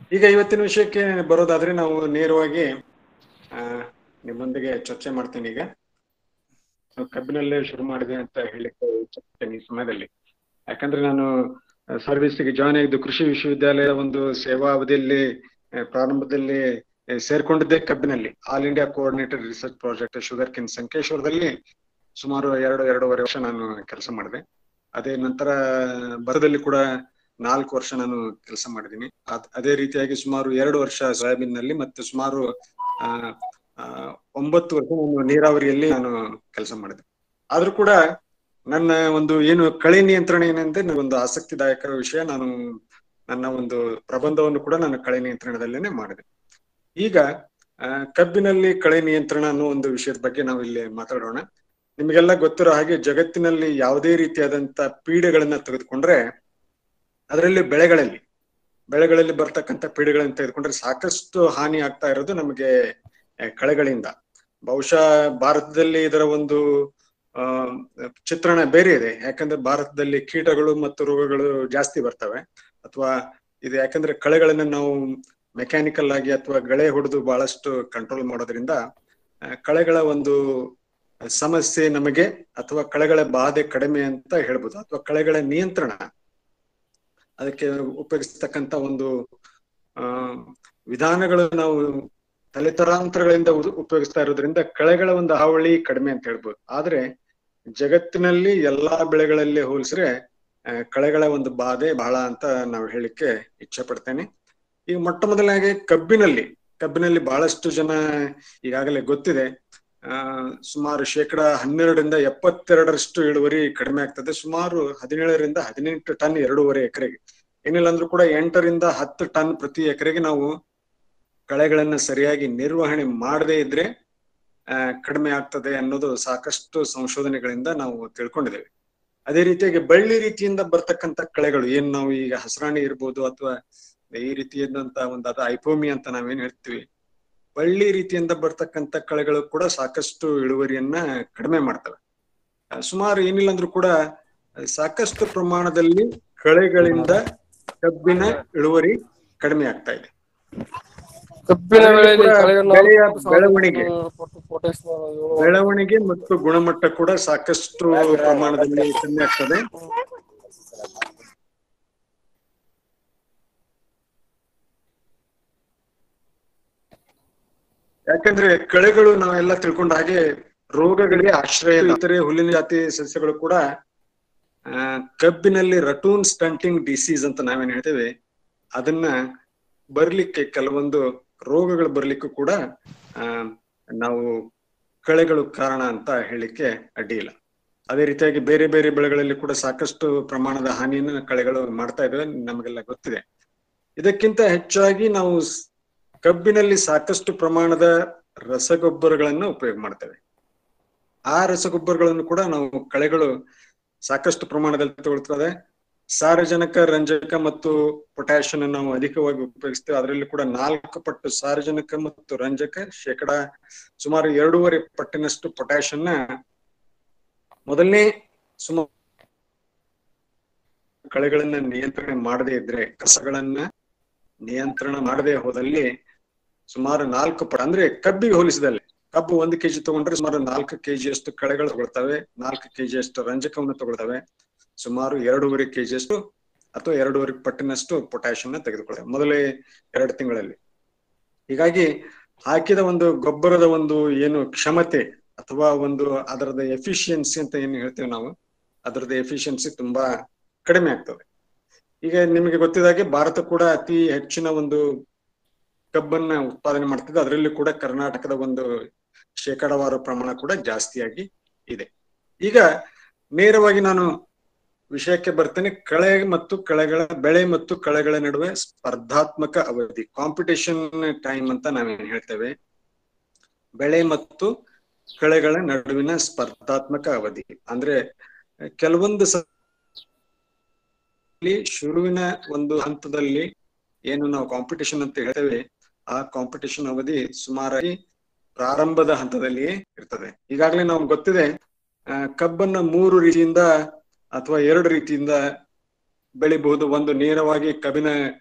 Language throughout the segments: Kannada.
ಈಗ ಇವತ್ತಿನ ವಿಷಯಕ್ಕೆ ಬರೋದಾದ್ರೆ ನಾವು ನೇರವಾಗಿ ಆ ನಿಮ್ಮೊಂದಿಗೆ ಚರ್ಚೆ ಮಾಡ್ತೀನಿ ಈಗ ನಾವು ಕಬ್ಬಿನಲ್ಲೇ ಶುರು ಮಾಡಿದೆ ಅಂತ ಹೇಳಿಕ್ಕೆ ಇಚ್ಛಪಡ್ತೇನೆ ಈ ಸಮಯದಲ್ಲಿ ಯಾಕಂದ್ರೆ ನಾನು ಸರ್ವಿಸ್ಗೆ ಜಾಯ್ನ್ ಆಗಿದ್ದು ಕೃಷಿ ವಿಶ್ವವಿದ್ಯಾಲಯ ಒಂದು ಸೇವಾ ಅವಧಿಯಲ್ಲಿ ಆ, ಪ್ರಾರಂಭದಲ್ಲಿ ಆ, ಸೇರ್ಕೊಂಡಿದ್ದೆ ಕಬ್ಬಿನಲ್ಲಿ all India coordinated research project sugarcane ಸಂಕೇಶ್ವರದಲ್ಲಿ ಸುಮಾರು ಎರಡು ಎರಡೂವರೆ ವರ್ಷ ನಾನು ಕೆಲಸ ಮಾಡಿದೆ ಅದೇ ನಂತರ ಬರದಲ್ಲಿ ಕೂಡ ನಾಲ್ಕು ವರ್ಷ ನಾನು ಕೆಲಸ ಮಾಡಿದ್ದೀನಿ ಅದ್- ಅದೇ ರೀತಿಯಾಗಿ ಸುಮಾರು ಎರಡು ವರ್ಷ ಸೋಯಾಬೀನ್ ನಲ್ಲಿ ಮತ್ತೆ ಸುಮಾರು ಆ, ಆ, ಒಂಬತ್ತು ವರ್ಷ ನಾನು ನೀರಾವರಿಯಲ್ಲಿ ನಾನು ಕೆಲಸ ಮಾಡಿದೆ ಆದ್ರೂ ಕೂಡ ನನ್ನ ಒಂದು ಏನು ಕಳೆ ನಿಯಂತ್ರಣ ಏನಂದ್ರೆ ನನಗೊಂದು ಆಸಕ್ತಿದಾಯಕ ವಿಷಯ ನಾನು ನನ್ನ ಒಂದು ಪ್ರಬಂಧವನ್ನು ಕೂಡ ನಾನು ಕಳೆ ನಿಯಂತ್ರಣದಲ್ಲೇನೆ ಮಾಡಿದೆ ಈಗ ಆ, ಕಬ್ಬಿನಲ್ಲಿ ಕಳೆ ನಿಯಂತ್ರಣ ಅನ್ನೋ ಒಂದು ವಿಷಯದ ಬಗ್ಗೆ ನಾವು ಇಲ್ಲಿ ಮಾತಾಡೋಣ ನಿಮಗೆಲ್ಲ ಗೊತ್ತಿರೋ ಹಾಗೆ ಜಗತ್ತಿನಲ್ಲಿ ಯಾವುದೇ ರೀತಿಯಾದಂತ ಪೀಡೆಗಳನ್ನ ತೆಗೆದುಕೊಂಡ್ರೆ ಅದರಲ್ಲಿ ಬೆಳೆಗಳಲ್ಲಿ ಬೆಳೆಗಳಲ್ಲಿ ಬರ್ತಕ್ಕಂಥ ಪೀಡೆಗಳನ್ನ ತೆಗೆದುಕೊಂಡ್ರೆ ಸಾಕಷ್ಟು ಹಾನಿ ಆಗ್ತಾ ಇರೋದು ನಮಗೆ ಆ, ಕಳೆಗಳಿಂದ ಬಹುಶಃ ಭಾರತದಲ್ಲಿ ಇದರ ಒಂದು ಆ ಚಿತ್ರಣ ಬೇರೆ ಇದೆ ಯಾಕಂದ್ರೆ ಭಾರತದಲ್ಲಿ ಕೀಟಗಳು ಮತ್ತು ರೋಗಗಳು ಜಾಸ್ತಿ ಬರ್ತವೆ ಅಥವಾ ಇದು ಯಾಕಂದ್ರೆ ಕಳೆಗಳನ್ನ ನಾವು ಮೆಕ್ಯಾನಿಕಲ್ ಆಗಿ ಅಥವಾ ಗಳೆ ಹೊಡೆದು ಬಹಳಷ್ಟು ಕಂಟ್ರೋಲ್ ಮಾಡೋದ್ರಿಂದ ಆ, ಕಳೆಗಳ ಒಂದು ಸಮಸ್ಯೆ ನಮಗೆ ಅಥವಾ ಕಳೆಗಳ ಬಾಧೆ ಕಡಿಮೆ ಅಂತ ಹೇಳ್ಬೋದು ಅಥವಾ ಕಳೆಗಳ ನಿಯಂತ್ರಣ ಅದಕ್ಕೆ ಉಪಯೋಗಿಸ್ತಕ್ಕಂತ ಒಂದು ಆ ವಿಧಾನಗಳು ನಾವು ತಲೆತರಾಂತರಗಳಿಂದ ಉ- ಉಪಯೋಗಿಸ್ತಾ ಇರೋದ್ರಿಂದ ಕಳೆಗಳ ಒಂದು ಹಾವಳಿ ಕಡಿಮೆ ಅಂತ ಹೇಳ್ಬೋದು ಆದ್ರೆ ಜಗತ್ತಿನಲ್ಲಿ ಎಲ್ಲಾ ಬೆಳೆಗಳಲ್ಲಿ ಹೋಲಿಸಿದ್ರೆ ಆ, ಕಳೆಗಳ ಒಂದು ಬಾಧೆ ಬಹಳ ಅಂತ ನಾವು ಹೇಳಿಕ್ಕೆ ಇಚ್ಛೆ ಪಡ್ತೇನೆ ಈಗ ಮೊಟ್ಟ ಮೊದಲನಾಗಿ ಕಬ್ಬಿನಲ್ಲಿ ಕಬ್ಬಿನಲ್ಲಿ ಬಹಳಷ್ಟು ಜನ ಈಗಾಗಲೇ ಗೊತ್ತಿದೆ ಆ ಸುಮಾರು ಶೇಕಡ ಹನ್ನೆರಡರಿಂದ ಎಪ್ಪತ್ತೆರಡರಷ್ಟು ಇಳುವರಿ ಕಡಿಮೆ ಆಗ್ತದೆ ಸುಮಾರು ಹದಿನೇಳರಿಂದ ಹದಿನೆಂಟು ಟನ್ ಎರಡೂವರೆ ಎಕರೆಗೆ ಏನಿಲ್ಲ ಅಂದ್ರೂ ಕೂಡ ಎಂಟರಿಂದ ಹತ್ತು ಟನ್ ಪ್ರತಿ ಎಕರೆಗೆ ನಾವು ಕಳೆಗಳನ್ನ ಸರಿಯಾಗಿ ನಿರ್ವಹಣೆ ಮಾಡದೇ ಇದ್ರೆ ಆ, ಕಡಿಮೆ ಆಗ್ತದೆ ಅನ್ನೋದು ಸಾಕಷ್ಟು ಸಂಶೋಧನೆಗಳಿಂದ ನಾವು ತಿಳ್ಕೊಂಡಿದ್ದೇವೆ ಅದೇ ರೀತಿಯಾಗಿ ಬಳ್ಳಿ ರೀತಿಯಿಂದ ಬರ್ತಕ್ಕಂಥ ಕಳೆಗಳು ಏನ್ ನಾವು ಈಗ ಹಸರಾಣಿ ಇರ್ಬೋದು ಅಥವಾ ಈ ರೀತಿಯಾದಂತ ಒಂದು ಅದು ಐಪೋಮಿ ಅಂತ ನಾವೇನ್ ಹೇಳ್ತೀವಿ ಬಳ್ಳಿ ರೀತಿಯಿಂದ ಬರ್ತಕ್ಕಂಥ ಕಳೆಗಳು ಕೂಡ ಸಾಕಷ್ಟು ಇಳುವರಿಯನ್ನ ಕಡಿಮೆ ಮಾಡ್ತವೆ ಆ, ಸುಮಾರು ಏನಿಲ್ಲ ಅಂದ್ರೂ ಕೂಡ ಆ, ಸಾಕಷ್ಟು ಪ್ರಮಾಣದಲ್ಲಿ ಕಳೆಗಳಿಂದ ಕಬ್ಬಿನ ಇಳುವರಿ ಕಡಿಮೆ ಆಗ್ತಾ ಇದೆ ಕಬ್ಬಿನ ಅದರಲ್ಲಿ ಬೆಳೆಯಲ್ಲಿ ಕೂಡ ಕಳೆಗಳನ್ನು ಬೆಳೆಯ ಸಾವಯವ ಬೆಳವಣಿಗೆ ಮತ್ತು ಪೊಟ್ಯಾಷ್ ಇವುಗಳು ಬೆಳವಣಿಗೆ ಮತ್ತು ಗುಣಮಟ್ಟ ಕೂಡ ಸಾಕಷ್ಟು ಪ್ರಮಾಣದಲ್ಲಿ ಕಮ್ಮಿ ಆಗ್ತದೆ ಯಾಕಂದ್ರೆ ಕಳೆಗಳು ನಾವೆಲ್ಲ ತಿಳ್ಕೊಂಡ ಹಾಗೆ ರೋಗಗಳಿಗೆ ಆಶ್ರಯ ಇಲ್ಲ. ಇತರೆ ಹುಲ್ಲಿನ ಜಾತಿ ಸಸ್ಯಗಳು ಕೂಡ ಆ, ಕಬ್ಬಿನಲ್ಲಿ ರಟೂನ್ ಸ್ಟಂಟಿಂಗ್ ಡಿಸೀಸ್ ಅಂತ ನಾವೇನ್ ಹೇಳ್ತೇವೆ ಅದನ್ನ ಬರ್ಲಿಕ್ಕೆ ಕೆಲವೊಂದು ರೋಗಗಳು ಬರ್ಲಿಕ್ಕೂ ಕೂಡ ಆ ನಾವು ಕಳೆಗಳು ಕಾರಣ ಅಂತ ಹೇಳಲಿಕ್ಕೆ ಅಡ್ಡಿ ಇಲ್ಲ ಅದೇ ರೀತಿಯಾಗಿ ಬೇರೆ ಬೇರೆ ಬೆಳೆಗಳಲ್ಲಿ ಕೂಡ ಸಾಕಷ್ಟು ಪ್ರಮಾಣದ ಹಾನಿಯನ್ನ ಕಳೆಗಳು ಮಾಡ್ತಾ ಇದ್ದಾವೆ ನಮಗೆಲ್ಲ ಗೊತ್ತಿದೆ ಇದಕ್ಕಿಂತ ಹೆಚ್ಚಾಗಿ ನಾವು ಸ್- ಕಬ್ಬಿನಲ್ಲಿ ಸಾಕಷ್ಟು ಪ್ರಮಾಣದ ರಸಗೊಬ್ಬರಗಳನ್ನ ಉಪಯೋಗ ಮಾಡ್ತೇವೆ ಆ ರಸಗೊಬ್ಬರಗಳನ್ನು ಕೂಡ ನಾವು ಕಳೆಗಳು ಸಾಕಷ್ಟು ಪ್ರಮಾಣದಲ್ಲಿ ತಗೊಳ್ತದೆ ಸಾರಜನಕ ರಂಜಕ ಮತ್ತು ಪೊಟ್ಯಾಷಿಯಂ ನಾವು ಅಧಿಕವಾಗಿ ಉಪಯೋಗಿಸ್ತೇವೆ ಅದರಲ್ಲಿ ಕೂಡ ನಾಲ್ಕು ಪಟ್ಟು ಸಾರಜನಕ ಮತ್ತು ರಂಜಕ ಶೇಕಡ ಸುಮಾರು ಎರಡೂವರೆ ಪಟ್ಟಿನಷ್ಟು ಪೊಟ್ಯಾಷಿಯಂನ ಮೊದಲನೇ ಸುಮಾರು ಕಳೆಗಳನ್ನ ನಿಯಂತ್ರಣ ಮಾಡದೇ ಇದ್ರೆ ಕಸಗಳನ್ನ ನಿಯಂತ್ರಣ ಮಾಡದೇ ಹೋದಲ್ಲಿ ಸುಮಾರು ನಾಲ್ಕು ಪಟ ಅಂದ್ರೆ ಕಬ್ಬಿಗೆ ಹೋಲಿಸಿದಲ್ಲಿ ಕಬ್ಬು ಒಂದು ಕೆಜಿ ತಗೊಂಡ್ರೆ ಸುಮಾರು ನಾಲ್ಕು ಕೆಜಿ ಅಷ್ಟು ಕಳೆಗಳು ತಗೊಳ್ತವೆ ನಾಲ್ಕು ಕೆಜಿ ಅಷ್ಟು ರಂಜಕವನ್ನು ತಗೊಳ್ತವೆ ಸುಮಾರು ಎರಡೂವರೆ ಕೆಜಿ ಅಷ್ಟು ಅಥವಾ ಎರಡೂವರೆ ಪಟ್ಟಿನಷ್ಟು ಪೊಟ್ಯಾಷಿಯಂ ತೆಗೆದುಕೊಳ್ತವೆ ಮೊದಲೇ ಎರಡು ತಿಂಗಳಲ್ಲಿ ಹೀಗಾಗಿ ಹಾಕಿದ ಒಂದು ಗೊಬ್ಬರದ ಒಂದು ಏನು ಕ್ಷಮತೆ ಅಥವಾ ಒಂದು ಅದರದ ಎಫಿಷಿಯನ್ಸಿ ಅಂತ ಏನು ಹೇಳ್ತೇವೆ ನಾವು ಅದರದ ಎಫಿಷಿಯನ್ಸಿ ತುಂಬಾ ಕಡಿಮೆ ಆಗ್ತದೆ ಈಗ ನಿಮಗೆ ಗೊತ್ತಿದಾಗೆ ಭಾರತ ಕೂಡ ಅತಿ ಹೆಚ್ಚಿನ ಒಂದು ಕಬ್ಬನ್ನ ಉತ್ಪಾದನೆ ಮಾಡ್ತಿದೆ ಅದರಲ್ಲಿ ಕೂಡ ಕರ್ನಾಟಕದ ಒಂದು ಶೇಕಡವಾರು ಪ್ರಮಾಣ ಕೂಡ ಜಾಸ್ತಿಯಾಗಿ ಇದೆ ಈಗ ನೇರವಾಗಿ ನಾನು ವಿಷಯಕ್ಕೆ ಬರ್ತೇನೆ ಕಳೆ ಮತ್ತು ಕಳೆಗಳ ಬೆಳೆ ಮತ್ತು ಕಳೆಗಳ ನಡುವೆ ಸ್ಪರ್ಧಾತ್ಮಕ ಅವಧಿ ಕಾಂಪಿಟೇಷನ್ ಟೈಮ್ ಅಂತ ನಾವೇನ್ ಹೇಳ್ತೇವೆ ಬೆಳೆ ಮತ್ತು ಕಳೆಗಳ ನಡುವಿನ ಸ್ಪರ್ಧಾತ್ಮಕ ಅವಧಿ ಅಂದ್ರೆ ಕೆಲವೊಂದು ಸ ಇಲ್ಲಿ ಶುರುವಿನ ಒಂದು ಹಂತದಲ್ಲಿ ಏನು ನಾವು ಕಾಂಪಿಟೇಷನ್ ಅಂತ ಹೇಳ್ತೇವೆ ಆ ಕಾಂಪಿಟೇಷನ್ ಅವಧಿ ಸುಮಾರಾಗಿ ಪ್ರಾರಂಭದ ಹಂತದಲ್ಲಿಯೇ ಇರ್ತದೆ ಈಗಾಗಲೇ ನಮ್ಗೆ ಗೊತ್ತಿದೆ ಆ, ಕಬ್ಬನ್ನ ಮೂರು ರೀತಿಯಿಂದ ಅಥವಾ ಎರಡು ರೀತಿಯಿಂದ ಬೆಳಿಬಹುದು ಒಂದು ನೇರವಾಗಿ ಕಬ್ಬಿನ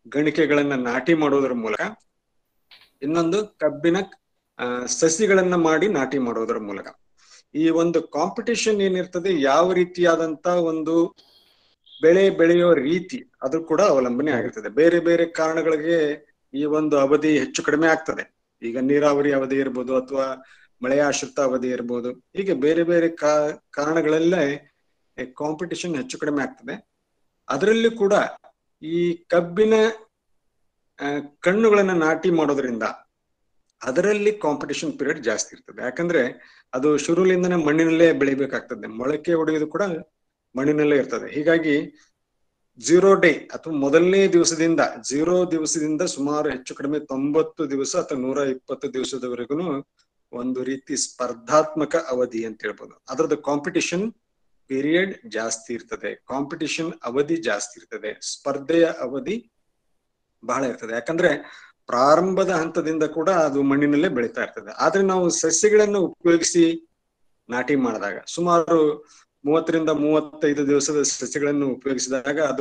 ಗಣಿಕೆಗಳನ್ನ ನಾಟಿ ಮಾಡೋದ್ರ ಮೂಲಕ ಇನ್ನೊಂದು ಕಬ್ಬಿನ ಆ, ಸಸಿಗಳನ್ನ ಮಾಡಿ ನಾಟಿ ಮಾಡೋದ್ರ ಮೂಲಕ ಈ ಒಂದು ಕಾಂಪಿಟಿಷನ್ ಏನಿರ್ತದೆ ಯಾವ ರೀತಿಯಾದಂತ ಒಂದು ಬೆಳೆ ಬೆಳೆಯೋ ರೀತಿ ಅದು ಕೂಡ ಅವಲಂಬನೆ ಆಗಿರ್ತದೆ ಬೇರೆ ಬೇರೆ ಕಾರಣಗಳಿಗೆ ಈ ಒಂದು ಅವಧಿ ಹೆಚ್ಚು ಕಡಿಮೆ ಆಗ್ತದೆ ಈಗ ನೀರಾವರಿ ಅವಧಿ ಇರ್ಬೋದು ಅಥವಾ ಮಳೆಯಾಶ್ರಿತ ಅವಧಿ ಇರ್ಬೋದು ಹೀಗೆ ಬೇರೆ ಬೇರೆ ಕಾ ಕಾರಣಗಳಲ್ಲೇ ಕಾಂಪಿಟಿಷನ್ ಹೆಚ್ಚು ಕಡಿಮೆ ಆಗ್ತದೆ ಅದರಲ್ಲಿ ಕೂಡ ಈ ಕಬ್ಬಿನ ಆ, ಕಣ್ಣುಗಳನ್ನ ನಾಟಿ ಮಾಡೋದ್ರಿಂದ ಅದರಲ್ಲಿ ಕಾಂಪಿಟಿಷನ್ ಪೀರಿಯಡ್ ಜಾಸ್ತಿ ಇರ್ತದೆ ಯಾಕಂದ್ರೆ ಅದು ಶುರುಲಿಂದನೇ ಮಣ್ಣಿನಲ್ಲೇ ಬೆಳಿಬೇಕಾಗ್ತದೆ ಮೊಳಕೆ ಹೊಡೆಯೋದು ಕೂಡ ಮಣ್ಣಿನಲ್ಲೇ ಇರ್ತದೆ ಹೀಗಾಗಿ ಜೀರೋ ಡೇ ಅಥವಾ ಮೊದಲನೇ ದಿವಸದಿಂದ ಜೀರೋ ದಿವಸದಿಂದ ಸುಮಾರು ಹೆಚ್ಚು ಕಡಿಮೆ ತೊಂಬತ್ತು ದಿವಸ ಅಥವಾ ನೂರ ಇಪ್ಪತ್ತು ದಿವಸದವರೆಗೂ ಒಂದು ರೀತಿ ಸ್ಪರ್ಧಾತ್ಮಕ ಅವಧಿ ಅಂತ ಹೇಳ್ಬೋದು ಅದ್ರದ್ದು ಕಾಂಪಿಟಿಷನ್ ಪೀರಿಯಡ್ ಜಾಸ್ತಿ ಇರ್ತದೆ ಕಾಂಪಿಟಿಷನ್ ಅವಧಿ ಜಾಸ್ತಿ ಇರ್ತದೆ ಸ್ಪರ್ಧೆಯ ಅವಧಿ ಬಹಳ ಇರ್ತದೆ ಯಾಕಂದ್ರೆ ಪ್ರಾರಂಭದ ಹಂತದಿಂದ ಕೂಡ ಅದು ಮಣ್ಣಿನಲ್ಲೇ ಬೆಳೀತಾ ಇರ್ತದೆ ಆದ್ರೆ ನಾವು ಸಸ್ಯಗಳನ್ನು ಉಪಯೋಗಿಸಿ ನಾಟಿ ಮಾಡಿದಾಗ ಸುಮಾರು ಮೂವತ್ತರಿಂದ ಮೂವತ್ತೈದು ದಿವಸದ ಸಸ್ಯಗಳನ್ನು ಉಪಯೋಗಿಸಿದಾಗ ಅದು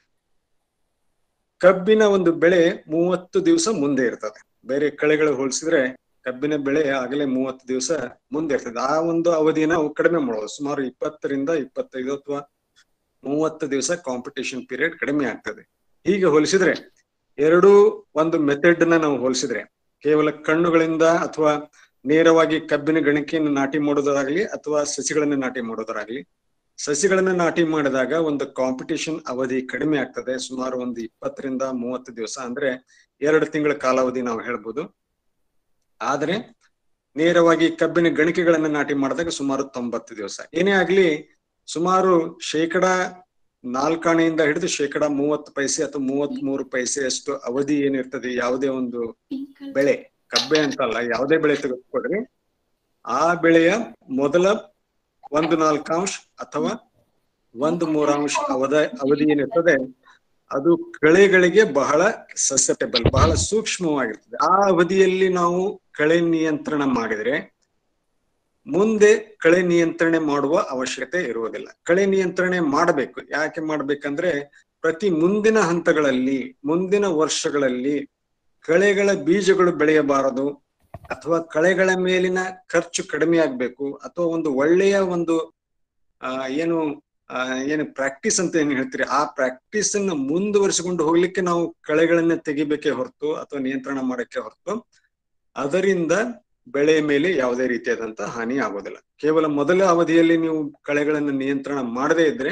ಕಬ್ಬಿನ ಒಂದು ಬೆಳೆ ಮೂವತ್ತು ದಿವಸ ಮುಂದೆ ಇರ್ತದೆ ಬೇರೆ ಕಳೆಗಳು ಹೋಲಿಸಿದ್ರೆ ಕಬ್ಬಿನ ಬೆಳೆ ಆಗಲೇ ಮೂವತ್ತು ದಿವಸ ಮುಂದೆ ಇರ್ತದೆ ಆ ಒಂದು ಅವಧಿನ ನಾವು ಕಡಿಮೆ ಮಾಡೋದು ಸುಮಾರು ಇಪ್ಪತ್ತರಿಂದ ಇಪ್ಪತ್ತೈದು ಅಥವಾ ಮೂವತ್ತು ದಿವಸ ಕಾಂಪಿಟೇಷನ್ ಪೀರಿಯಡ್ ಕಡಿಮೆ ಆಗ್ತದೆ ಹೀಗೆ ಹೋಲಿಸಿದ್ರೆ ಎರಡೂ ಒಂದು ಮೆಥಡ್ ನ ನಾವು ಹೋಲಿಸಿದ್ರೆ ಕೇವಲ ಕಣ್ಣುಗಳಿಂದ ಅಥವಾ ನೇರವಾಗಿ ಕಬ್ಬಿನ ಗಣಿಕೆಯನ್ನು ನಾಟಿ ಮಾಡೋದಾಗ್ಲಿ ಅಥವಾ ಸಸಿಗಳನ್ನ ನಾಟಿ ಮಾಡೋದಾಗ್ಲಿ ಸಸಿಗಳನ್ನ ನಾಟಿ ಮಾಡಿದಾಗ ಒಂದು ಕಾಂಪಿಟೇಷನ್ ಅವಧಿ ಕಡಿಮೆ ಆಗ್ತದೆ ಸುಮಾರು ಒಂದು ಇಪ್ಪತ್ತರಿಂದ ಮೂವತ್ತು ದಿವಸ ಅಂದ್ರೆ ಎರಡು ತಿಂಗಳ ಕಾಲಾವಧಿ ನಾವು ಹೇಳ್ಬೋದು ಆದ್ರೆ ನೇರವಾಗಿ ಕಬ್ಬಿನ ಗಣಿಕೆಗಳನ್ನ ನಾಟಿ ಮಾಡಿದಾಗ ಸುಮಾರು ತೊಂಬತ್ತು ದಿವಸ ಏನೇ ಆಗ್ಲಿ ಸುಮಾರು ಶೇಕಡ ನಾಲ್ಕಾಣೆಯಿಂದ ಹಿಡಿದು ಶೇಕಡ ಮೂವತ್ತು ಪೈಸೆ ಅಥವಾ ಮೂವತ್ತ್ ಮೂರು ಪೈಸೆ ಅಷ್ಟು ಅವಧಿ ಏನಿರ್ತದೆ ಯಾವುದೇ ಒಂದು ಬೆಳೆ ಕಬ್ಬೆ ಅಂತಲ್ಲ ಯಾವುದೇ ಬೆಳೆ ತೆಗೆದುಕೊಡ್ರಿ ಆ ಬೆಳೆಯ ಮೊದಲ ಒಂದು ನಾಲ್ಕಾಂಶ ಅಥವಾ ಒಂದು ಮೂರಾಂಶ ಅವಧ ಅವಧಿ ಏನಿರ್ತದೆ ಅದು ಕಳೆಗಳಿಗೆ ಬಹಳ ಸಸೆಪ್ಟಬಲ್ ಬಹಳ ಸೂಕ್ಷ್ಮವಾಗಿರ್ತದೆ ಆ ಅವಧಿಯಲ್ಲಿ ನಾವು ಕಳೆ ನಿಯಂತ್ರಣ ಮಾಡಿದ್ರೆ ಮುಂದೆ ಕಳೆ ನಿಯಂತ್ರಣೆ ಮಾಡುವ ಅವಶ್ಯಕತೆ ಇರುವುದಿಲ್ಲ ಕಳೆ ನಿಯಂತ್ರಣೆ ಮಾಡಬೇಕು ಯಾಕೆ ಮಾಡ್ಬೇಕಂದ್ರೆ ಪ್ರತಿ ಮುಂದಿನ ಹಂತಗಳಲ್ಲಿ ಮುಂದಿನ ವರ್ಷಗಳಲ್ಲಿ ಕಳೆಗಳ ಬೀಜಗಳು ಬೆಳೆಯಬಾರದು ಅಥವಾ ಕಳೆಗಳ ಮೇಲಿನ ಖರ್ಚು ಕಡಿಮೆ ಆಗ್ಬೇಕು ಅಥವಾ ಒಂದು ಒಳ್ಳೆಯ ಒಂದು ಆ ಏನು ಆ ಏನು ಪ್ರಾಕ್ಟೀಸ್ ಅಂತ ಏನ್ ಹೇಳ್ತೀರಿ ಆ ಪ್ರಾಕ್ಟೀಸ್ ಅನ್ನ ಮುಂದುವರಿಸಿಕೊಂಡು ಹೋಗ್ಲಿಕ್ಕೆ ನಾವು ಕಳೆಗಳನ್ನ ತೆಗಿಬೇಕೇ ಹೊರತು ಅಥವಾ ನಿಯಂತ್ರಣ ಮಾಡಕ್ಕೆ ಹೊರತು ಅದರಿಂದ ಬೆಳೆ ಮೇಲೆ ಯಾವುದೇ ರೀತಿಯಾದಂತ ಹಾನಿ ಆಗೋದಿಲ್ಲ ಕೇವಲ ಮೊದಲ ಅವಧಿಯಲ್ಲಿ ನೀವು ಕಳೆಗಳನ್ನ ನಿಯಂತ್ರಣ ಮಾಡದೇ ಇದ್ರೆ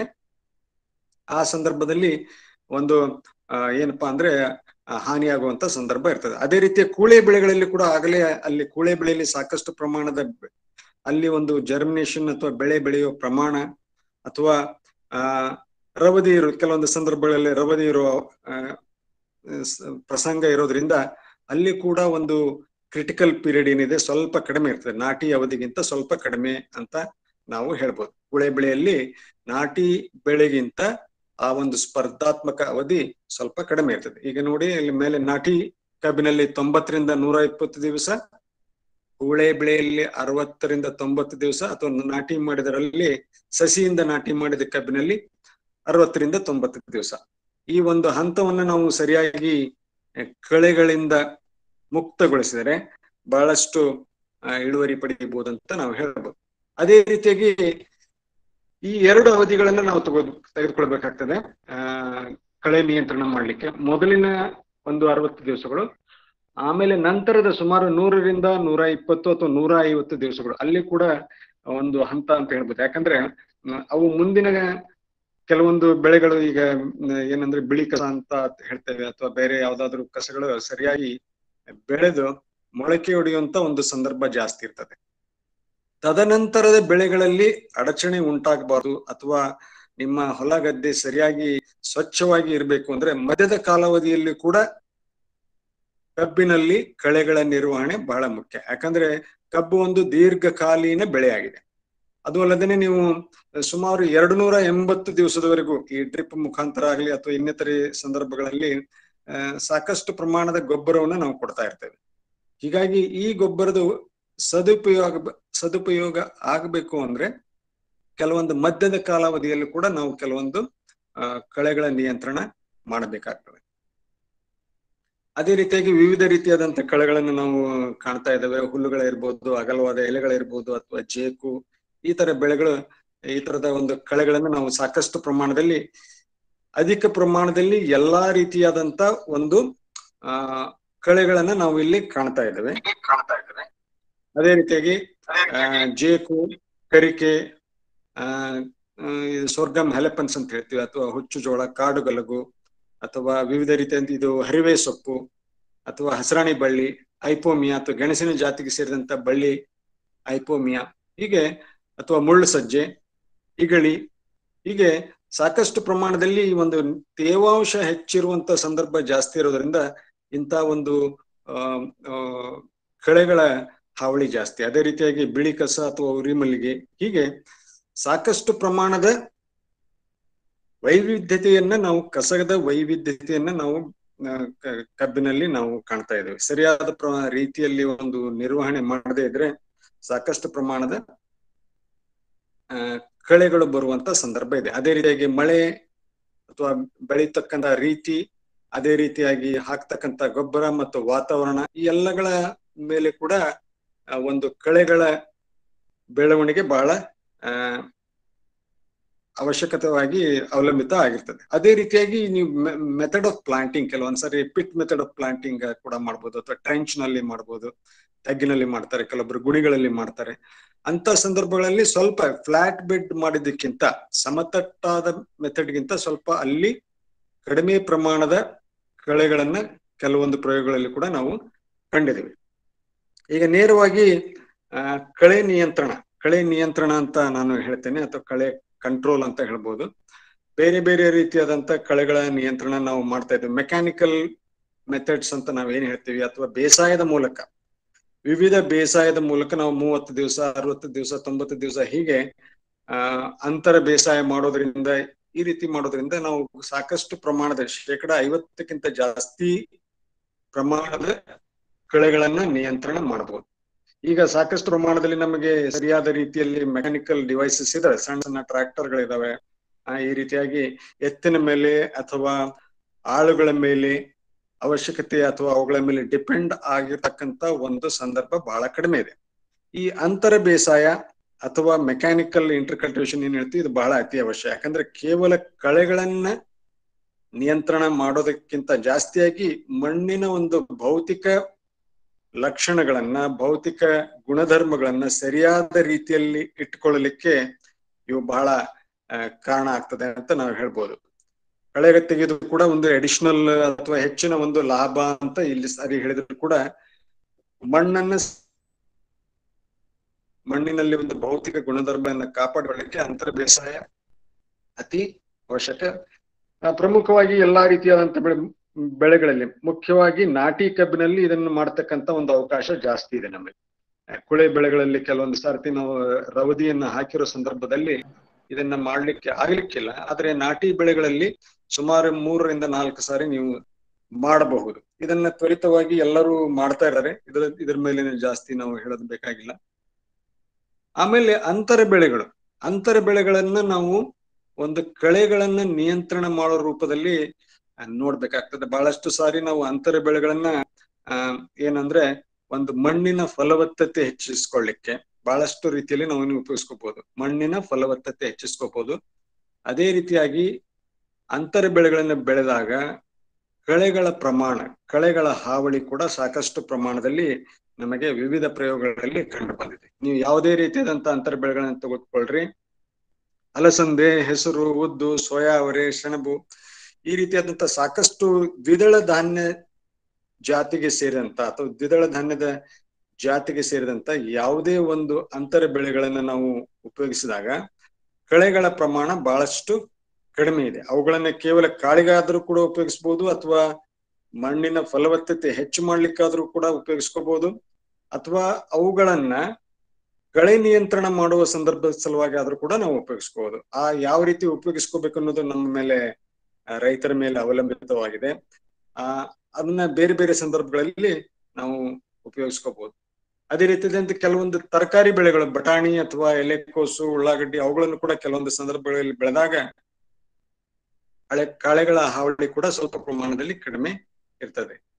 ಆ ಸಂದರ್ಭದಲ್ಲಿ ಒಂದು ಆ, ಏನಪ್ಪಾ ಅಂದ್ರೆ ಆ, ಹಾನಿಯಾಗುವಂತ ಸಂದರ್ಭ ಇರ್ತದೆ ಅದೇ ರೀತಿಯ ಕೂಳೆ ಬೆಳೆಗಳಲ್ಲಿ ಕೂಡ ಆಗಲೇ ಅಲ್ಲಿ ಕೂಳೆ ಬೆಳೆಯಲ್ಲಿ ಸಾಕಷ್ಟು ಪ್ರಮಾಣದ ಬೆ- ಅಲ್ಲಿ ಒಂದು ಜರ್ಮಿನೇಷನ್ ಅಥವಾ ಬೆಳೆ ಬೆಳೆಯುವ ಪ್ರಮಾಣ ಅಥವಾ ಆ ರವದಿ ಇರೋ ಕೆಲವೊಂದು ಸಂದರ್ಭಗಳಲ್ಲಿ ರವದಿ ಇರುವ ಆ, ಸ- ಪ್ರಸಂಗ ಇರೋದ್ರಿಂದ ಅಲ್ಲಿ ಕೂಡ ಒಂದು ಕ್ರಿಟಿಕಲ್ ಪೀರಿಯಡ್ ಏನಿದೆ ಸ್ವಲ್ಪ ಕಡಿಮೆ ಇರ್ತದೆ ನಾಟಿ ಅವಧಿಗಿಂತ ಸ್ವಲ್ಪ ಕಡಿಮೆ ಅಂತ ನಾವು ಹೇಳ್ಬೋದು ಕೂಳೆ ಬೆಳೆಯಲ್ಲಿ ನಾಟಿ ಬೆಳೆಗಿಂತ ಆ ಒಂದು ಸ್ಪರ್ಧಾತ್ಮಕ ಅವಧಿ ಸ್ವಲ್ಪ ಕಡಿಮೆ ಇರ್ತದೆ ಈಗ ನೋಡಿ ಇಲ್ಲಿ ಮೇಲೆ ನಾಟಿ ಕಬ್ಬಿನಲ್ಲಿ ತೊಂಬತ್ತರಿಂದ ನೂರ ಇಪ್ಪತ್ತು ದಿವಸ ಕೂಳೆ ಬೆಳೆಯಲ್ಲಿ ಅರವತ್ತರಿಂದ ತೊಂಬತ್ತು ದಿವಸ ಅಥವಾ ನಾಟಿ ಮಾಡಿದರಲ್ಲಿ ಸಸಿಯಿಂದ ನಾಟಿ ಮಾಡಿದ ಕಬ್ಬಿನಲ್ಲಿ ಅರವತ್ತರಿಂದ ತೊಂಬತ್ತು ದಿವಸ ಈ ಒಂದು ಹಂತವನ್ನು ನಾವು ಸರಿಯಾಗಿ ಅಹ್, ಕಳೆಗಳಿಂದ ಮುಕ್ತಗೊಳಿಸಿದರೆ ಬಹಳಷ್ಟು ಆ, ಇಳುವರಿ ಪಡೆಯಬಹುದು ಅಂತ ನಾವು ಹೇಳ್ಬೋದು ಅದೇ ರೀತಿಯಾಗಿ ಈ ಎರಡು ಅವಧಿಗಳನ್ನ ನಾವು ತಗೋ ತೆಗೆದುಕೊಳ್ಬೇಕಾಗ್ತದೆ ಆ ಕಳೆ ನಿಯಂತ್ರಣ ಮಾಡ್ಲಿಕ್ಕೆ ಮೊದಲಿನ ಒಂದು ಅರವತ್ತು ದಿವಸಗಳು ಆಮೇಲೆ ನಂತರದ ಸುಮಾರು ನೂರರಿಂದ ನೂರ ಇಪ್ಪತ್ತು ಅಥವಾ ನೂರ ಐವತ್ತು ದಿವಸಗಳು ಅಲ್ಲಿ ಕೂಡ ಒಂದು ಹಂತ ಅಂತ ಹೇಳ್ಬೋದು ಯಾಕಂದ್ರೆ ಮ್, ಅವು ಮುಂದಿನ ಕೆಲವೊಂದು ಬೆಳೆಗಳು ಈಗ ಮ್, ಏನಂದ್ರೆ ಬಿಳಿ ಕಸ ಅಂತ ಹೇಳ್ತೇವೆ ಅಥವಾ ಬೇರೆ ಯಾವ್ದಾದ್ರು ಕಸಗಳು ಸರಿಯಾಗಿ ಬೆಳೆದು ಮೊಳಕೆ ಹೊಡೆಯುವಂತ ಒಂದು ಸಂದರ್ಭ ಜಾಸ್ತಿ ಇರ್ತದೆ ತದನಂತರದ ಬೆಳೆಗಳಲ್ಲಿ ಅಡಚಣೆ ಉಂಟಾಗಬಾರದು ಅಥವಾ ನಿಮ್ಮ ಹೊಲ ಗದ್ದೆ ಸರಿಯಾಗಿ ಸ್ವಚ್ಛವಾಗಿ ಇರಬೇಕು ಅಂದ್ರೆ ಮಧ್ಯದ ಕಾಲಾವಧಿಯಲ್ಲಿ ಕೂಡ ಕಬ್ಬಿನಲ್ಲಿ ಕಳೆಗಳ ನಿರ್ವಹಣೆ ಬಹಳ ಮುಖ್ಯ ಯಾಕಂದ್ರೆ ಕಬ್ಬು ಒಂದು ದೀರ್ಘಕಾಲೀನ ಬೆಳೆಯಾಗಿದೆ ಅದು ಅಲ್ಲದೆ ನೀವು ಸುಮಾರು ಎರಡು ನೂರ ಎಂಬತ್ತು ದಿವಸದವರೆಗೂ ಈ ಡ್ರಿಪ್ ಮುಖಾಂತರ ಆಗಲಿ ಅಥವಾ ಇನ್ನಿತರೆ ಸಂದರ್ಭಗಳಲ್ಲಿ ಆ, ಸಾಕಷ್ಟು ಪ್ರಮಾಣದ ಗೊಬ್ಬರವನ್ನು ನಾವು ಕೊಡ್ತಾ ಇರ್ತೇವೆ ಹೀಗಾಗಿ ಈ ಗೊಬ್ಬರದ ಸದುಪಯೋಗ ಸದುಪಯೋಗ ಆಗಬೇಕು ಅಂದ್ರೆ ಕೆಲವೊಂದು ಮಧ್ಯದ ಕಾಲಾವಧಿಯಲ್ಲಿ ಕೂಡ ನಾವು ಕೆಲವೊಂದು ಆ, ಕಳೆಗಳ ನಿಯಂತ್ರಣ ಮಾಡಬೇಕಾಗ್ತದೆ ಅದೇ ರೀತಿಯಾಗಿ ವಿವಿಧ ರೀತಿಯಾದಂತ ಕಳೆಗಳನ್ನು ನಾವು ಕಾಣ್ತಾ ಇದ್ದೇವೆ ಹುಲ್ಲುಗಳಿರ್ಬೋದು ಅಗಲವಾದ ಎಲೆಗಳಿರ್ಬೋದು ಅಥವಾ ಜೇಕು ಈ ತರ ಬೆಳೆಗಳು ಈ ತರದ ಒಂದು ಕಳೆಗಳನ್ನು ನಾವು ಸಾಕಷ್ಟು ಪ್ರಮಾಣದಲ್ಲಿ ಅಧಿಕ ಪ್ರಮಾಣದಲ್ಲಿ ಎಲ್ಲಾ ರೀತಿಯಾದಂತ ಒಂದು ಆ ಕಳೆಗಳನ್ನ ನಾವು ಇಲ್ಲಿ ಕಾಣ್ತಾ ಇದ್ದೇವೆ ಕಾಣ್ತಾ ಇದ್ದೇವೆ ಅದೇ ರೀತಿಯಾಗಿ ಆ, ಜೇಕು ಕರಿಕೆ ಆ ಆ, ಇದು ಸ್ವರ್ಗಂ ಹೆಲೆಪನ್ಸ್ ಅಂತ ಹೇಳ್ತೀವಿ ಅಥವಾ ಹುಚ್ಚು ಜೋಳ ಕಾಡುಗಲಗು ಅಥವಾ ವಿವಿಧ ರೀತಿಯ ಇದು ಹರಿವೆ ಸೊಪ್ಪು ಅಥವಾ ಹಸರಾಣಿ ಬಳ್ಳಿ ಐಪೋಮಿಯಾ ಅಥವಾ ಗೆಣಸಿನ ಜಾತಿಗೆ ಸೇರಿದಂತ ಬಳ್ಳಿ ಐಪೋಮಿಯಾ ಹೀಗೆ ಅಥವಾ ಮುಳ್ಳು ಸಜ್ಜೆ ಇಗಳಿ ಹೀಗೆ ಸಾಕಷ್ಟು ಪ್ರಮಾಣದಲ್ಲಿ ಈ ಒಂದು ತೇವಾಂಶ ಹೆಚ್ಚಿರುವಂತ ಸಂದರ್ಭ ಜಾಸ್ತಿ ಇರೋದ್ರಿಂದ ಇಂಥ ಒಂದು ಆ ಆ, ಕಳೆಗಳ ಹಾವಳಿ ಜಾಸ್ತಿ ಅದೇ ರೀತಿಯಾಗಿ ಬಿಳಿ ಕಸ ಅಥವಾ ಉರಿಮಲ್ಲಿಗೆ ಹೀಗೆ ಸಾಕಷ್ಟು ಪ್ರಮಾಣದ ವೈವಿಧ್ಯತೆಯನ್ನ ನಾವು ಕಸದ ವೈವಿಧ್ಯತೆಯನ್ನ ನಾವು ಆ, ಕ- ಕಬ್ಬಿನಲ್ಲಿ ನಾವು ಕಾಣ್ತಾ ಇದ್ದೇವೆ ಸರಿಯಾದ ಪ್ರ ರೀತಿಯಲ್ಲಿ ಒಂದು ನಿರ್ವಹಣೆ ಮಾಡದೇ ಇದ್ರೆ ಸಾಕಷ್ಟು ಪ್ರಮಾಣದ ಆ, ಕಳೆಗಳು ಬರುವಂತ ಸಂದರ್ಭ ಇದೆ ಅದೇ ರೀತಿಯಾಗಿ ಮಳೆ ಅಥವಾ ಬೆಳೀತಕ್ಕಂತ ರೀತಿ ಅದೇ ರೀತಿಯಾಗಿ ಹಾಕ್ತಕ್ಕಂತ ಗೊಬ್ಬರ ಮತ್ತು ವಾತಾವರಣ ಈ ಎಲ್ಲಗಳ ಮೇಲೆ ಕೂಡ ಆ, ಒಂದು ಕಳೆಗಳ ಬೆಳವಣಿಗೆ ಬಹಳ ಆ ಅವಶ್ಯಕತೆವಾಗಿ ಅವಲಂಬಿತ ಆಗಿರ್ತದೆ ಅದೇ ರೀತಿಯಾಗಿ ನೀವು ಮೆಥಡ್ ಆಫ್ ಪ್ಲಾಂಟಿಂಗ್ ಕೆಲವೊಂದ್ಸರಿ ಪಿಟ್ ಮೆಥಡ್ ಆಫ್ ಪ್ಲಾಂಟಿಂಗ್ ಕೂಡ ಮಾಡ್ಬೋದು ಅಥವಾ ಟ್ರೆಂಚ್ ನಲ್ಲಿ ಮಾಡ್ಬೋದು ತಗ್ಗಿನಲ್ಲಿ ಮಾಡ್ತಾರೆ ಕೆಲವೊಬ್ರು ಗುಣಿಗಳಲ್ಲಿ ಮಾಡ್ತಾರೆ ಅಂತ ಸಂದರ್ಭಗಳಲ್ಲಿ ಸ್ವಲ್ಪ ಫ್ಲಾಟ್ ಬೆಡ್ ಮಾಡಿದ್ದಕ್ಕಿಂತ ಸಮತಟ್ಟಾದ ಮೆಥಡ್ಗಿಂತ ಸ್ವಲ್ಪ ಅಲ್ಲಿ ಕಡಿಮೆ ಪ್ರಮಾಣದ ಕಳೆಗಳನ್ನ ಕೆಲವೊಂದು ಪ್ರಯೋಗಗಳಲ್ಲಿ ಕೂಡ ನಾವು ಕಂಡಿದ್ದೀವಿ ಈಗ ನೇರವಾಗಿ ಆ ಕಳೆ ನಿಯಂತ್ರಣ ಕಳೆ ನಿಯಂತ್ರಣ ಅಂತ ನಾನು ಹೇಳ್ತೇನೆ ಅಥವಾ ಕಳೆ ಕಂಟ್ರೋಲ್ ಅಂತ ಹೇಳ್ಬೋದು ಬೇರೆ ಬೇರೆ ರೀತಿಯಾದಂತ ಕಳೆಗಳ ನಿಯಂತ್ರಣ ನಾವು ಮಾಡ್ತಾ ಇದ್ದೇವೆ ಮೆಕ್ಯಾನಿಕಲ್ ಮೆಥಡ್ಸ್ ಅಂತ ನಾವ್ ಏನ್ ಹೇಳ್ತೀವಿ ಅಥವಾ ಬೇಸಾಯದ ಮೂಲಕ ವಿವಿಧ ಬೇಸಾಯದ ಮೂಲಕ ನಾವು ಮೂವತ್ತು ದಿವಸ ಅರವತ್ತು ದಿವಸ ತೊಂಬತ್ತು ದಿವಸ ಹೀಗೆ ಆ ಅಂತರ ಬೇಸಾಯ ಮಾಡೋದ್ರಿಂದ ಈ ರೀತಿ ಮಾಡೋದ್ರಿಂದ ನಾವು ಸಾಕಷ್ಟು ಪ್ರಮಾಣದ ಶೇಕಡ ಐವತ್ತಕ್ಕಿಂತ ಜಾಸ್ತಿ ಪ್ರಮಾಣದ ಕಳೆಗಳನ್ನ ನಿಯಂತ್ರಣ ಮಾಡಬಹುದು ಈಗ ಸಾಕಷ್ಟು ಪ್ರಮಾಣದಲ್ಲಿ ನಮಗೆ ಸರಿಯಾದ ರೀತಿಯಲ್ಲಿ ಮೆಕ್ಯಾನಿಕಲ್ ಡಿವೈಸಸ್ ಇದಾವೆ ಸಣ್ಣ ಸಣ್ಣ ಟ್ರಾಕ್ಟರ್ ಗಳಿದಾವೆ ಆ, ಈ ರೀತಿಯಾಗಿ ಎತ್ತಿನ ಮೇಲೆ ಅಥವಾ ಆಳುಗಳ ಮೇಲೆ ಅವಶ್ಯಕತೆ ಅಥವಾ ಅವುಗಳ ಮೇಲೆ ಡಿಪೆಂಡ್ ಆಗಿರ್ತಕ್ಕಂತ ಒಂದು ಸಂದರ್ಭ ಬಹಳ ಕಡಿಮೆ ಇದೆ ಈ ಅಂತರ ಬೇಸಾಯ ಅಥವಾ ಮೆಕ್ಯಾನಿಕಲ್ ಇಂಟರ್ಕಲ್ಟಿವೇಶನ್ ಏನ್ ಹೇಳ್ತೀವಿ ಇದು ಬಹಳ ಅತಿ ಅವಶ್ಯ ಯಾಕಂದ್ರೆ ಕೇವಲ ಕಳೆಗಳನ್ನ ನಿಯಂತ್ರಣ ಮಾಡೋದಕ್ಕಿಂತ ಜಾಸ್ತಿಯಾಗಿ ಮಣ್ಣಿನ ಒಂದು ಭೌತಿಕ ಲಕ್ಷಣಗಳನ್ನ ಭೌತಿಕ ಗುಣಧರ್ಮಗಳನ್ನ ಸರಿಯಾದ ರೀತಿಯಲ್ಲಿ ಇಟ್ಕೊಳ್ಳಲಿಕ್ಕೆ ಇವು ಬಹಳ ಆ, ಕಾರಣ ಆಗ್ತದೆ ಅಂತ ನಾವು ಹೇಳ್ಬೋದು ಕಳೆ ತೆಗೆದು ಕೂಡ ಒಂದು ಅಡಿಷನಲ್ ಅಥವಾ ಹೆಚ್ಚಿನ ಒಂದು ಲಾಭ ಅಂತ ಇಲ್ಲಿ ಸರಿ ಹೇಳಿದ್ರು ಕೂಡ ಮಣ್ಣನ್ನ ಸ್- ಮಣ್ಣಿನಲ್ಲಿ ಒಂದು ಭೌತಿಕ ಗುಣಧರ್ಮವನ್ನ ಕಾಪಾಡಿಕೊಳ್ಳಿಕ್ಕೆ ಅಂತರ ಬೇಸಾಯ ಅತಿ ಅವಶ್ಯಕ ಆ, ಪ್ರಮುಖವಾಗಿ ಎಲ್ಲಾ ರೀತಿಯಾದಂತ ಬೆಳೆ ಬೆಳೆಗಳಲ್ಲಿ ಮುಖ್ಯವಾಗಿ ನಾಟಿ ಕಬ್ಬಿನಲ್ಲಿ ಇದನ್ನು ಮಾಡ್ತಕ್ಕಂತ ಒಂದು ಅವಕಾಶ ಜಾಸ್ತಿ ಇದೆ ನಮಗೆ ಆ, ಕುಳೆ ಬೆಳೆಗಳಲ್ಲಿ ಕೆಲವೊಂದು ಸರ್ತಿ ನಾವು ರವದಿಯನ್ನ ಹಾಕಿರೋ ಸಂದರ್ಭದಲ್ಲಿ ಇದನ್ನ ಮಾಡ್ಲಿಕ್ಕೆ ಆಗ್ಲಿಕ್ಕಿಲ್ಲ ಆದ್ರೆ ನಾಟಿ ಬೆಳೆಗಳಲ್ಲಿ ಸುಮಾರು ಮೂರರಿಂದ ನಾಲ್ಕು ಸಾರಿ ನೀವು ಮಾಡಬಹುದು ಇದನ್ನ ತ್ವರಿತವಾಗಿ ಎಲ್ಲರೂ ಮಾಡ್ತಾ ಇದ್ದಾರೆ ಇದ್ರ ಇದ್ರ ಮೇಲೆ ಜಾಸ್ತಿ ನಾವು ಹೇಳೋದು ಬೇಕಾಗಿಲ್ಲ ಆಮೇಲೆ ಅಂತರ ಬೆಳೆಗಳು ಅಂತರ ಬೆಳೆಗಳನ್ನ ನಾವು ಒಂದು ಕಳೆಗಳನ್ನ ನಿಯಂತ್ರಣ ಮಾಡೋ ರೂಪದಲ್ಲಿ ಆ, ನೋಡ್ಬೇಕಾಗ್ತದೆ ಬಹಳಷ್ಟು ಸಾರಿ ನಾವು ಅಂತರ ಬೆಳೆಗಳನ್ನ ಆ ಏನಂದ್ರೆ ಒಂದು ಮಣ್ಣಿನ ಫಲವತ್ತತೆ ಹೆಚ್ಚಿಸ್ಕೊಳ್ಳಿಕ್ಕೆ ಬಹಳಷ್ಟು ರೀತಿಯಲ್ಲಿ ನಾವು ಇನ್ನು ಉಪಯೋಗಿಸ್ಕೋಬಹುದು ಮಣ್ಣಿನ ಫಲವತ್ತತೆ ಹೆಚ್ಚಿಸ್ಕೋಬಹುದು ಅದೇ ರೀತಿಯಾಗಿ ಅಂತರ ಬೆಳೆಗಳನ್ನ ಬೆಳೆದಾಗ ಕಳೆಗಳ ಪ್ರಮಾಣ ಕಳೆಗಳ ಹಾವಳಿ ಕೂಡ ಸಾಕಷ್ಟು ಪ್ರಮಾಣದಲ್ಲಿ ನಮಗೆ ವಿವಿಧ ಪ್ರಯೋಗಗಳಲ್ಲಿ ಕಂಡು ಬಂದಿದೆ ನೀವು ಯಾವುದೇ ರೀತಿಯಾದಂತ ಅಂತರ ಬೆಳೆಗಳನ್ನ ತೆಗೆದುಕೊಳ್ರಿ ಅಲಸಂದೆ ಹೆಸರು ಉದ್ದು ಸೋಯಾ ಅವರೆ ಸೆಣಬು ಈ ರೀತಿಯಾದಂತ ಸಾಕಷ್ಟು ದ್ವಿದಳ ಧಾನ್ಯ ಜಾತಿಗೆ ಸೇರಿದಂತ ಅಥವಾ ದ್ವಿದಳ ಧಾನ್ಯದ ಜಾತಿಗೆ ಸೇರಿದಂತ ಯಾವುದೇ ಒಂದು ಅಂತರ ಬೆಳೆಗಳನ್ನ ನಾವು ಉಪಯೋಗಿಸಿದಾಗ ಕಳೆಗಳ ಪ್ರಮಾಣ ಬಹಳಷ್ಟು ಕಡಿಮೆ ಇದೆ ಅವುಗಳನ್ನ ಕೇವಲ ಕಾಳಿಗಾದ್ರೂ ಕೂಡ ಉಪಯೋಗಿಸಬಹುದು ಅಥವಾ ಮಣ್ಣಿನ ಫಲವತ್ತತೆ ಹೆಚ್ಚು ಮಾಡ್ಲಿಕ್ಕಾದ್ರೂ ಕೂಡ ಉಪಯೋಗಿಸ್ಕೋಬಹುದು ಅಥವಾ ಅವುಗಳನ್ನ ಕಳೆ ನಿಯಂತ್ರಣ ಮಾಡುವ ಸಂದರ್ಭದ ಸಲುವಾಗಿ ಆದ್ರೂ ಕೂಡ ನಾವು ಉಪಯೋಗಿಸ್ಕೋಬಹುದು ಆ ಯಾವ ರೀತಿ ಉಪಯೋಗಿಸ್ಕೋಬೇಕು ಅನ್ನೋದು ನಮ್ಮ ಮೇಲೆ ಆ, ರೈತರ ಮೇಲೆ ಅವಲಂಬಿತವಾಗಿದೆ ಆ ಅದನ್ನ ಬೇರೆ ಬೇರೆ ಸಂದರ್ಭಗಳಲ್ಲಿ ನಾವು ಉಪಯೋಗಿಸ್ಕೋಬಹುದು ಅದೇ ರೀತಿಯಾದಂತೆ ಕೆಲವೊಂದು ತರಕಾರಿ ಬೆಳೆಗಳು ಬಟಾಣಿ ಅಥವಾ ಎಲೆಕೋಸು ಉಳ್ಳಾಗಡ್ಡಿ ಅವುಗಳನ್ನು ಕೂಡ ಕೆಲವೊಂದು ಸಂದರ್ಭಗಳಲ್ಲಿ ಬೆಳೆದಾಗ ಹಳೆ ಕಳೆಗಳ ಹಾವಳಿ ಕೂಡ ಸ್ವಲ್ಪ ಪ್ರಮಾಣದಲ್ಲಿ ಕಡಿಮೆ ಇರ್ತದೆ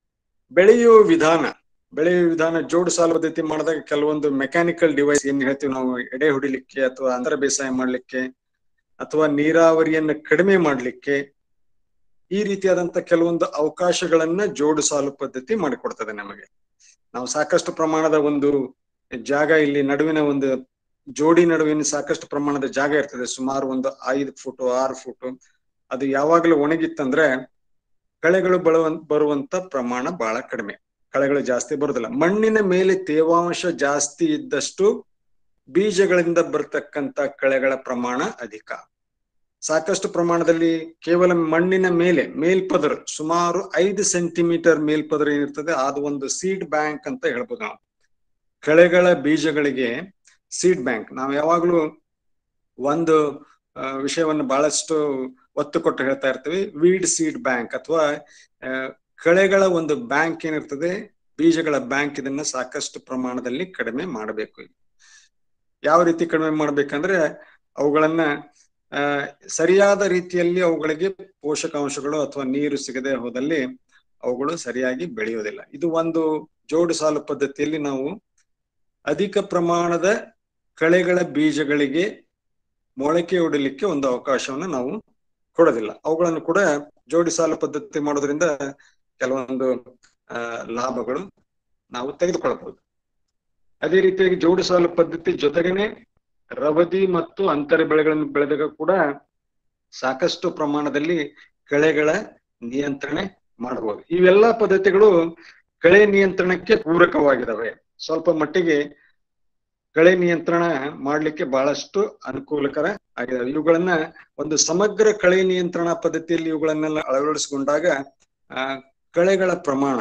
ಬೆಳೆಯುವ ವಿಧಾನ ಬೆಳೆಯುವ ವಿಧಾನ ಜೋಡು ಸಾಲು ಪದ್ಧತಿ ಮಾಡಿದಾಗ ಕೆಲವೊಂದು ಮೆಕ್ಯಾನಿಕಲ್ ಡಿವೈಸ್ ಏನ್ ಹೇಳ್ತೀವಿ ನಾವು ಎಡೆ ಹೊಡಿಲಿಕ್ಕೆ ಅಥವಾ ಅಂತರ ಬೇಸಾಯ ಮಾಡ್ಲಿಕ್ಕೆ ಅಥವಾ ನೀರಾವರಿಯನ್ನ ಕಡಿಮೆ ಮಾಡ್ಲಿಕ್ಕೆ ಈ ರೀತಿಯಾದಂತ ಕೆಲವೊಂದು ಅವಕಾಶಗಳನ್ನ ಜೋಡು ಸಾಲು ಪದ್ಧತಿ ಮಾಡಿಕೊಡ್ತದೆ ನಮಗೆ ನಾವು ಸಾಕಷ್ಟು ಪ್ರಮಾಣದ ಒಂದು ಜಾಗ ಇಲ್ಲಿ ನಡುವಿನ ಒಂದು ಜೋಡಿ ನಡುವಿನ ಸಾಕಷ್ಟು ಪ್ರಮಾಣದ ಜಾಗ ಇರ್ತದೆ ಸುಮಾರು ಒಂದು ಐದು ಫುಟ್ ಆರು ಫುಟ್ ಅದು ಯಾವಾಗಲೂ ಒಣಗಿತ್ತಂದ್ರೆ ಕಳೆಗಳು ಬಳುವ ಬರುವಂತ ಪ್ರಮಾಣ ಬಹಳ ಕಡಿಮೆ ಕಳೆಗಳು ಜಾಸ್ತಿ ಬರುದಿಲ್ಲ ಮಣ್ಣಿನ ಮೇಲೆ ತೇವಾಂಶ ಜಾಸ್ತಿ ಇದ್ದಷ್ಟು ಬೀಜಗಳಿಂದ ಬರ್ತಕ್ಕಂತ ಕಳೆಗಳ ಪ್ರಮಾಣ ಅಧಿಕ ಸಾಕಷ್ಟು ಪ್ರಮಾಣದಲ್ಲಿ ಕೇವಲ ಮಣ್ಣಿನ ಮೇಲೆ ಮೇಲ್ಪದರ ಸುಮಾರು ಐದು ಸೆಂಟಿಮೀಟರ್ ಮೇಲ್ಪದರ ಏನಿರ್ತದೆ ಅದು ಒಂದು ಸೀಡ್ ಬ್ಯಾಂಕ್ ಅಂತ ಹೇಳ್ಬೋದು ನಾವು ಕಳೆಗಳ ಬೀಜಗಳಿಗೆ ಸೀಡ್ ಬ್ಯಾಂಕ್ ನಾವು ಯಾವಾಗ್ಲೂ ಒಂದು ವಿಷಯವನ್ನು ಬಹಳಷ್ಟು ಒತ್ತು ಕೊಟ್ಟು ಹೇಳ್ತಾ ಇರ್ತೀವಿ ವೀಡ್ ಸೀಡ್ ಬ್ಯಾಂಕ್ ಅಥವಾ ಕಳೆಗಳ ಒಂದು ಬ್ಯಾಂಕ್ ಏನಿರ್ತದೆ ಬೀಜಗಳ ಬ್ಯಾಂಕ್ ಇದನ್ನ ಸಾಕಷ್ಟು ಪ್ರಮಾಣದಲ್ಲಿ ಕಡಿಮೆ ಮಾಡಬೇಕು ಯಾವ ರೀತಿ ಕಡಿಮೆ ಮಾಡ್ಬೇಕಂದ್ರೆ ಅವುಗಳನ್ನ ಆ ಸರಿಯಾದ ರೀತಿಯಲ್ಲಿ ಅವುಗಳಿಗೆ ಪೋಷಕಾಂಶಗಳು ಅಥವಾ ನೀರು ಸಿಗದೆ ಹೋದಲ್ಲಿ ಅವುಗಳು ಸರಿಯಾಗಿ ಬೆಳೆಯುವುದಿಲ್ಲ ಇದು ಒಂದು ಜೋಡು ಸಾಲು ಪದ್ಧತಿಯಲ್ಲಿ ನಾವು ಅಧಿಕ ಪ್ರಮಾಣದ ಕಳೆಗಳ ಬೀಜಗಳಿಗೆ ಮೊಳಕೆ ಹೊಡಲಿಕ್ಕೆ ಒಂದು ಅವಕಾಶವನ್ನು ನಾವು ಕೊಡೋದಿಲ್ಲ ಅವುಗಳನ್ನು ಕೂಡ ಜೋಡಿ ಸಾಲು ಪದ್ಧತಿ ಮಾಡೋದ್ರಿಂದ ಕೆಲವೊಂದು ಆ ಲಾಭಗಳು ನಾವು ತೆಗೆದುಕೊಳ್ಳಬಹುದು ಅದೇ ರೀತಿಯಾಗಿ ಜೋಡು ಸಾಲು ಪದ್ಧತಿ ಜೊತೆಗೇನೆ ರವದಿ ಮತ್ತು ಅಂತರ ಬೆಳೆಗಳನ್ನು ಬೆಳೆದಾಗ ಕೂಡ ಸಾಕಷ್ಟು ಪ್ರಮಾಣದಲ್ಲಿ ಕಳೆಗಳ ನಿಯಂತ್ರಣೆ ಮಾಡಬಹುದು ಇವೆಲ್ಲ ಪದ್ಧತಿಗಳು ಕಳೆ ನಿಯಂತ್ರಣಕ್ಕೆ ಪೂರಕವಾಗಿದ್ದಾವೆ ಸ್ವಲ್ಪ ಮಟ್ಟಿಗೆ ಕಳೆ ನಿಯಂತ್ರಣ ಮಾಡ್ಲಿಕ್ಕೆ ಬಹಳಷ್ಟು ಅನುಕೂಲಕರ ಆಗಿದಾವೆ ಇವುಗಳನ್ನ ಒಂದು ಸಮಗ್ರ ಕಳೆ ನಿಯಂತ್ರಣ ಪದ್ಧತಿಯಲ್ಲಿ ಇವುಗಳನ್ನೆಲ್ಲ ಅಳವಡಿಸಿಕೊಂಡಾಗ ಆ ಕಳೆಗಳ ಪ್ರಮಾಣ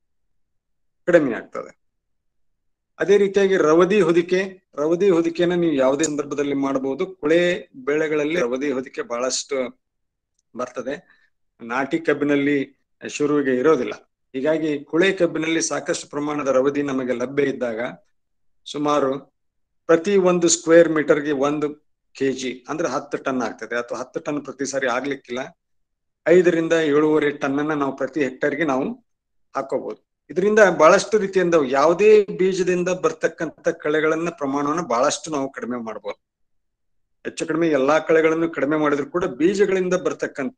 ಕಡಿಮೆ ಆಗ್ತದೆ ಅದೇ ರೀತಿಯಾಗಿ ರವದಿ ಹೊದಿಕೆ ರವದಿ ಹೊದಿಕೆನ ನೀವು ಯಾವುದೇ ಸಂದರ್ಭದಲ್ಲಿ ಮಾಡಬಹುದು ಕುಳೆ ಬೆಳೆಗಳಲ್ಲಿ ರವದಿ ಹೊದಿಕೆ ಬಹಳಷ್ಟು ಬರ್ತದೆ ನಾಟಿ ಕಬ್ಬಿನಲ್ಲಿ ಶುರುವಿಗೆ ಇರೋದಿಲ್ಲ ಹೀಗಾಗಿ ಕುಳೆ ಕಬ್ಬಿನಲ್ಲಿ ಸಾಕಷ್ಟು ಪ್ರಮಾಣದ ರವದಿ ನಮಗೆ ಲಭ್ಯ ಇದ್ದಾಗ ಸುಮಾರು ಪ್ರತಿ ಒಂದು ಸ್ಕ್ವೇರ್ ಮೀಟರ್ಗೆ ಒಂದು ಕೆಜಿ ಅಂದ್ರೆ ಹತ್ತು ಟನ್ ಆಗ್ತದೆ ಅಥವಾ ಹತ್ತು ಟನ್ ಪ್ರತಿ ಸಾರಿ ಆಗ್ಲಿಕ್ಕಿಲ್ಲ ಐದರಿಂದ ಏಳೂವರೆ ಟನ್ ಅನ್ನ ನಾವು ಪ್ರತಿ ಹೆಕ್ಟರ್ಗೆ ನಾವು ಹಾಕೋಬಹುದು ಇದರಿಂದ ಬಹಳಷ್ಟು ರೀತಿಯಿಂದ ಯಾವುದೇ ಬೀಜದಿಂದ ಬರ್ತಕ್ಕಂಥ ಕಳೆಗಳನ್ನ ಪ್ರಮಾಣವನ್ನು ಬಹಳಷ್ಟು ನಾವು ಕಡಿಮೆ ಮಾಡಬಹುದು ಹೆಚ್ಚು ಕಡಿಮೆ ಎಲ್ಲಾ ಕಳೆಗಳನ್ನು ಕಡಿಮೆ ಮಾಡಿದ್ರು ಕೂಡ ಬೀಜಗಳಿಂದ ಬರ್ತಕ್ಕಂಥ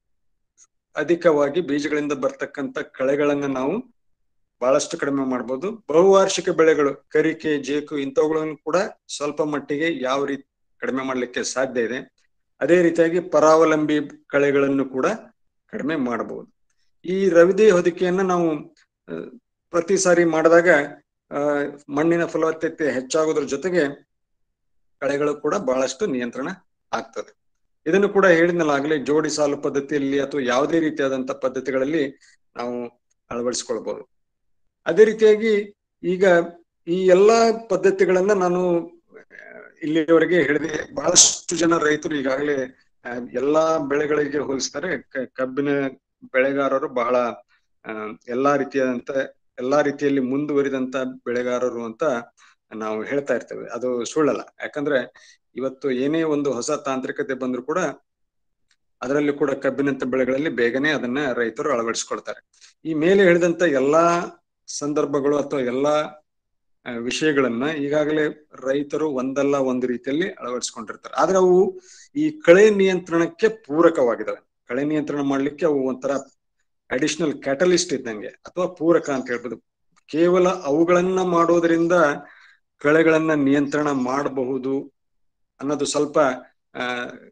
ಅಧಿಕವಾಗಿ ಬೀಜಗಳಿಂದ ಬರ್ತಕ್ಕಂಥ ಕಳೆಗಳನ್ನ ನಾವು ಬಹಳಷ್ಟು ಕಡಿಮೆ ಮಾಡ್ಬೋದು ಬಹುವಾರ್ಷಿಕ ಬೆಳೆಗಳು ಕರಿಕೆ ಜೇಕು ಇಂಥವುಗಳನ್ನು ಕೂಡ ಸ್ವಲ್ಪ ಮಟ್ಟಿಗೆ ಯಾವ ರೀತಿ ಕಡಿಮೆ ಮಾಡ್ಲಿಕ್ಕೆ ಸಾಧ್ಯ ಇದೆ ಅದೇ ರೀತಿಯಾಗಿ ಪರಾವಲಂಬಿ ಕಳೆಗಳನ್ನು ಕೂಡ ಕಡಿಮೆ ಮಾಡಬಹುದು ಈ ರವಿದೆ ಹೊದಿಕೆಯನ್ನ ನಾವು ಪ್ರತಿ ಸಾರಿ ಮಾಡಿದಾಗ ಆ ಮಣ್ಣಿನ ಫಲವತ್ತತೆ ಹೆಚ್ಚಾಗೋದ್ರ ಜೊತೆಗೆ ಕಳೆಗಳು ಕೂಡ ಬಹಳಷ್ಟು ನಿಯಂತ್ರಣ ಆಗ್ತದೆ ಇದನ್ನು ಕೂಡ ಹೇಳಿದ್ನಲ್ಲ ಆಗಲೇ ಜೋಡಿ ಸಾಲು ಪದ್ಧತಿಯಲ್ಲಿ ಅಥವಾ ಯಾವುದೇ ರೀತಿಯಾದಂತ ಪದ್ಧತಿಗಳಲ್ಲಿ ನಾವು ಅಳವಡಿಸಿಕೊಳ್ಬಹುದು ಅದೇ ರೀತಿಯಾಗಿ ಈಗ ಈ ಎಲ್ಲಾ ಪದ್ಧತಿಗಳನ್ನ ನಾನು ಇಲ್ಲಿಯವರೆಗೆ ಹೇಳಿದೆ ಬಹಳಷ್ಟು ಜನ ರೈತರು ಈಗಾಗಲೇ ಎಲ್ಲಾ ಬೆಳೆಗಳಿಗೆ ಹೋಲಿಸ್ತಾರೆ ಕಬ್ಬಿನ ಬೆಳೆಗಾರರು ಬಹಳ ಎಲ್ಲಾ ರೀತಿಯಾದಂತ ಎಲ್ಲಾ ರೀತಿಯಲ್ಲಿ ಮುಂದುವರಿದಂತ ಬೆಳೆಗಾರರು ಅಂತ ನಾವು ಹೇಳ್ತಾ ಇರ್ತೇವೆ ಅದು ಸುಳ್ಳಲ್ಲ ಯಾಕಂದ್ರೆ ಇವತ್ತು ಏನೇ ಒಂದು ಹೊಸ ತಾಂತ್ರಿಕತೆ ಬಂದ್ರು ಕೂಡ ಅದರಲ್ಲಿ ಕೂಡ ಕಬ್ಬಿನಂತ ಬೆಳೆಗಳಲ್ಲಿ ಬೇಗನೆ ಅದನ್ನ ರೈತರು ಅಳವಡಿಸ್ಕೊಳ್ತಾರೆ ಈ ಮೇಲೆ ಹೇಳಿದಂತ ಎಲ್ಲಾ ಸಂದರ್ಭಗಳು ಅಥವಾ ಎಲ್ಲಾ ವಿಷಯಗಳನ್ನ ಈಗಾಗಲೇ ರೈತರು ಒಂದಲ್ಲ ಒಂದು ರೀತಿಯಲ್ಲಿ ಅಳವಡಿಸ್ಕೊಂಡಿರ್ತಾರೆ ಆದ್ರೆ ಅವು ಈ ಕಳೆ ನಿಯಂತ್ರಣಕ್ಕೆ ಪೂರಕವಾಗಿದ್ದಾವೆ ಕಳೆ ನಿಯಂತ್ರಣ ಮಾಡ್ಲಿಕ್ಕೆ ಅವು ಒಂಥರ ಅಡಿಷನಲ್ ಕ್ಯಾಟಲಿಸ್ಟ್ ಇದ್ದಂಗೆ ಅಥವಾ ಪೂರಕ ಅಂತ ಹೇಳ್ಬೋದು ಕೇವಲ ಅವುಗಳನ್ನ ಮಾಡೋದ್ರಿಂದ ಕಳೆಗಳನ್ನ ನಿಯಂತ್ರಣ ಮಾಡಬಹುದು ಅನ್ನೋದು ಸ್ವಲ್ಪ ಆ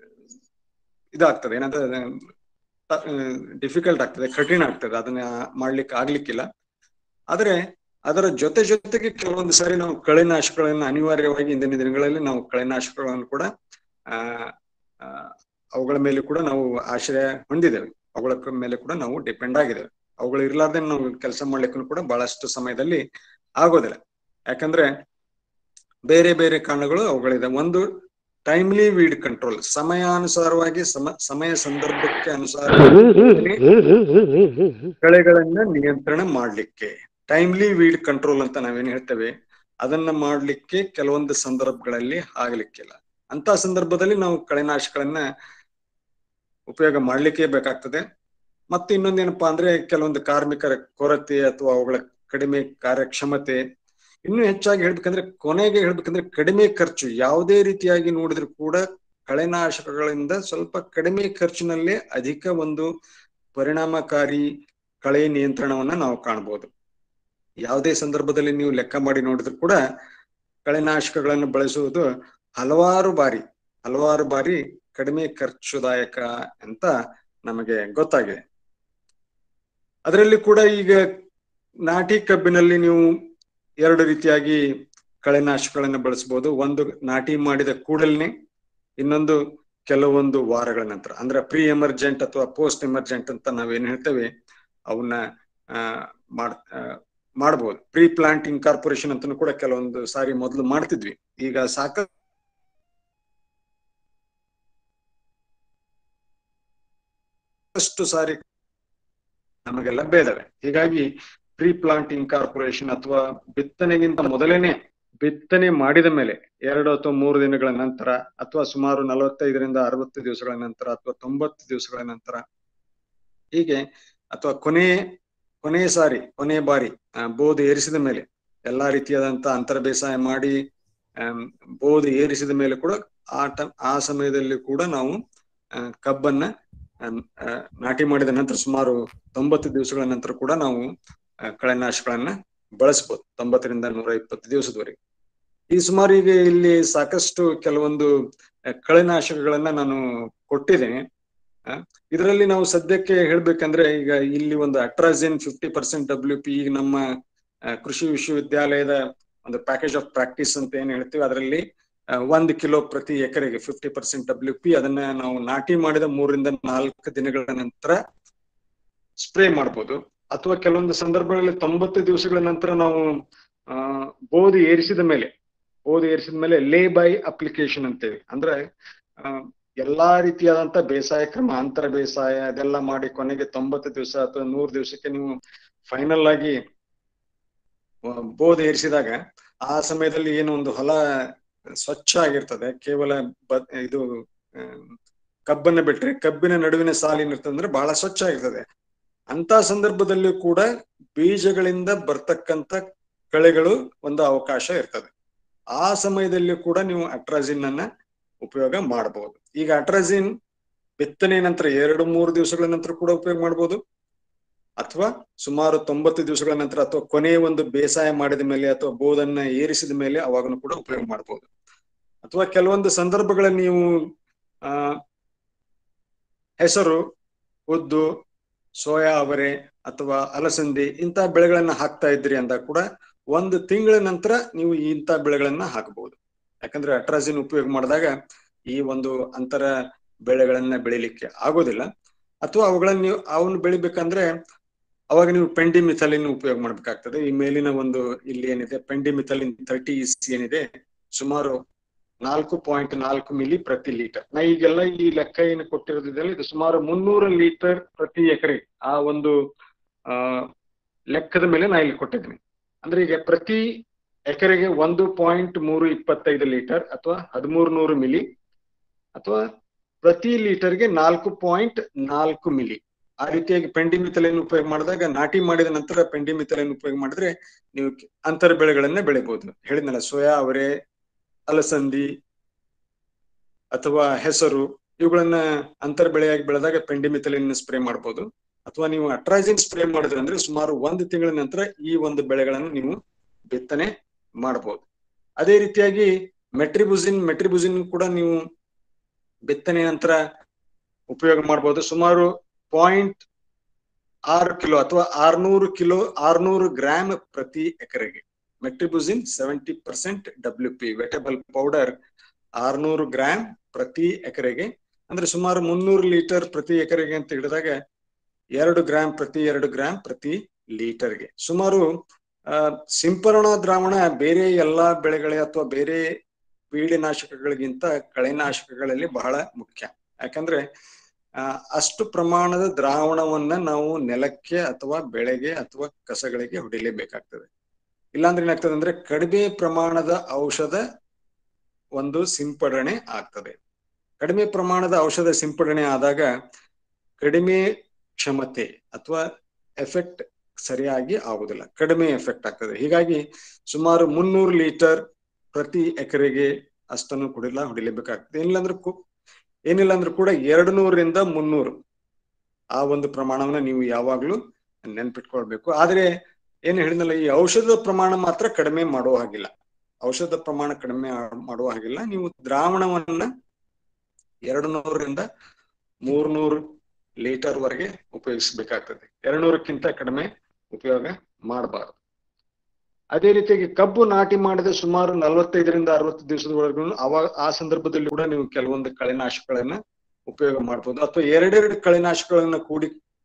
ಇದಾಗ್ತದೆ ಏನಂದ್ರೆ ಡಿಫಿಕಲ್ಟ್ ಆಗ್ತದೆ ಕಠಿಣ ಆಗ್ತದೆ ಅದನ್ನ ಮಾಡ್ಲಿಕ್ಕೆ ಆಗ್ಲಿಕ್ಕಿಲ್ಲ ಆದ್ರೆ ಅದರ ಜೊತೆ ಜೊತೆಗೆ ಕೆಲವೊಂದು ಸಾರಿ ನಾವು ಕಳೆನಾಶಕಗಳನ್ನ ಅನಿವಾರ್ಯವಾಗಿ ಇಂದಿನ ದಿನಗಳಲ್ಲಿ ನಾವು ಕಳೆನಾಶಕಗಳನ್ನು ಕೂಡ ಆ ಅವುಗಳ ಮೇಲೆ ಕೂಡ ನಾವು ಆಶ್ರಯ ಹೊಂದಿದ್ದೇವೆ ಅವುಗಳ ಮೇಲೆ ಕೂಡ ನಾವು ಡಿಪೆಂಡ್ ಆಗಿದ್ದೇವೆ ಅವುಗಳು ಇರ್ಲಾರ್ದೆ ನಾವು ಕೆಲಸ ಮಾಡ್ಲಿಕ್ಕೂ ಕೂಡ ಬಹಳಷ್ಟು ಸಮಯದಲ್ಲಿ ಆಗೋದಿಲ್ಲ ಯಾಕಂದ್ರೆ ಬೇರೆ ಬೇರೆ ಕಾರಣಗಳು ಅವುಗಳಿದೆ ಒಂದು ಟೈಮ್ಲಿ ವೀಡ್ ಕಂಟ್ರೋಲ್ ಸಮಯಾನುಸಾರವಾಗಿ ಸಮ ಸಮಯ ಸಂದರ್ಭಕ್ಕೆ ಅನುಸಾರ ಕಳೆಗಳನ್ನ ನಿಯಂತ್ರಣ ಮಾಡ್ಲಿಕ್ಕೆ ಟೈಮ್ಲಿ ವೀಡ್ ಕಂಟ್ರೋಲ್ ಅಂತ ನಾವೇನ್ ಹೇಳ್ತೇವೆ ಅದನ್ನ ಮಾಡ್ಲಿಕ್ಕೆ ಕೆಲವೊಂದು ಸಂದರ್ಭಗಳಲ್ಲಿ ಆಗ್ಲಿಕ್ಕಿಲ್ಲ ಅಂತ ಸಂದರ್ಭದಲ್ಲಿ ನಾವು ಕಳೆನಾಶಗಳನ್ನ ಉಪಯೋಗ ಮಾಡ್ಲಿಕ್ಕೆ ಬೇಕಾಗ್ತದೆ ಮತ್ತೆ ಇನ್ನೊಂದೇನಪ್ಪಾ ಅಂದ್ರೆ ಕೆಲವೊಂದು ಕಾರ್ಮಿಕರ ಕೊರತೆ ಅಥವಾ ಅವುಗಳ ಕಡಿಮೆ ಕಾರ್ಯಕ್ಷಮತೆ ಇನ್ನು ಹೆಚ್ಚಾಗಿ ಹೇಳ್ಬೇಕಂದ್ರೆ ಕೊನೆಗೆ ಹೇಳ್ಬೇಕಂದ್ರೆ ಕಡಿಮೆ ಖರ್ಚು ಯಾವುದೇ ರೀತಿಯಾಗಿ ನೋಡಿದ್ರು ಕೂಡ ಕಳೆನಾಶಕಗಳಿಂದ ಸ್ವಲ್ಪ ಕಡಿಮೆ ಖರ್ಚಿನಲ್ಲೇ ಅಧಿಕ ಒಂದು ಪರಿಣಾಮಕಾರಿ ಕಳೆ ನಿಯಂತ್ರಣವನ್ನ ನಾವು ಕಾಣಬಹುದು ಯಾವುದೇ ಸಂದರ್ಭದಲ್ಲಿ ನೀವು ಲೆಕ್ಕ ಮಾಡಿ ನೋಡಿದ್ರು ಕೂಡ ಕಳೆನಾಶಕಗಳನ್ನು ಬಳಸುವುದು ಹಲವಾರು ಬಾರಿ ಹಲವಾರು ಬಾರಿ ಕಡಿಮೆ ಖರ್ಚುದಾಯಕ ಅಂತ ನಮಗೆ ಗೊತ್ತಾಗಿದೆ ಅದರಲ್ಲಿ ಕೂಡ ಈಗ ನಾಟಿ ಕಬ್ಬಿನಲ್ಲಿ ನೀವು ಎರಡು ರೀತಿಯಾಗಿ ಕಳೆನಾಶಕಗಳನ್ನು ಬಳಸಬಹುದು ಒಂದು ನಾಟಿ ಮಾಡಿದ ಕೂಡಲೇ ಇನ್ನೊಂದು ಕೆಲವೊಂದು ವಾರಗಳ ನಂತರ ಅಂದ್ರೆ ಪ್ರೀ ಎಮರ್ಜೆಂಟ್ ಅಥವಾ ಪೋಸ್ಟ್ ಎಮರ್ಜೆಂಟ್ ಅಂತ ನಾವೇನ್ ಹೇಳ್ತೇವೆ ಅವನ್ನ ಆ ಮಾಡ್ ಮಾಡಬಹುದು ಪ್ರೀ ಪ್ಲಾಂಟಿಂಗ್ ಕಾರ್ಪೊರೇಷನ್ ಅಂತಾನು ಕೂಡ ಕೆಲವೊಂದು ಸಾರಿ ಮೊದಲು ಮಾಡ್ತಿದ್ವಿ ಈಗ ಸಾಕ ಸಾಕಷ್ಟು ಸಾರಿ ನಮಗೆ ಲಭ್ಯ ಇದಾವೆ ಹೀಗಾಗಿ ಪ್ರೀ ಪ್ಲಾಂಟಿಂಗ್ ಕಾರ್ಪೊರೇಷನ್ ಅಥವಾ ಬಿತ್ತನೆಗಿಂತ ಮೊದಲೇನೆ ಬಿತ್ತನೆ ಮಾಡಿದ ಮೇಲೆ ಎರಡು ಅಥವಾ ಮೂರು ದಿನಗಳ ನಂತರ ಅಥವಾ ಸುಮಾರು ನಲವತ್ತೈದರಿಂದ ಅರವತ್ತು ದಿವಸಗಳ ನಂತರ ಅಥವಾ ತೊಂಬತ್ತು ದಿವಸಗಳ ನಂತರ ಹೀಗೆ ಅಥವಾ ಕೊನೆ ಕೊನೆಯ ಸಾರಿ ಕೊನೆಯ ಬಾರಿ ಬೋಧಿ ಏರಿಸಿದ ಮೇಲೆ ಎಲ್ಲಾ ರೀತಿಯಾದಂತ ಅಂತರ ಬೇಸಾಯ ಮಾಡಿ ಬೋಧಿ ಏರಿಸಿದ ಮೇಲೆ ಕೂಡ ಆ ಟ ಆ ಸಮಯದಲ್ಲಿ ಕೂಡ ನಾವು ಕಬ್ಬನ್ನ ನಾಟಿ ಮಾಡಿದ ನಂತರ ಸುಮಾರು ತೊಂಬತ್ತು ದಿವಸಗಳ ನಂತರ ಕೂಡ ನಾವು ಕಳೆನಾಶಗಳನ್ನ ಬಳಸಬಹುದು ತೊಂಬತ್ತರಿಂದ ನೂರ ಇಪ್ಪತ್ತು ದಿವಸದವರೆಗೆ ಈ ಸುಮಾರು ಈಗ ಇಲ್ಲಿ ಸಾಕಷ್ಟು ಕೆಲವೊಂದು ಕಳೆನಾಶಕಗಳನ್ನ ನಾನು ಕೊಟ್ಟಿದ್ದೇನೆ ಇದರಲ್ಲಿ ನಾವು ಸದ್ಯಕ್ಕೆ ಹೇಳ್ಬೇಕಂದ್ರೆ ಈಗ ಇಲ್ಲಿ ಒಂದು atrazine fifty percent W P ಈಗ ನಮ್ಮ ಕೃಷಿ ವಿಶ್ವವಿದ್ಯಾಲಯದ ಒಂದು ಪ್ಯಾಕೇಜ್ ಆಫ್ ಪ್ರಾಕ್ಟೀಸ್ ಅಂತ ಏನ್ ಹೇಳ್ತೀವಿ ಅದರಲ್ಲಿ ಒಂದು ಕಿಲೋ ಪ್ರತಿ ಎಕರೆಗೆ ಫಿಫ್ಟಿ ಪರ್ಸೆಂಟ್ ಡಬ್ಲ್ಯೂ ಪಿ ಅದನ್ನ ನಾವು ನಾಟಿ ಮಾಡಿದ ಮೂರರಿಂದ ನಾಲ್ಕು ದಿನಗಳ ನಂತರ ಸ್ಪ್ರೇ ಮಾಡ್ಬೋದು ಅಥವಾ ಕೆಲವೊಂದು ಸಂದರ್ಭಗಳಲ್ಲಿ ತೊಂಬತ್ತು ದಿವಸಗಳ ನಂತರ ನಾವು ಆ ಬೋಧಿ ಏರಿಸಿದ ಮೇಲೆ ಬೋಧಿ ಏರಿಸಿದ ಮೇಲೆ ಲೇ ಬೈ ಅಪ್ಲಿಕೇಶನ್ ಅಂತೇವೆ ಅಂದ್ರೆ ಎಲ್ಲಾ ರೀತಿಯಾದಂತ ಬೇಸಾಯ ಕ್ರಮ ಅಂತರ ಬೇಸಾಯ ಅದೆಲ್ಲ ಮಾಡಿ ಕೊನೆಗೆ ತೊಂಬತ್ತು ದಿವಸ ಅಥವಾ ನೂರು ದಿವಸಕ್ಕೆ ನೀವು ಫೈನಲ್ ಆಗಿ ಬೋಧಿ ಏರಿಸಿದಾಗ ಆ ಸಮಯದಲ್ಲಿ ಏನು ಒಂದು ಹೊಲ ಸ್ವಚ್ಛ ಆಗಿರ್ತದೆ ಕೇವಲ ಬ ಇದು ಕಬ್ಬನ್ನ ಬಿಟ್ರೆ ಕಬ್ಬಿನ ನಡುವಿನ ಸಾಲಿನಿರ್ತದೆ ಅಂದ್ರೆ ಬಹಳ ಸ್ವಚ್ಛ ಆಗಿರ್ತದೆ ಅಂತ ಸಂದರ್ಭದಲ್ಲಿಯೂ ಕೂಡ ಬೀಜಗಳಿಂದ ಬರ್ತಕ್ಕಂತ ಕಳೆಗಳು ಒಂದು ಅವಕಾಶ ಇರ್ತದೆ ಆ ಸಮಯದಲ್ಲಿ ಕೂಡ ನೀವು ಅಟ್ರಾಜಿನ್ ಅನ್ನ ಉಪಯೋಗ ಮಾಡಬಹುದು ಈಗ ಅಟ್ರಾಜಿನ್ ಬಿತ್ತನೆ ನಂತರ ಎರಡು ಮೂರು ದಿವಸಗಳ ನಂತರ ಕೂಡ ಉಪಯೋಗ ಮಾಡಬಹುದು ಅಥವಾ ಸುಮಾರು ತೊಂಬತ್ತು ದಿವಸಗಳ ನಂತರ ಅಥವಾ ಕೊನೆಯ ಒಂದು ಬೇಸಾಯ ಮಾಡಿದ ಮೇಲೆ ಅಥವಾ ಬೋಧನ್ನ ಏರಿಸಿದ ಮೇಲೆ ಅವಾಗನು ಕೂಡ ಉಪಯೋಗ ಮಾಡಬಹುದು ಅಥವಾ ಕೆಲವೊಂದು ಸಂದರ್ಭಗಳಲ್ಲಿ ನೀವು ಆ ಹೆಸರು ಉದ್ದು ಸೋಯಾ ಅವರೆ ಅಥವಾ ಅಲಸಂದಿ ಇಂತಹ ಬೆಳೆಗಳನ್ನ ಹಾಕ್ತಾ ಇದ್ರಿ ಅಂದಾಗ ಕೂಡ ಒಂದು ತಿಂಗಳ ನಂತರ ನೀವು ಇಂಥ ಬೆಳೆಗಳನ್ನ ಹಾಕಬಹುದು ಯಾಕಂದ್ರೆ ಅಟ್ರಾಜಿನ್ ಉಪಯೋಗ ಮಾಡಿದಾಗ ಈ ಒಂದು ಅಂತರ ಬೆಳೆಗಳನ್ನ ಬೆಳಿಲಿಕ್ಕೆ ಆಗೋದಿಲ್ಲ ಅಥವಾ ಅವುಗಳನ್ನ ನೀವು ಅವನ್ನ ಬೆಳಿಬೇಕಂದ್ರೆ ಅವಾಗ ನೀವು ಪೆಂಡಿಮಿಥಲಿನ್ ಉಪಯೋಗ ಮಾಡ್ಬೇಕಾಗ್ತದೆ ಈ ಮೇಲಿನ ಒಂದು ಇಲ್ಲಿ ಏನಿದೆ ಪೆಂಡಿಮಿಥಲಿನ್ ತರ್ಟಿ ಇಸಿ ಏನಿದೆ ಸುಮಾರು ನಾಲ್ಕು ಪಾಯಿಂಟ್ ನಾಲ್ಕು ಮಿಲಿ ಪ್ರತಿ ಲೀಟರ್ ನಾ ಈಗೆಲ್ಲ ಈ ಲೆಕ್ಕ ಏನು ಕೊಟ್ಟಿರೋದಿದೆಯಲ್ಲ ಇದು ಸುಮಾರು ಮುನ್ನೂರು ಲೀಟರ್ ಪ್ರತಿ ಎಕರೆ ಆ ಒಂದು ಆ ಲೆಕ್ಕದ ಮೇಲೆ ನಾ ಇಲ್ಲಿ ಕೊಟ್ಟಿದ್ದೀನಿ ಅಂದ್ರೆ ಈಗ ಪ್ರತಿ ಎಕರೆಗೆ ಒಂದು ಪಾಯಿಂಟ್ ಮೂರು ಇಪ್ಪತ್ತೈದು ಲೀಟರ್ ಅಥವಾ ಹದಿಮೂರು ನೂರು ಮಿಲಿ ಅಥವಾ ಪ್ರತಿ ಲೀಟರ್ಗೆ ನಾಲ್ಕು ಪಾಯಿಂಟ್ ನಾಲ್ಕು ಮಿಲಿ ಆ ರೀತಿಯಾಗಿ ಪೆಂಡಿಮಿಥಲನ್ ಉಪಯೋಗ ಮಾಡಿದಾಗ ನಾಟಿ ಮಾಡಿದ ನಂತರ ಪೆಂಡಿಮಿಥಲನ್ ಉಪಯೋಗ ಮಾಡಿದ್ರೆ ನೀವು ಅಂತರ ಬೆಳೆಗಳನ್ನ ಬೆಳಿಬಹುದು ಹೇಳಿದ್ನಲ್ಲ ಸೋಯಾ ಅವರೆ ಅಲಸಂದಿ ಅಥವಾ ಹೆಸರು ಇವುಗಳನ್ನ ಅಂತರ ಬೆಳೆಯಾಗಿ ಬೆಳೆದಾಗ ಪೆಂಡಿಮಿಥಲಿನ್ ಸ್ಪ್ರೇ ಮಾಡಬಹುದು ಅಥವಾ ನೀವು ಅಟ್ರಾಜಿನ್ ಸ್ಪ್ರೇ ಮಾಡಿದ್ರೆ ಅಂದ್ರೆ ಸುಮಾರು ಒಂದು ತಿಂಗಳ ನಂತರ ಈ ಒಂದು ಬೆಳೆಗಳನ್ನು ನೀವು ಬಿತ್ತನೆ ಮಾಡಬಹುದು ಅದೇ ರೀತಿಯಾಗಿ ಮೆಟ್ರಿಬುಸಿನ್ ಮೆಟ್ರಿಬುಸಿನ್ ಕೂಡ ನೀವು ಬಿತ್ತನೆ ನಂತರ ಉಪಯೋಗ ಮಾಡಬಹುದು ಸುಮಾರು ಪಾಯಿಂಟ್ ಆರು ಕಿಲೋ ಅಥವಾ ಆರ್ನೂರು ಕಿಲೋ ಆರ್ನೂರು ಗ್ರಾಮ್ ಪ್ರತಿ ಎಕರೆಗೆ metribuzin seventy percent W P wettable powder ಆರ್ನೂರು ಗ್ರಾಮ್ ಪ್ರತಿ ಎಕರೆಗೆ ಅಂದ್ರೆ ಸುಮಾರು ಮುನ್ನೂರು ಲೀಟರ್ ಪ್ರತಿ ಎಕರೆಗೆ ಅಂತ ಹಿಡಿದಾಗ ಎರಡು ಗ್ರಾಮ್ ಪ್ರತಿ ಎರಡು ಗ್ರಾಮ್ ಪ್ರತಿ ಲೀಟರ್ಗೆ ಸುಮಾರು ಆ ಸಿಂಪರಣಾ ದ್ರಾವಣ ಬೇರೆ ಎಲ್ಲಾ ಬೆಳೆಗಳ ಅಥವಾ ಬೇರೆ ಪೀಡಿನಾಶಕಗಳಿಗಿಂತ ಕಳೆನಾಶಕಗಳಲ್ಲಿ ಬಹಳ ಮುಖ್ಯ ಯಾಕಂದ್ರೆ ಆ ಅಷ್ಟು ಪ್ರಮಾಣದ ದ್ರಾವಣವನ್ನ ನಾವು ನೆಲಕ್ಕೆ ಅಥವಾ ಬೆಳೆಗೆ ಅಥವಾ ಕಸಗಳಿಗೆ ಹೊಡಿಲೇಬೇಕಾಗ್ತದೆ ಇಲ್ಲಾಂದ್ರೆ ಏನಾಗ್ತದೆ ಅಂದ್ರೆ ಕಡಿಮೆ ಪ್ರಮಾಣದ ಔಷಧ ಒಂದು ಸಿಂಪಡಣೆ ಆಗ್ತದೆ ಕಡಿಮೆ ಪ್ರಮಾಣದ ಔಷಧ ಸಿಂಪಡಣೆ ಆದಾಗ ಕಡಿಮೆ ಕ್ಷಮತೆ ಅಥವಾ ಎಫೆಕ್ಟ್ ಸರಿಯಾಗಿ ಆಗುದಿಲ್ಲ ಕಡಿಮೆ ಎಫೆಕ್ಟ್ ಆಗ್ತದೆ ಹೀಗಾಗಿ ಸುಮಾರು ಮುನ್ನೂರು ಲೀಟರ್ ಪ್ರತಿ ಎಕರೆಗೆ ಅಷ್ಟನ್ನು ಕುಡಿಲ ಹೊಡಿಲೇಬೇಕಾಗ್ತದೆ ಏನಿಲ್ಲ ಅಂದ್ರೆ ಕು- ಏನಿಲ್ಲ ಅಂದ್ರೆ ಕೂಡ ಎರಡು ನೂರರಿಂದ ಮುನ್ನೂರು ಆ ಒಂದು ಪ್ರಮಾಣವನ್ನ ನೀವು ಯಾವಾಗ್ಲೂ ನೆನ್ಪಿಟ್ಕೊಳ್ಬೇಕು ಆದ್ರೆ ಏನ್ ಹೇಳಿದ್ನಲ್ಲ ಈ ಔಷಧದ ಪ್ರಮಾಣ ಮಾತ್ರ ಕಡಿಮೆ ಮಾಡುವ ಹಾಗಿಲ್ಲ ಔಷಧ ಪ್ರಮಾಣ ಕಡಿಮೆ ಆ- ಮಾಡುವ ಹಾಗಿಲ್ಲ ನೀವು ದ್ರಾವಣವನ್ನ ಎರಡು ನೂರರಿಂದ ಮೂರ್ನೂರು ಲೀಟರ್ ವರೆಗೆ ಉಪಯೋಗಿಸಬೇಕಾಗ್ತದೆ ಎರಡು ನೂರಕ್ಕಿಂತ ಕಡಿಮೆ ಉಪಯೋಗ ಮಾಡಬಾರದು ಅದೇ ರೀತಿಯಾಗಿ ಕಬ್ಬು ನಾಟಿ ಮಾಡಿದ ಸುಮಾರು ನಲವತ್ತೈದರಿಂದ ಅರವತ್ತು ದಿವಸದವರೆಗೂ ಅವಾಗ ಆ ಸಂದರ್ಭದಲ್ಲಿ ಕೂಡ ನೀವು ಕೆಲವೊಂದು ಕಳೆನಾಶಕಗಳನ್ನ ಉಪಯೋಗ ಮಾಡ್ಬೋದು ಅಥವಾ ಎರಡೆರಡು ಕಳೆನಾಶಕಗಳನ್ನ ಕೂಡಿ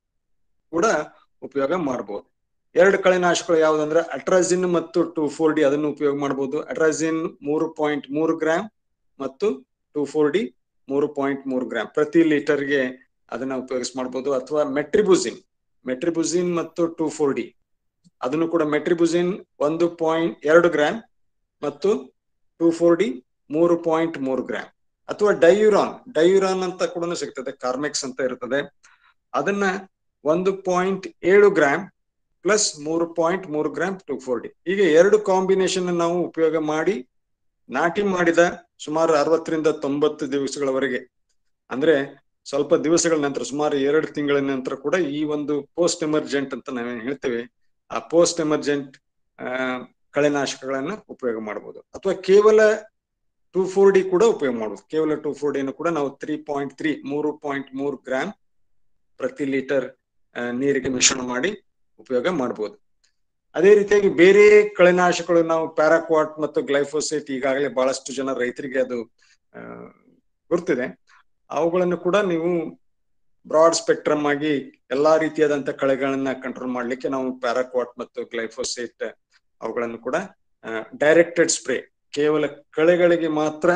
ಕೂಡ ಉಪಯೋಗ ಮಾಡಬಹುದು ಎರಡು ಕಳೆನಾಶಕಗಳು ಯಾವ್ದಂದ್ರೆ ಅಟ್ರಾಜಿನ್ ಮತ್ತು ಟೂ ಫೋರ್ ಡಿ ಅದನ್ನು ಉಪಯೋಗ ಮಾಡಬಹುದು ಅಟ್ರಾಜಿನ್ ಮೂರು ಪಾಯಿಂಟ್ ಮೂರು ಗ್ರಾಮ್ ಮತ್ತು ಟೂ ಫೋರ್ ಡಿ ಮೂರು ಪಾಯಿಂಟ್ ಮೂರು ಗ್ರಾಮ್ ಪ್ರತಿ ಲೀಟರ್ಗೆ ಅದನ್ನ ಉಪಯೋಗಿಸ್ ಮಾಡಬಹುದು ಅಥವಾ ಮೆಟ್ರಿಬುಸಿನ್ ಮೆಟ್ರಿಬುಸಿನ್ ಮತ್ತು ಟೂ ಫೋರ್ ಡಿ ಅದನ್ನು ಕೂಡ ಮೆಟ್ರಿಬುಸಿನ್ ಒಂದು ಪಾಯಿಂಟ್ ಎರಡು ಗ್ರಾಮ್ ಮತ್ತು ಟೂ ಫೋರ್ ಡಿ ಮೂರು ಪಾಯಿಂಟ್ ಮೂರು ಗ್ರಾಮ್ ಅಥವಾ ಡೈಯುರಾನ್ ಡೈಯುರಾನ್ ಅಂತ ಕೂಡ ಸಿಗ್ತದೆ ಕಾರ್ಮೆಕ್ಸ್ ಅಂತ ಇರ್ತದೆ ಅದನ್ನ ಒಂದು ಪಾಯಿಂಟ್ ಏಳು ಗ್ರಾಮ್ ಪ್ಲಸ್ ಮೂರು ಪಾಯಿಂಟ್ ಮೂರು ಗ್ರಾಮ್ ಟೂ ಫೋರ್ ಡಿ ಹೀಗೆ ಎರಡು ಕಾಂಬಿನೇಷನ್ ನಾವು ಉಪಯೋಗ ಮಾಡಿ ನಾಟಿ ಮಾಡಿದ ಸುಮಾರು ಅರವತ್ತರಿಂದ ತೊಂಬತ್ತು ದಿವಸಗಳವರೆಗೆ ಅಂದ್ರೆ ಸ್ವಲ್ಪ ದಿವಸಗಳ ನಂತರ ಸುಮಾರು ಎರಡು ತಿಂಗಳ ನಂತರ ಕೂಡ ಈ ಒಂದು ಪೋಸ್ಟ್ ಎಮರ್ಜೆಂಟ್ ಅಂತ ನಾವೇನ್ ಹೇಳ್ತೇವೆ ಆ ಪೋಸ್ಟ್ ಎಮರ್ಜೆಂಟ್ ಆ ಕಳೆನಾಶಕಗಳನ್ನ ಉಪಯೋಗ ಮಾಡಬಹುದು ಅಥವಾ ಕೇವಲ ಟೂ ಫೋರ್ ಡಿ ಕೂಡ ಉಪಯೋಗ ಮಾಡಬಹುದು ಕೇವಲ ಟೂ ಫೋರ್ ಡಿಯನ್ನು ಕೂಡ ನಾವು ತ್ರೀ ಪಾಯಿಂಟ್ ತ್ರೀ ಮೂರು ಪಾಯಿಂಟ್ ಮೂರು ಗ್ರಾಮ್ ಪ್ರತಿ ಲೀಟರ್ ನೀರಿಗೆ ಮಿಶ್ರಣ ಮಾಡಿ ಉಪಯೋಗ ಮಾಡಬಹುದು ಅದೇ ರೀತಿಯಾಗಿ ಬೇರೆ ಕಳೆನಾಶಕಗಳು ನಾವು ಪ್ಯಾರಾಕ್ವಾಟ್ ಮತ್ತು ಗ್ಲೈಫೋಸೇಟ್ ಈಗಾಗಲೇ ಬಹಳಷ್ಟು ಜನ ರೈತರಿಗೆ ಅದು ಆ, ಗುರ್ತಿದೆ ಅವುಗಳನ್ನು ಕೂಡ ನೀವು ಬ್ರಾಡ್ ಸ್ಪೆಕ್ಟ್ರಮ್ ಆಗಿ ಎಲ್ಲಾ ರೀತಿಯಾದಂತ ಕಳೆಗಳನ್ನ ಕಂಟ್ರೋಲ್ ಮಾಡ್ಲಿಕ್ಕೆ ನಾವು ಪ್ಯಾರಾಕ್ವಾಟ್ ಮತ್ತು ಗ್ಲೈಫೋಸೇಟ್ ಅವುಗಳನ್ನು ಕೂಡ ಡೈರೆಕ್ಟೆಡ್ ಸ್ಪ್ರೇ ಕೇವಲ ಕಳೆಗಳಿಗೆ ಮಾತ್ರ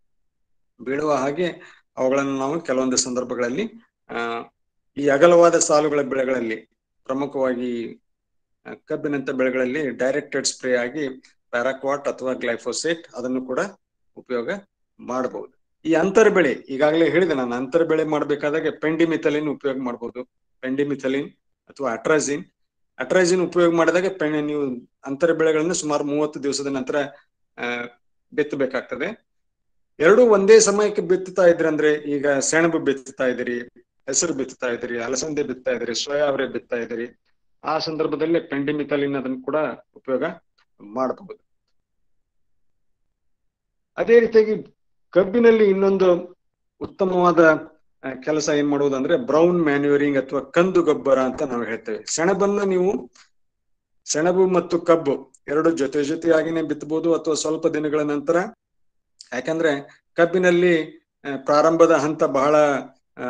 ಬೀಳುವ ಹಾಗೆ ಅವುಗಳನ್ನು ನಾವು ಕೆಲವೊಂದು ಸಂದರ್ಭಗಳಲ್ಲಿ ಆ ಈ ಅಗಲವಾದ ಸಾಲುಗಳ ಬೆಳೆಗಳಲ್ಲಿ ಪ್ರಮುಖವಾಗಿ ಆ, ಕಬ್ಬಿನಂತ ಬೆಳೆಗಳಲ್ಲಿ ಡೈರೆಕ್ಟೆಡ್ ಸ್ಪ್ರೇ ಆಗಿ ಪ್ಯಾರಾಕ್ವಾಟ್ ಅಥವಾ ಗ್ಲೈಫೋಸೇಟ್ ಅದನ್ನು ಕೂಡ ಉಪಯೋಗ ಮಾಡಬಹುದು ಈ ಅಂತರ ಬೆಳೆ ಈಗಾಗಲೇ ಹೇಳಿದೆ ನಾನು ಅಂತರ ಬೆಳೆ ಮಾಡಬೇಕಾದಾಗ ಪೆಂಡಿಮಿಥಲಿನ್ ಉಪಯೋಗ ಮಾಡಬಹುದು ಪೆಂಡಿಮಿಥಲಿನ್ ಅಥವಾ ಅಟ್ರಾಜಿನ್ ಅಟ್ರಾಜಿನ್ ಉಪಯೋಗ ಮಾಡಿದಾಗ ಪೆನ್ ನೀವು ಅಂತರ ಬೆಳೆಗಳನ್ನ ಸುಮಾರು ಮೂವತ್ತು ದಿವಸದ ನಂತರ ಆ ಬಿತ್ತಬೇಕಾಗ್ತದೆ ಎರಡು ಒಂದೇ ಸಮಯಕ್ಕೆ ಬಿತ್ತುತ್ತಾ ಇದ್ರಿ ಅಂದ್ರೆ ಈಗ ಸೆಣಬು ಬಿತ್ತುತ್ತಾ ಇದ್ದೀರಿ ಹೆಸರು ಬಿತ್ತುತ್ತಾ ಇದ್ದೀರಿ ಅಲಸಂದೆ ಬಿತ್ತಾ ಇದ್ದೀರಿ ಸೋಯಾ ಅವರೆ ಬಿತ್ತಾ ಇದ್ದೀರಿ ಆ ಸಂದರ್ಭದಲ್ಲಿ ಪೆಂಡಿಮಿಥಲಿನ್ ಅದನ್ನು ಕೂಡ ಉಪಯೋಗ ಮಾಡಬಹುದು ಅದೇ ರೀತಿಯಾಗಿ ಕಬ್ಬಿನಲ್ಲಿ ಇನ್ನೊಂದು ಉತ್ತಮವಾದ ಆ, ಕೆಲಸ ಏನ್ ಮಾಡುವುದಂದ್ರೆ ಬ್ರೌನ್ ಮ್ಯಾನ್ಯೂರಿಂಗ್ ಅಥವಾ ಕಂದು ಗೊಬ್ಬರ ಅಂತ ನಾವು ಹೇಳ್ತೇವೆ ಸೆಣಬನ್ನ ನೀವು ಸೆಣಬು ಮತ್ತು ಕಬ್ಬು ಎರಡು ಜೊತೆ ಜೊತೆಯಾಗಿನೇ ಬಿತ್ತಬಹುದು ಅಥವಾ ಸ್ವಲ್ಪ ದಿನಗಳ ನಂತರ ಯಾಕಂದ್ರೆ ಕಬ್ಬಿನಲ್ಲಿ ಆ, ಪ್ರಾರಂಭದ ಹಂತ ಬಹಳ ಆ,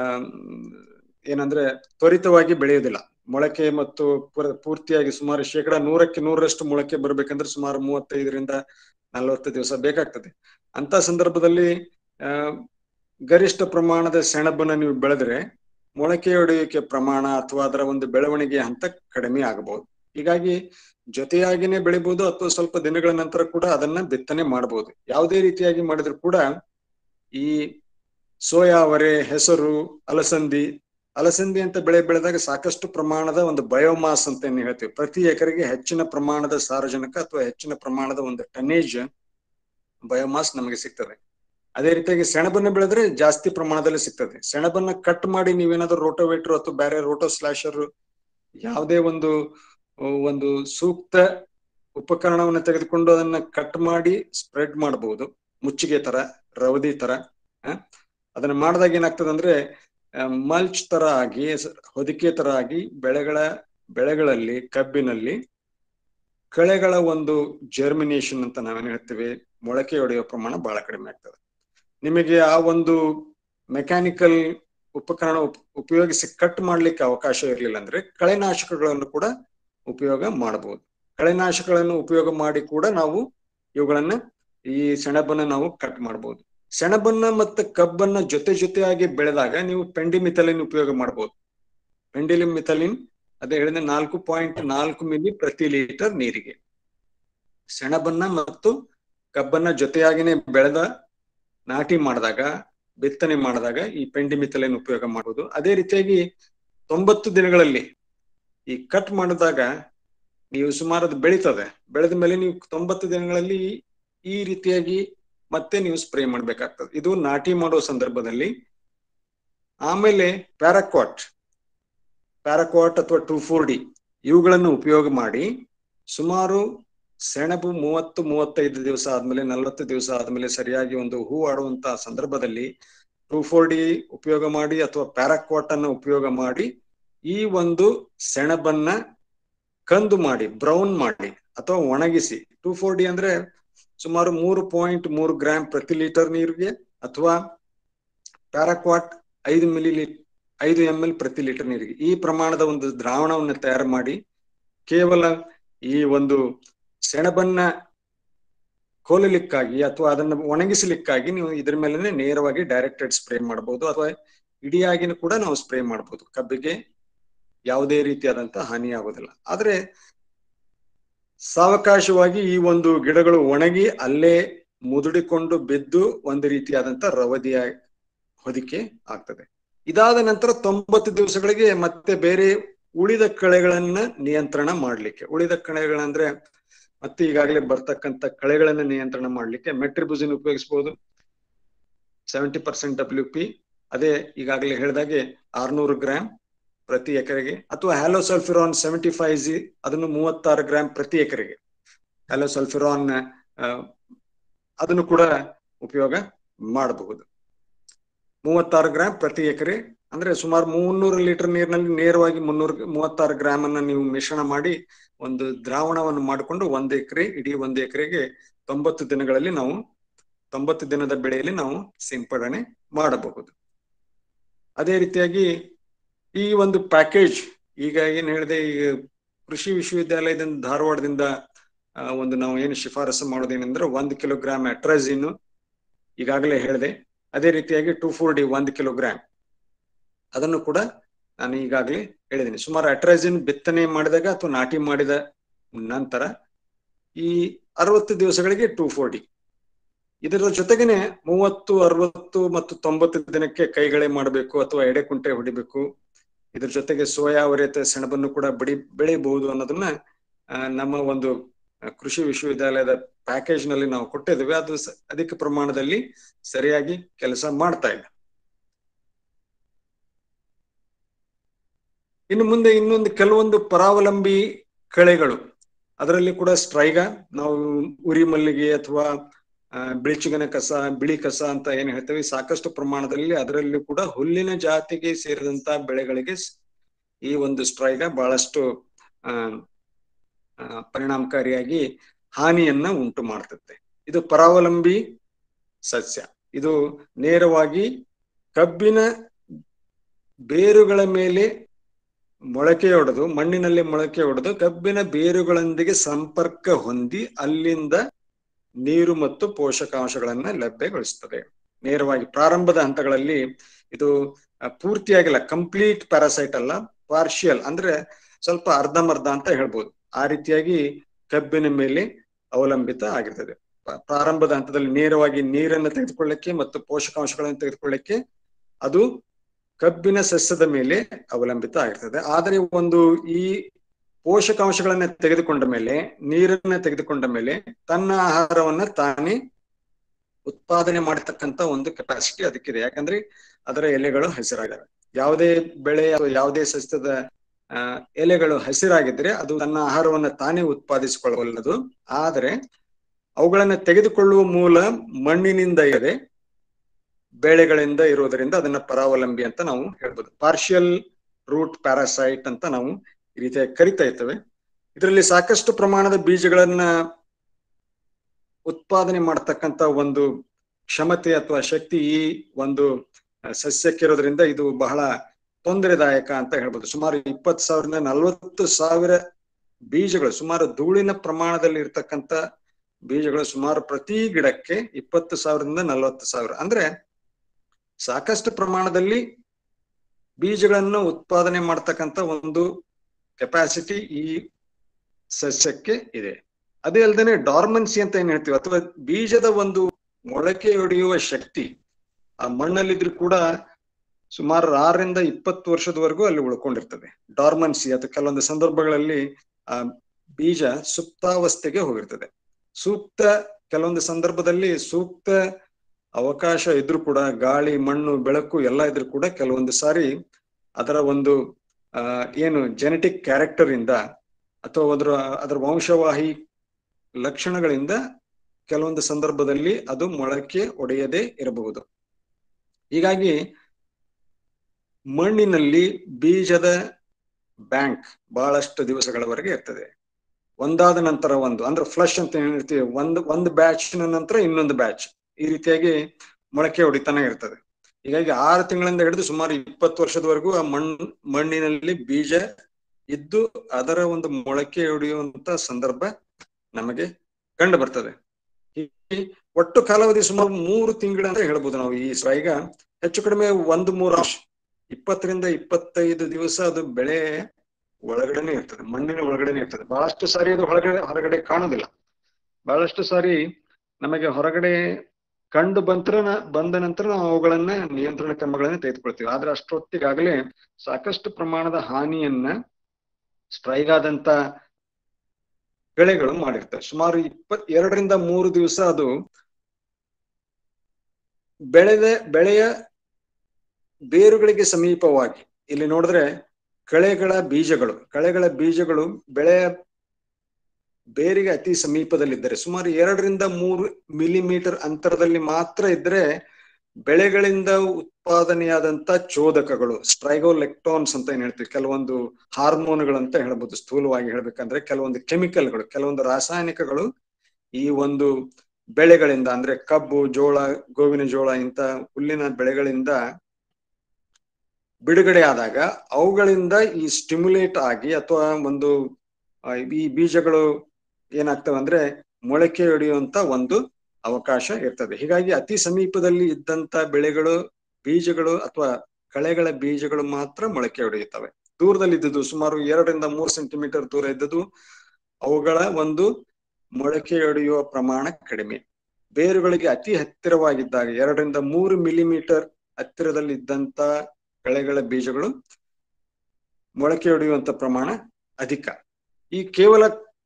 ಏನಂದ್ರೆ ತ್ವರಿತವಾಗಿ ಬೆಳೆಯುವುದಿಲ್ಲ ಮೊಳಕೆ ಮತ್ತು ಪೂರ- ಪೂರ್ತಿಯಾಗಿ ಸುಮಾರು ಶೇಕಡ ನೂರಕ್ಕೆ ನೂರರಷ್ಟು ಮೊಳಕೆ ಬರ್ಬೇಕಂದ್ರೆ ಸುಮಾರು ಮೂವತ್ತೈದರಿಂದ ನಲವತ್ತು ದಿವಸ ಬೇಕಾಗ್ತದೆ ಅಂತ ಸಂದರ್ಭದಲ್ಲಿ ಆ ಗರಿಷ್ಠ ಪ್ರಮಾಣದ ಸೆಣಬನ್ನ ನೀವು ಬೆಳೆದ್ರೆ ಮೊಳಕೆಯೊಡೆಯುವಿಕೆ ಪ್ರಮಾಣ ಅಥವಾ ಅದರ ಒಂದು ಬೆಳವಣಿಗೆ ಹಂತ ಕಡಿಮೆ ಆಗಬಹುದು ಹೀಗಾಗಿ ಜೊತೆಯಾಗಿನೇ ಬೆಳಿಬಹುದು ಅಥವಾ ಸ್ವಲ್ಪ ದಿನಗಳ ನಂತರ ಕೂಡ ಅದನ್ನ ಬಿತ್ತನೆ ಮಾಡಬಹುದು ಯಾವುದೇ ರೀತಿಯಾಗಿ ಮಾಡಿದ್ರು ಕೂಡ ಈ ಸೋಯಾ ಅವರೆ ಹೆಸರು ಅಲಸಂದಿ ಅಲಸಂದಿ ಅಂತ ಬೆಳೆ ಬೆಳೆದಾಗ ಸಾಕಷ್ಟು ಪ್ರಮಾಣದ ಒಂದು ಬಯೋಮಾಸ್ ಅಂತ ಏನ್ ಹೇಳ್ತೀವಿ ಪ್ರತಿ ಎಕರೆಗೆ ಹೆಚ್ಚಿನ ಪ್ರಮಾಣದ ಸಾರಜನಕ ಅಥವಾ ಹೆಚ್ಚಿನ ಪ್ರಮಾಣದ ಒಂದು ಟನೇಜ್ ಬಯೋಮಾಸ್ ನಮಗೆ ಸಿಗ್ತದೆ ಅದೇ ರೀತಿಯಾಗಿ ಸೆಣಬನ್ನ ಬೆಳೆದ್ರೆ ಜಾಸ್ತಿ ಪ್ರಮಾಣದಲ್ಲಿ ಸಿಗ್ತದೆ ಸೆಣಬನ್ನ ಕಟ್ ಮಾಡಿ ನೀವೇನಾದ್ರೂ ರೋಟೋವೇಟರ್ ಅಥವಾ ಬೇರೆ ರೋಟೋ ಸ್ಲಾಶರ್ ಯಾವುದೇ ಒಂದು ಒಂದು ಸೂಕ್ತ ಉಪಕರಣವನ್ನು ತೆಗೆದುಕೊಂಡು ಅದನ್ನ ಕಟ್ ಮಾಡಿ ಸ್ಪ್ರೆಡ್ ಮಾಡಬಹುದು ಮುಚ್ಚಿಗೆ ತರ ರವದಿ ತರ ಆ, ಅದನ್ನ ಮಾಡಿದಾಗ ಏನಾಗ್ತದೆ ಅಂದ್ರೆ ಮಲ್ಚ್ ತರ ಆಗಿ ಸ- ಹೊದಿಕೆ ತರ ಆಗಿ ಬೆಳೆಗಳ ಬೆಳೆಗಳಲ್ಲಿ ಕಬ್ಬಿನಲ್ಲಿ ಕಳೆಗಳ ಒಂದು ಜರ್ಮಿನೇಷನ್ ಅಂತ ನಾವೇನು ಹೇಳ್ತೀವಿ ಮೊಳಕೆ ಹೊಡೆಯುವ ಪ್ರಮಾಣ ಬಹಳ ಕಡಿಮೆ ಆಗ್ತದೆ ನಿಮಗೆ ಆ ಒಂದು ಮೆಕ್ಯಾನಿಕಲ್ ಉಪಕರಣ ಉಪ್- ಉಪಯೋಗಿಸಿ ಕಟ್ ಮಾಡ್ಲಿಕ್ಕೆ ಅವಕಾಶ ಇರಲಿಲ್ಲ ಅಂದ್ರೆ ಕಳೆನಾಶಕಗಳನ್ನು ಕೂಡ ಉಪಯೋಗ ಮಾಡಬಹುದು ಕಳೆನಾಶಕಗಳನ್ನು ಉಪಯೋಗ ಮಾಡಿ ಕೂಡ ನಾವು ಇವುಗಳನ್ನ ಈ ಸೆಣಬನ್ನ ನಾವು ಕಟ್ ಮಾಡಬಹುದು ಸೆಣಬನ್ನ ಮತ್ತು ಕಬ್ಬನ್ನ ಜೊತೆ ಜೊತೆಯಾಗಿ ಬೆಳೆದಾಗ ನೀವು ಪೆಂಡಿಮಿಥಲಿನ್ ಉಪಯೋಗ ಮಾಡಬಹುದು ಪೆಂಡಿಲಿಮಿಥಲಿನ್ ಅದೇ ಹೇಳಿದ ನಾಲ್ಕು ಪಾಯಿಂಟ್ ನಾಲ್ಕು ಮಿಲಿ ಪ್ರತಿ ಲೀಟರ್ ನೀರಿಗೆ ಸೆಣಬನ್ನ ಮತ್ತು ಕಬ್ಬನ್ನ ಜೊತೆಯಾಗಿನೇ ಬೆಳೆದ ನಾಟಿ ಮಾಡಿದಾಗ ಬಿತ್ತನೆ ಮಾಡಿದಾಗ ಈ ಪೆಂಡಿಮಿಥಲಿನ್ ಉಪಯೋಗ ಮಾಡಬಹುದು ಅದೇ ರೀತಿಯಾಗಿ ತೊಂಬತ್ತು ದಿನಗಳಲ್ಲಿ ಈ ಕಟ್ ಮಾಡಿದಾಗ ನೀವು ಸುಮಾರು ಅದು ಬೆಳೀತದೆ ಬೆಳೆದ ಮೇಲೆ ನೀವು ತೊಂಬತ್ತು ದಿನಗಳಲ್ಲಿ ಈ ರೀತಿಯಾಗಿ ಮತ್ತೆ ನೀವು ಸ್ಪ್ರೇ ಮಾಡ್ಬೇಕಾಗ್ತದೆ ಇದು ನಾಟಿ ಮಾಡೋ ಸಂದರ್ಭದಲ್ಲಿ ಆಮೇಲೆ ಪ್ಯಾರಾಕ್ವಾಟ್ ಪ್ಯಾರಾಕ್ವಾಟ್ ಅಥವಾ ಟೂ ಫೋರ್ ಡಿ ಇವುಗಳನ್ನು ಉಪಯೋಗ ಮಾಡಿ ಸುಮಾರು ಸೆಣಬು ಮೂವತ್ತು ಮೂವತ್ತೈದು ದಿವಸ ಆದ್ಮೇಲೆ ನಲವತ್ತು ದಿವಸ ಆದ್ಮೇಲೆ ಸರಿಯಾಗಿ ಒಂದು ಹೂ ಆಡುವಂತ ಸಂದರ್ಭದಲ್ಲಿ ಟೂ ಫೋರ್ ಡಿ ಉಪಯೋಗ ಮಾಡಿ ಅಥವಾ ಪ್ಯಾರಾಕ್ವಾಟ್ ಅನ್ನು ಉಪಯೋಗ ಮಾಡಿ ಈ ಒಂದು ಸೆಣಬನ್ನ ಕಂದು ಮಾಡಿ ಬ್ರೌನ್ ಮಾಡಿ ಅಥವಾ ಒಣಗಿಸಿ ಟೂ ಫೋರ್ ಡಿ ಅಂದ್ರೆ ಸುಮಾರು ಮೂರು ಪಾಯಿಂಟ್ ಮೂರು ಗ್ರಾಮ್ ಪ್ರತಿ ಲೀಟರ್ ನೀರಿಗೆ ಅಥವಾ ಪ್ಯಾರಾಕ್ವಾಟ್ ಐದು ಮಿಲಿ ಐದು ಎಂ ಎಲ್ ಪ್ರತಿ ಲೀಟರ್ ನೀರಿಗೆ ಈ ಪ್ರಮಾಣದ ಒಂದು ದ್ರಾವಣವನ್ನು ತಯಾರು ಮಾಡಿ ಕೇವಲ ಈ ಒಂದು ಸೆಣಬನ್ನ ಕೋಲಲಿಕ್ಕಾಗಿ ಅಥವಾ ಅದನ್ನು ಒಣಗಿಸಲಿಕ್ಕಾಗಿ ನೀವು ಇದ್ರ ಮೇಲೆ ನೇರವಾಗಿ ಡೈರೆಕ್ಟೆಡ್ ಸ್ಪ್ರೇ ಮಾಡಬಹುದು ಅಥವಾ ಇಡಿಯಾಗಿನೂ ಕೂಡ ನಾವು ಸ್ಪ್ರೇ ಮಾಡಬಹುದು ಕಬ್ಬಿಗೆ ಯಾವುದೇ ರೀತಿಯಾದಂತ ಹಾನಿ ಆಗೋದಿಲ್ಲ ಆದ್ರೆ ಸಾವಕಾಶವಾಗಿ ಈ ಒಂದು ಗಿಡಗಳು ಒಣಗಿ ಅಲ್ಲೇ ಮುದುಡಿಕೊಂಡು ಬಿದ್ದು ಒಂದು ರೀತಿಯಾದಂತ ರವದಿಯ ಹೊದಿಕೆ ಆಗ್ತದೆ ಇದಾದ ನಂತರ ತೊಂಬತ್ತು ದಿವಸಗಳಿಗೆ ಮತ್ತೆ ಬೇರೆ ಉಳಿದ ಕಳೆಗಳನ್ನ ನಿಯಂತ್ರಣ ಮಾಡ್ಲಿಕ್ಕೆ ಉಳಿದ ಕಳೆಗಳಂದ್ರೆ ಮತ್ತೆ ಈಗಾಗಲೇ ಬರ್ತಕ್ಕಂತ ಕಳೆಗಳನ್ನ ನಿಯಂತ್ರಣ ಮಾಡ್ಲಿಕ್ಕೆ ಮೆಟ್ರಿಬುಸಿನ್ ಉಪಯೋಗಿಸಬಹುದು ಸೆವೆಂಟಿ ಪರ್ಸೆಂಟ್ ಡಬ್ಲ್ಯೂ ಪಿ ಅದೇ ಈಗಾಗಲೇ ಹೇಳಿದಾಗೆ ಆರ್ನೂರು ಗ್ರಾಮ್ ಪ್ರತಿ ಎಕರೆಗೆ ಅಥವಾ ಹ್ಯಾಲೋಸಲ್ಫಿರಾನ್ ಸೆವೆಂಟಿ ಫೈವ್ ಜಿ ಅದನ್ನು ಮೂವತ್ತಾರು ಗ್ರಾಮ್ ಪ್ರತಿ ಎಕರೆಗೆ ಹ್ಯಾಲೋಸಲ್ಫಿರಾನ್ ಅದನ್ನು ಕೂಡ ಉಪಯೋಗ ಮಾಡಬಹುದು ಮೂವತ್ತಾರು ಗ್ರಾಮ್ ಪ್ರತಿ ಎಕರೆ ಅಂದ್ರೆ ಸುಮಾರು ಮುನ್ನೂರು ಲೀಟರ್ ನೀರಿನಲ್ಲಿ ನೇರವಾಗಿ ಮುನ್ನೂರು ಮೂವತ್ತಾರು ಗ್ರಾಮ್ ಅನ್ನ ನೀವು ಮಿಶ್ರಣ ಮಾಡಿ ಒಂದು ದ್ರಾವಣವನ್ನು ಮಾಡಿಕೊಂಡು ಒಂದು ಎಕರೆ ಇಡೀ ಒಂದು ಎಕರೆಗೆ ತೊಂಬತ್ತು ದಿನಗಳಲ್ಲಿ ನಾವು ತೊಂಬತ್ತು ದಿನದ ಬೆಳೆಯಲ್ಲಿ ನಾವು ಸಿಂಪಡಣೆ ಮಾಡಬಹುದು ಅದೇ ರೀತಿಯಾಗಿ ಈ ಒಂದು ಪ್ಯಾಕೇಜ್ ಈಗ ಏನ್ ಹೇಳಿದೆ ಈಗ ಕೃಷಿ ವಿಶ್ವವಿದ್ಯಾಲಯದಿಂದ ಧಾರವಾಡದಿಂದ ಒಂದು ನಾವು ಏನು ಶಿಫಾರಸು ಮಾಡೋದೇನೆಂದ್ರೆ ಒಂದು ಕಿಲೋಗ್ರಾಮ್ ಅಟ್ರಾಜಿನ್ ಈಗಾಗಲೇ ಹೇಳಿದೆ ಅದೇ ರೀತಿಯಾಗಿ ಟೂ ಫೋರ್ ಡಿ ಒಂದು ಕಿಲೋಗ್ರಾಮ್ ಅದನ್ನು ಕೂಡ ನಾನು ಈಗಾಗಲೇ ಹೇಳಿದ್ದೀನಿ ಸುಮಾರು ಅಟ್ರಾಜಿನ್ ಬಿತ್ತನೆ ಮಾಡಿದಾಗ ಅಥವಾ ನಾಟಿ ಮಾಡಿದ ನಂತರ ಈ ಅರವತ್ತು ದಿವಸಗಳಿಗೆ ಟೂ ಫೋರ್ ಡಿ ಇದರ ಜೊತೆಗೇನೆ ಮೂವತ್ತು ಅರವತ್ತು ಮತ್ತು ತೊಂಬತ್ತು ದಿನಕ್ಕೆ ಕೈಗಳೆ ಮಾಡಬೇಕು ಅಥವಾ ಎಡೆಕುಂಟೆ ಹೊಡಿಬೇಕು ಇದ್ರ ಜೊತೆಗೆ ಸೋಯಾ ಅವರೇತ ಸೆಣಬನ್ನು ಕೂಡ ಬಡಿ ಬೆಳೆಯಬಹುದು ಅನ್ನೋದನ್ನ ನಮ್ಮ ಒಂದು ಕೃಷಿ ವಿಶ್ವವಿದ್ಯಾಲಯದ ಪ್ಯಾಕೇಜ್ ನಲ್ಲಿ ನಾವು ಕೊಟ್ಟಿದ್ದೇವೆ ಅದು ಅಧಿಕ ಪ್ರಮಾಣದಲ್ಲಿ ಸರಿಯಾಗಿ ಕೆಲಸ ಮಾಡ್ತಾ ಇದೆ ಇನ್ನು ಮುಂದೆ ಇನ್ನೊಂದು ಕೆಲವೊಂದು ಪರಾವಲಂಬಿ ಕಳೆಗಳು ಅದರಲ್ಲಿ ಕೂಡ ಸ್ಟ್ರೈಗ ನಾವು ಉರಿ ಮಲ್ಲಿಗೆ ಅಥವಾ ಬಿಳಿಚುಗನ ಕಸ ಬಿಳಿ ಕಸ ಅಂತ ಏನ್ ಹೇಳ್ತೇವೆ ಸಾಕಷ್ಟು ಪ್ರಮಾಣದಲ್ಲಿ ಅದರಲ್ಲಿ ಕೂಡ ಹುಲ್ಲಿನ ಜಾತಿಗೆ ಸೇರಿದಂತ ಬೆಳೆಗಳಿಗೆ ಈ ಒಂದು ಸ್ಟ್ರೈಗ ಬಹಳಷ್ಟು ಆ ಪರಿಣಾಮಕಾರಿಯಾಗಿ ಹಾನಿಯನ್ನ ಉಂಟು ಮಾಡ್ತದೆ ಇದು ಪರಾವಲಂಬಿ ಸಸ್ಯ ಇದು ನೇರವಾಗಿ ಕಬ್ಬಿನ ಬೇರುಗಳ ಮೇಲೆ ಮೊಳಕೆ ಹೊಡೆದು ಮಣ್ಣಿನಲ್ಲಿ ಮೊಳಕೆ ಹೊಡೆದು ಕಬ್ಬಿನ ಬೇರುಗಳೊಂದಿಗೆ ಸಂಪರ್ಕ ಹೊಂದಿ ಅಲ್ಲಿಂದ ನೀರು ಮತ್ತು ಪೋಷಕಾಂಶಗಳನ್ನ ಲಭ್ಯಗೊಳಿಸ್ತದೆ ನೇರವಾಗಿ ಪ್ರಾರಂಭದ ಹಂತಗಳಲ್ಲಿ ಇದು ಪೂರ್ತಿಯಾಗಿಲ್ಲ ಕಂಪ್ಲೀಟ್ ಪ್ಯಾರಾಸೈಟ್ ಅಲ್ಲ ಪಾರ್ಷಿಯಲ್ ಅಂದ್ರೆ ಸ್ವಲ್ಪ ಅರ್ಧಮರ್ಧ ಅಂತ ಹೇಳ್ಬೋದು ಆ ರೀತಿಯಾಗಿ ಕಬ್ಬಿನ ಮೇಲೆ ಅವಲಂಬಿತ ಆಗಿರ್ತದೆ ಪ್ರಾರಂಭದ ಹಂತದಲ್ಲಿ ನೇರವಾಗಿ ನೀರನ್ನು ತೆಗೆದುಕೊಳ್ಳಕ್ಕೆ ಮತ್ತು ಪೋಷಕಾಂಶಗಳನ್ನು ತೆಗೆದುಕೊಳ್ಳಕ್ಕೆ ಅದು ಕಬ್ಬಿನ ಸಸ್ಯದ ಮೇಲೆ ಅವಲಂಬಿತ ಆಗಿರ್ತದೆ ಆದರೆ ಒಂದು ಈ ಪೋಷಕಾಂಶಗಳನ್ನ ತೆಗೆದುಕೊಂಡ ಮೇಲೆ ನೀರನ್ನ ತೆಗೆದುಕೊಂಡ ಮೇಲೆ ತನ್ನ ಆಹಾರವನ್ನ ತಾನೇ ಉತ್ಪಾದನೆ ಮಾಡತಕ್ಕಂತ ಒಂದು ಕೆಪಾಸಿಟಿ ಅದಕ್ಕಿದೆ ಯಾಕಂದ್ರೆ ಅದರ ಎಲೆಗಳು ಹಸಿರಾಗಿವೆ ಯಾವುದೇ ಬೆಳೆ ಅಥವಾ ಯಾವುದೇ ಸಸ್ಯದ ಎಲೆಗಳು ಹಸಿರಾಗಿದ್ರೆ ಅದು ತನ್ನ ಆಹಾರವನ್ನ ತಾನೇ ಉತ್ಪಾದಿಸಿಕೊಳ್ಳಬಲ್ಲದು ಆದರೆ ಅವುಗಳನ್ನ ತೆಗೆದುಕೊಳ್ಳುವ ಮೂಲ ಮಣ್ಣಿನಿಂದ ಇದೆ ಬೆಳೆಗಳಿಂದ ಇರೋದರಿಂದ ಅದನ್ನ ಪರಾವಲಂಬಿ ಅಂತ ನಾವು ಹೇಳ್ಬೋದು ಪಾರ್ಷಿಯಲ್ ರೂಟ್ ಪ್ಯಾರಾಸೈಟ್ ಅಂತ ನಾವು ಈ ರೀತಿಯಾಗಿ ಕರಿತಾ ಇರ್ತೇವೆ ಇದರಲ್ಲಿ ಸಾಕಷ್ಟು ಪ್ರಮಾಣದ ಬೀಜಗಳನ್ನ ಉತ್ಪಾದನೆ ಮಾಡತಕ್ಕಂತ ಒಂದು ಕ್ಷಮತೆ ಅಥವಾ ಶಕ್ತಿ ಈ ಒಂದು ಸಸ್ಯಕ್ಕಿರೋದ್ರಿಂದ ಇದು ಬಹಳ ತೊಂದರೆದಾಯಕ ಅಂತ ಹೇಳ್ಬೋದು ಸುಮಾರು ಇಪ್ಪತ್ತು ಸಾವಿರದಿಂದ ನಲವತ್ತು ಸಾವಿರ ಬೀಜಗಳು ಸುಮಾರು ಧೂಳಿನ ಪ್ರಮಾಣದಲ್ಲಿ ಇರ್ತಕ್ಕಂಥ ಬೀಜಗಳು ಸುಮಾರು ಪ್ರತಿ ಗಿಡಕ್ಕೆ ಇಪ್ಪತ್ತು ಸಾವಿರದಿಂದ ನಲವತ್ತು ಸಾವಿರ ಅಂದ್ರೆ ಸಾಕಷ್ಟು ಪ್ರಮಾಣದಲ್ಲಿ ಬೀಜಗಳನ್ನು ಉತ್ಪಾದನೆ ಮಾಡ್ತಕ್ಕಂಥ ಒಂದು ಕೆಪಾಸಿಟಿ ಈ ಸಸ್ಯಕ್ಕೆ ಇದೆ ಅದೇ ಅಲ್ಲದೆ ಡಾರ್ಮನ್ಸಿ ಅಂತ ಏನ್ ಹೇಳ್ತೀವಿ ಅಥವಾ ಬೀಜದ ಒಂದು ಮೊಳಕೆ ಹೊಡೆಯುವ ಶಕ್ತಿ ಆ ಮಣ್ಣಲ್ಲಿದ್ರು ಕೂಡ ಸುಮಾರು ಆರರಿಂದ ಇಪ್ಪತ್ತು ವರ್ಷದವರೆಗೂ ಅಲ್ಲಿ ಉಳ್ಕೊಂಡಿರ್ತದೆ ಡಾರ್ಮನ್ಸಿ ಅಥವಾ ಕೆಲವೊಂದು ಸಂದರ್ಭಗಳಲ್ಲಿ ಆ ಬೀಜ ಸುಪ್ತಾವಸ್ಥೆಗೆ ಹೋಗಿರ್ತದೆ ಸೂಕ್ತ ಕೆಲವೊಂದು ಸಂದರ್ಭದಲ್ಲಿ ಸೂಕ್ತ ಅವಕಾಶ ಇದ್ರೂ ಕೂಡ ಗಾಳಿ ಮಣ್ಣು ಬೆಳಕು ಎಲ್ಲ ಇದ್ರೂ ಕೂಡ ಕೆಲವೊಂದು ಸಾರಿ ಅದರ ಒಂದು ಆ ಏನು ಜೆನೆಟಿಕ್ ಕ್ಯಾರೆಕ್ಟರ್ ಇಂದ ಅಥವಾ ಅದರ ಅದರ ವಂಶವಾಹಿ ಲಕ್ಷಣಗಳಿಂದ ಕೆಲವೊಂದು ಸಂದರ್ಭದಲ್ಲಿ ಅದು ಮೊಳಕೆ ಒಡೆಯದೇ ಇರಬಹುದು ಹೀಗಾಗಿ ಮಣ್ಣಿನಲ್ಲಿ ಬೀಜದ ಬ್ಯಾಂಕ್ ಬಹಳಷ್ಟು ದಿವಸಗಳವರೆಗೆ ಇರ್ತದೆ ಒಂದಾದ ನಂತರ ಒಂದು ಅಂದ್ರೆ ಫ್ಲಶ್ ಅಂತ ಏನ್ ಹೇಳ್ತೀವಿ ಒಂದು ಒಂದು ಬ್ಯಾಚ್ ನಂತರ ಇನ್ನೊಂದು ಬ್ಯಾಚ್ ಈ ರೀತಿಯಾಗಿ ಮೊಳಕೆ ಹೊಡಿತಾನೆ ಇರ್ತದೆ ಹೀಗಾಗಿ ಆರು ತಿಂಗಳಿಂದ ಹಿಡಿದು ಸುಮಾರು ಇಪ್ಪತ್ತು ವರ್ಷದವರೆಗೂ ಆ ಮಣ್ಣು ಮಣ್ಣಿನಲ್ಲಿ ಬೀಜ ಇದ್ದು ಅದರ ಒಂದು ಮೊಳಕೆ ಹೊಡೆಯುವಂತ ಸಂದರ್ಭ ನಮಗೆ ಕಂಡು ಬರ್ತದೆ ಈ ಒಟ್ಟು ಕಾಲಾವಧಿ ಸುಮಾರು ಮೂರು ತಿಂಗಳ ಅಂತ ಹೇಳ್ಬೋದು ನಾವು ಈ ಸ- ಈಗ ಹೆಚ್ಚು ಕಡಿಮೆ ಒಂದು ಮೂರು ಅಂಶ ಇಪ್ಪತ್ತರಿಂದ ಇಪ್ಪತ್ತೈದು ದಿವಸ ಅದು ಬೆಳೆ ಒಳಗಡೆನೆ ಇರ್ತದೆ ಮಣ್ಣಿನ ಒಳಗಡೆನೆ ಇರ್ತದೆ ಬಹಳಷ್ಟು ಸಾರಿ ಅದು ಹೊರಗಡೆ ಹೊರಗಡೆ ಕಾಣೋದಿಲ್ಲ ಬಹಳಷ್ಟು ಸಾರಿ ನಮಗೆ ಹೊರಗಡೆ ಕಂಡು ಬಂತ್ರ ಬಂದ ನಂತರ ನಾವು ಅವುಗಳನ್ನ ನಿಯಂತ್ರಣ ಕ್ರಮಗಳನ್ನ ತೆಗೆದುಕೊಳ್ತೀವಿ ಆದ್ರೆ ಅಷ್ಟೊತ್ತಿಗಾಗಲೇ ಸಾಕಷ್ಟು ಪ್ರಮಾಣದ ಹಾನಿಯನ್ನ ಸ್ಟ್ರೈಕ್ ಆದಂತ ಬೆಳೆಗಳು ಮಾಡಿರ್ತವೆ ಸುಮಾರು ಇಪ್ಪತ್ ಎರಡರಿಂದ ಮೂರು ದಿವಸ ಅದು ಬೆಳೆದ ಬೆಳೆಯ ಬೇರುಗಳಿಗೆ ಸಮೀಪವಾಗಿ ಇಲ್ಲಿ ನೋಡಿದ್ರೆ ಕಳೆಗಳ ಬೀಜಗಳು ಕಳೆಗಳ ಬೀಜಗಳು ಬೆಳೆಯ ಬೇರಿಗೆ ಅತಿ ಸಮೀಪದಲ್ಲಿದ್ದರೆ ಸುಮಾರು ಎರಡರಿಂದ ಮೂರು ಮಿಲಿಮೀಟರ್ ಅಂತರದಲ್ಲಿ ಮಾತ್ರ ಇದ್ರೆ ಬೆಳೆಗಳಿಂದ ಉತ್ಪಾದನೆಯಾದಂತ ಚೋದಕಗಳು ಸ್ಟ್ರೈಗೋಲೆಕ್ಟಾನ್ಸ್ ಅಂತ ಏನ್ ಹೇಳ್ತೀವಿ ಕೆಲವೊಂದು ಹಾರ್ಮೋನ್ಗಳಂತ ಹೇಳ್ಬೋದು ಸ್ಥೂಲವಾಗಿ ಹೇಳ್ಬೇಕಂದ್ರೆ ಕೆಲವೊಂದು ಕೆಮಿಕಲ್ಗಳು ಕೆಲವೊಂದು ರಾಸಾಯನಿಕಗಳು ಈ ಒಂದು ಬೆಳೆಗಳಿಂದ ಅಂದ್ರೆ ಕಬ್ಬು ಜೋಳ ಗೋವಿನ ಜೋಳ ಇಂತ ಹುಲ್ಲಿನ ಬೆಳೆಗಳಿಂದ ಬಿಡುಗಡೆ ಆದಾಗ ಅವುಗಳಿಂದ ಈ ಸ್ಟಿಮ್ಯುಲೇಟ್ ಆಗಿ ಅಥವಾ ಒಂದು ಆ, ಈ ಬೀಜಗಳು ಏನಾಗ್ತವೆ ಅಂದ್ರೆ ಮೊಳಕೆ ಹೊಡೆಯುವಂತ ಒಂದು ಅವಕಾಶ ಇರ್ತದೆ ಹೀಗಾಗಿ ಅತಿ ಸಮೀಪದಲ್ಲಿ ಇದ್ದಂತ ಬೆಳೆಗಳು ಬೀಜಗಳು ಅಥವಾ ಕಳೆಗಳ ಬೀಜಗಳು ಮಾತ್ರ ಮೊಳಕೆ ಹೊಡೆಯುತ್ತವೆ ದೂರದಲ್ಲಿ ಇದ್ದದ್ದು ಸುಮಾರು ಎರಡರಿಂದ ಮೂರು ಸೆಂಟಿಮೀಟರ್ ದೂರ ಇದ್ದದ್ದು ಅವುಗಳ ಒಂದು ಮೊಳಕೆ ಹೊಡೆಯುವ ಪ್ರಮಾಣ ಕಡಿಮೆ ಬೇರುಗಳಿಗೆ ಅತಿ ಹತ್ತಿರವಾಗಿದ್ದಾಗ ಎರಡರಿಂದ ಮೂರು ಮಿಲಿಮೀಟರ್ ಹತ್ತಿರದಲ್ಲಿ ಇದ್ದಂತ ಕಳೆಗಳ ಬೀಜಗಳು ಮೊಳಕೆ ಹೊಡೆಯುವಂತ ಪ್ರಮಾಣ ಅಧಿಕ ಈ ಕೇವಲ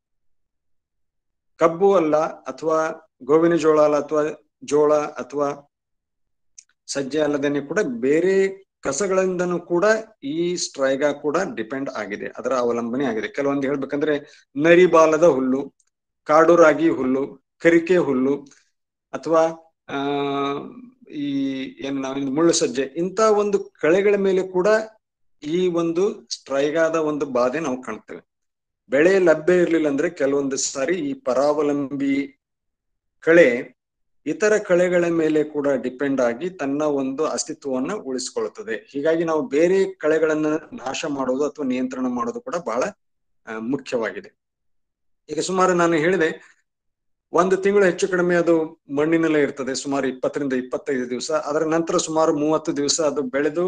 ಕಬ್ಬು ಅಲ್ಲ ಅಥವಾ ಗೋವಿನ ಜೋಳ ಅಲ್ಲ ಅಥವಾ ಜೋಳ ಅಥವಾ ಸಜ್ಜೆ ಅಲ್ಲದೇನೆ ಕೂಡ ಬೇರೆ ಕಸಗಳಿಂದನೂ ಕೂಡ ಈ ಸ್ಟ್ರೈಗಾ ಕೂಡ ಡಿಪೆಂಡ್ ಆಗಿದೆ ಅದರ ಅವಲಂಬನೆ ಆಗಿದೆ ಕೆಲವೊಂದು ಹೇಳ್ಬೇಕಂದ್ರೆ ನರಿಬಾಲದ ಹುಲ್ಲು ಕಾಡು ರಾಗಿ ಹುಲ್ಲು ಕರಿಕೆ ಹುಲ್ಲು ಅಥವಾ ಆ ಈ ಏನು ನಾವು ಮುಳ್ಳು ಸಜ್ಜೆ ಇಂಥ ಒಂದು ಕಳೆಗಳ ಮೇಲೆ ಕೂಡ ಈ ಒಂದು ಸ್ಟ್ರೈಗಾದ ಒಂದು ಬಾಧೆ ನಾವು ಕಾಣ್ತೇವೆ ಬೆಳೆ ಲಭ್ಯ ಇರ್ಲಿಲ್ಲ ಅಂದ್ರೆ ಕೆಲವೊಂದು ಸಾರಿ ಈ ಪರಾವಲಂಬಿ ಕಳೆ ಇತರ ಕಳೆಗಳ ಮೇಲೆ ಕೂಡ ಡಿಪೆಂಡ್ ಆಗಿ ತನ್ನ ಒಂದು ಅಸ್ತಿತ್ವವನ್ನ ಉಳಿಸ್ಕೊಳ್ತದೆ ಹೀಗಾಗಿ ನಾವು ಬೇರೆ ಕಳೆಗಳನ್ನ ನಾಶ ಮಾಡೋದು ಅಥವಾ ನಿಯಂತ್ರಣ ಮಾಡೋದು ಕೂಡ ಬಹಳ ಆ, ಮುಖ್ಯವಾಗಿದೆ ಈಗ ಸುಮಾರು ನಾನು ಹೇಳಿದೆ ಒಂದು ತಿಂಗಳು ಹೆಚ್ಚು ಕಡಿಮೆ ಅದು ಮಣ್ಣಿನಲ್ಲೇ ಇರ್ತದೆ ಸುಮಾರು ಇಪ್ಪತ್ತರಿಂದ ಇಪ್ಪತ್ತೈದು ದಿವಸ ಅದರ ನಂತರ ಸುಮಾರು ಮೂವತ್ತು ದಿವಸ ಅದು ಬೆಳೆದು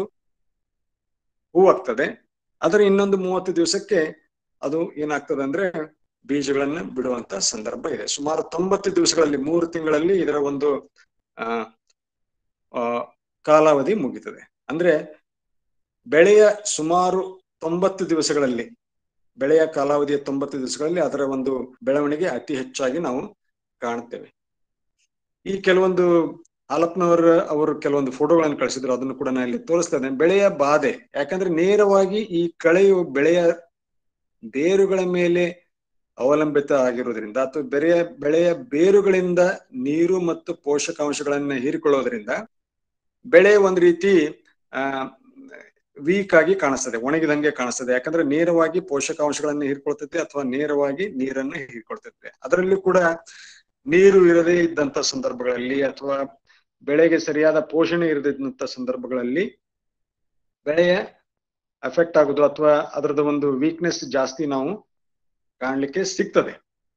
ಹೂವಾಗ್ತದೆ ಅದರ ಇನ್ನೊಂದು ಮೂವತ್ತು ದಿವಸಕ್ಕೆ ಅದು ಏನಾಗ್ತದೆ ಅಂದ್ರೆ ಬೀಜಗಳನ್ನ ಬಿಡುವಂತ ಸಂದರ್ಭ ಇದೆ ಸುಮಾರು ತೊಂಬತ್ತು ದಿವಸಗಳಲ್ಲಿ ಮೂರು ತಿಂಗಳಲ್ಲಿ ಇದರ ಒಂದು ಆ ಆ, ಕಾಲಾವಧಿ ಮುಗಿತದೆ ಅಂದ್ರೆ ಬೆಳೆಯ ಸುಮಾರು ತೊಂಬತ್ತು ದಿವಸಗಳಲ್ಲಿ ಬೆಳೆಯ ಕಾಲಾವಧಿಯ ತೊಂಬತ್ತು ದಿವಸಗಳಲ್ಲಿ ಅದರ ಒಂದು ಬೆಳವಣಿಗೆ ಅತಿ ಹೆಚ್ಚಾಗಿ ನಾವು ಕಾಣ್ತೇವೆ ಈ ಕೆಲವೊಂದು ಹಾಲಪ್ಪನವರ ಅವರು ಕೆಲವೊಂದು ಫೋಟೋಗಳನ್ನು ಕಳಿಸಿದ್ರು ಅದನ್ನು ಕೂಡ ನಾನು ಇಲ್ಲಿ ತೋರಿಸ್ತಾ ಇದ್ದೇನೆ ಬೆಳೆಯ ಬಾಧೆ ಯಾಕಂದ್ರೆ ನೇರವಾಗಿ ಈ ಕಳೆಯು ಬೆಳೆಯ ಬೇರುಗಳ ಮೇಲೆ ಅವಲಂಬಿತ ಆಗಿರುವುದರಿಂದ ಅಥವಾ ಬೆಳೆಯ ಬೆಳೆಯ ಬೇರುಗಳಿಂದ ನೀರು ಮತ್ತು ಪೋಷಕಾಂಶಗಳನ್ನ ಹೀರಿಕೊಳ್ಳೋದ್ರಿಂದ ಬೆಳೆ ಒಂದು ರೀತಿ ಆ ವೀಕ್ ಆಗಿ ಕಾಣಿಸ್ತದೆ ಒಣಗಿದಂಗೆ ಕಾಣಿಸ್ತದೆ ಯಾಕಂದ್ರೆ ನೇರವಾಗಿ ಪೋಷಕಾಂಶಗಳನ್ನ ಹೀರ್ಕೊಳ್ತೈತೆ ಅಥವಾ ನೇರವಾಗಿ ನೀರನ್ನ ಹೀರ್ಕೊಳ್ತೈತೆ ಅದರಲ್ಲೂ ಕೂಡ ನೀರು ಇರದೇ ಇದ್ದಂತ ಸಂದರ್ಭಗಳಲ್ಲಿ ಅಥವಾ ಬೆಳೆಗೆ ಸರಿಯಾದ ಪೋಷಣೆ ಇರದಿದ್ದಂತ ಸಂದರ್ಭಗಳಲ್ಲಿ ಬೆಳೆಯ ಎಫೆಕ್ಟ್ ಆಗುದು ಅಥವಾ ಅದರದ ಒಂದು ವೀಕ್ನೆಸ್ ಜಾಸ್ತಿ ನಾವು ಕಾಣ್ಲಿಕ್ಕೆ ಸಿಗ್ತದೆ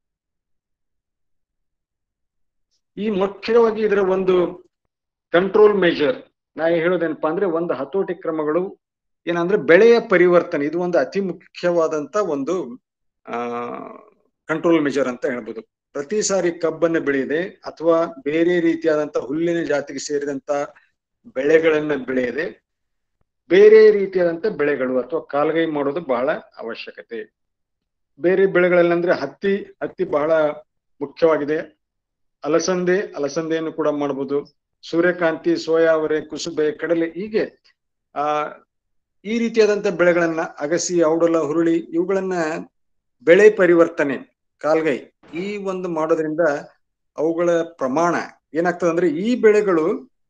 ಈ ಮುಖ್ಯವಾಗಿ ಇದರ ಒಂದು ಕಂಟ್ರೋಲ್ ಮೆಜರ್ ನಾ ಹೇಳೋದೇನಪ್ಪಾ ಅಂದ್ರೆ ಒಂದು ಹತೋಟಿ ಕ್ರಮಗಳು ಏನಂದ್ರೆ ಬೆಳೆಯ ಪರಿವರ್ತನೆ ಇದು ಒಂದು ಅತಿ ಮುಖ್ಯವಾದಂತ ಒಂದು ಆ ಕಂಟ್ರೋಲ್ ಮೆಜರ್ ಅಂತ ಹೇಳ್ಬೋದು ಪ್ರತಿ ಸಾರಿ ಕಬ್ಬನ್ನ ಬೆಳೆಯದೆ ಅಥವಾ ಬೇರೆ ರೀತಿಯಾದಂತ ಹುಲ್ಲಿನ ಜಾತಿಗೆ ಸೇರಿದಂತ ಬೆಳೆಗಳನ್ನ ಬೆಳೆಯದೆ ಬೇರೆ ರೀತಿಯಾದಂತ ಬೆಳೆಗಳು ಅಥವಾ ಕಾಲ್ಗೈ ಮಾಡೋದು ಬಹಳ ಅವಶ್ಯಕತೆ ಬೇರೆ ಬೆಳೆಗಳಲ್ಲಿ ಅಂದ್ರೆ ಹತ್ತಿ ಹತ್ತಿ ಬಹಳ ಮುಖ್ಯವಾಗಿದೆ ಅಲಸಂದೆ ಅಲಸಂದೆಯನ್ನು ಕೂಡ ಮಾಡಬಹುದು ಸೂರ್ಯಕಾಂತಿ ಸೋಯಾವರೆ ಕುಸುಬೆ ಕಡಲೆ ಹೀಗೆ ಆ ಈ ರೀತಿಯಾದಂತ ಬೆಳೆಗಳನ್ನ ಅಗಸಿ ಔಡಲ ಹುರುಳಿ ಇವುಗಳನ್ನ ಬೆಳೆ ಪರಿವರ್ತನೆ ಕಾಲ್ಗೈ ಈ ಒಂದು ಮಾಡೋದ್ರಿಂದ ಅವುಗಳ ಪ್ರಮಾಣ ಏನಾಗ್ತದೆ ಅಂದ್ರೆ ಈ ಬೆಳೆಗಳು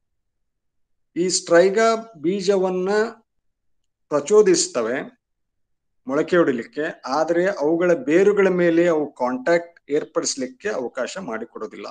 ಈ ಸ್ಟ್ರೈಗಾ ಬೀಜವನ್ನ ಪ್ರಚೋದಿಸ್ತವೆ ಮೊಳಕೆ ಹೊಡಿಲಿಕ್ಕೆ ಆದ್ರೆ ಅವುಗಳ ಬೇರುಗಳ ಮೇಲೆ ಅವು ಕಾಂಟ್ಯಾಕ್ಟ್ ಏರ್ಪಡಿಸ್ಲಿಕ್ಕೆ ಅವಕಾಶ ಮಾಡಿಕೊಡೋದಿಲ್ಲ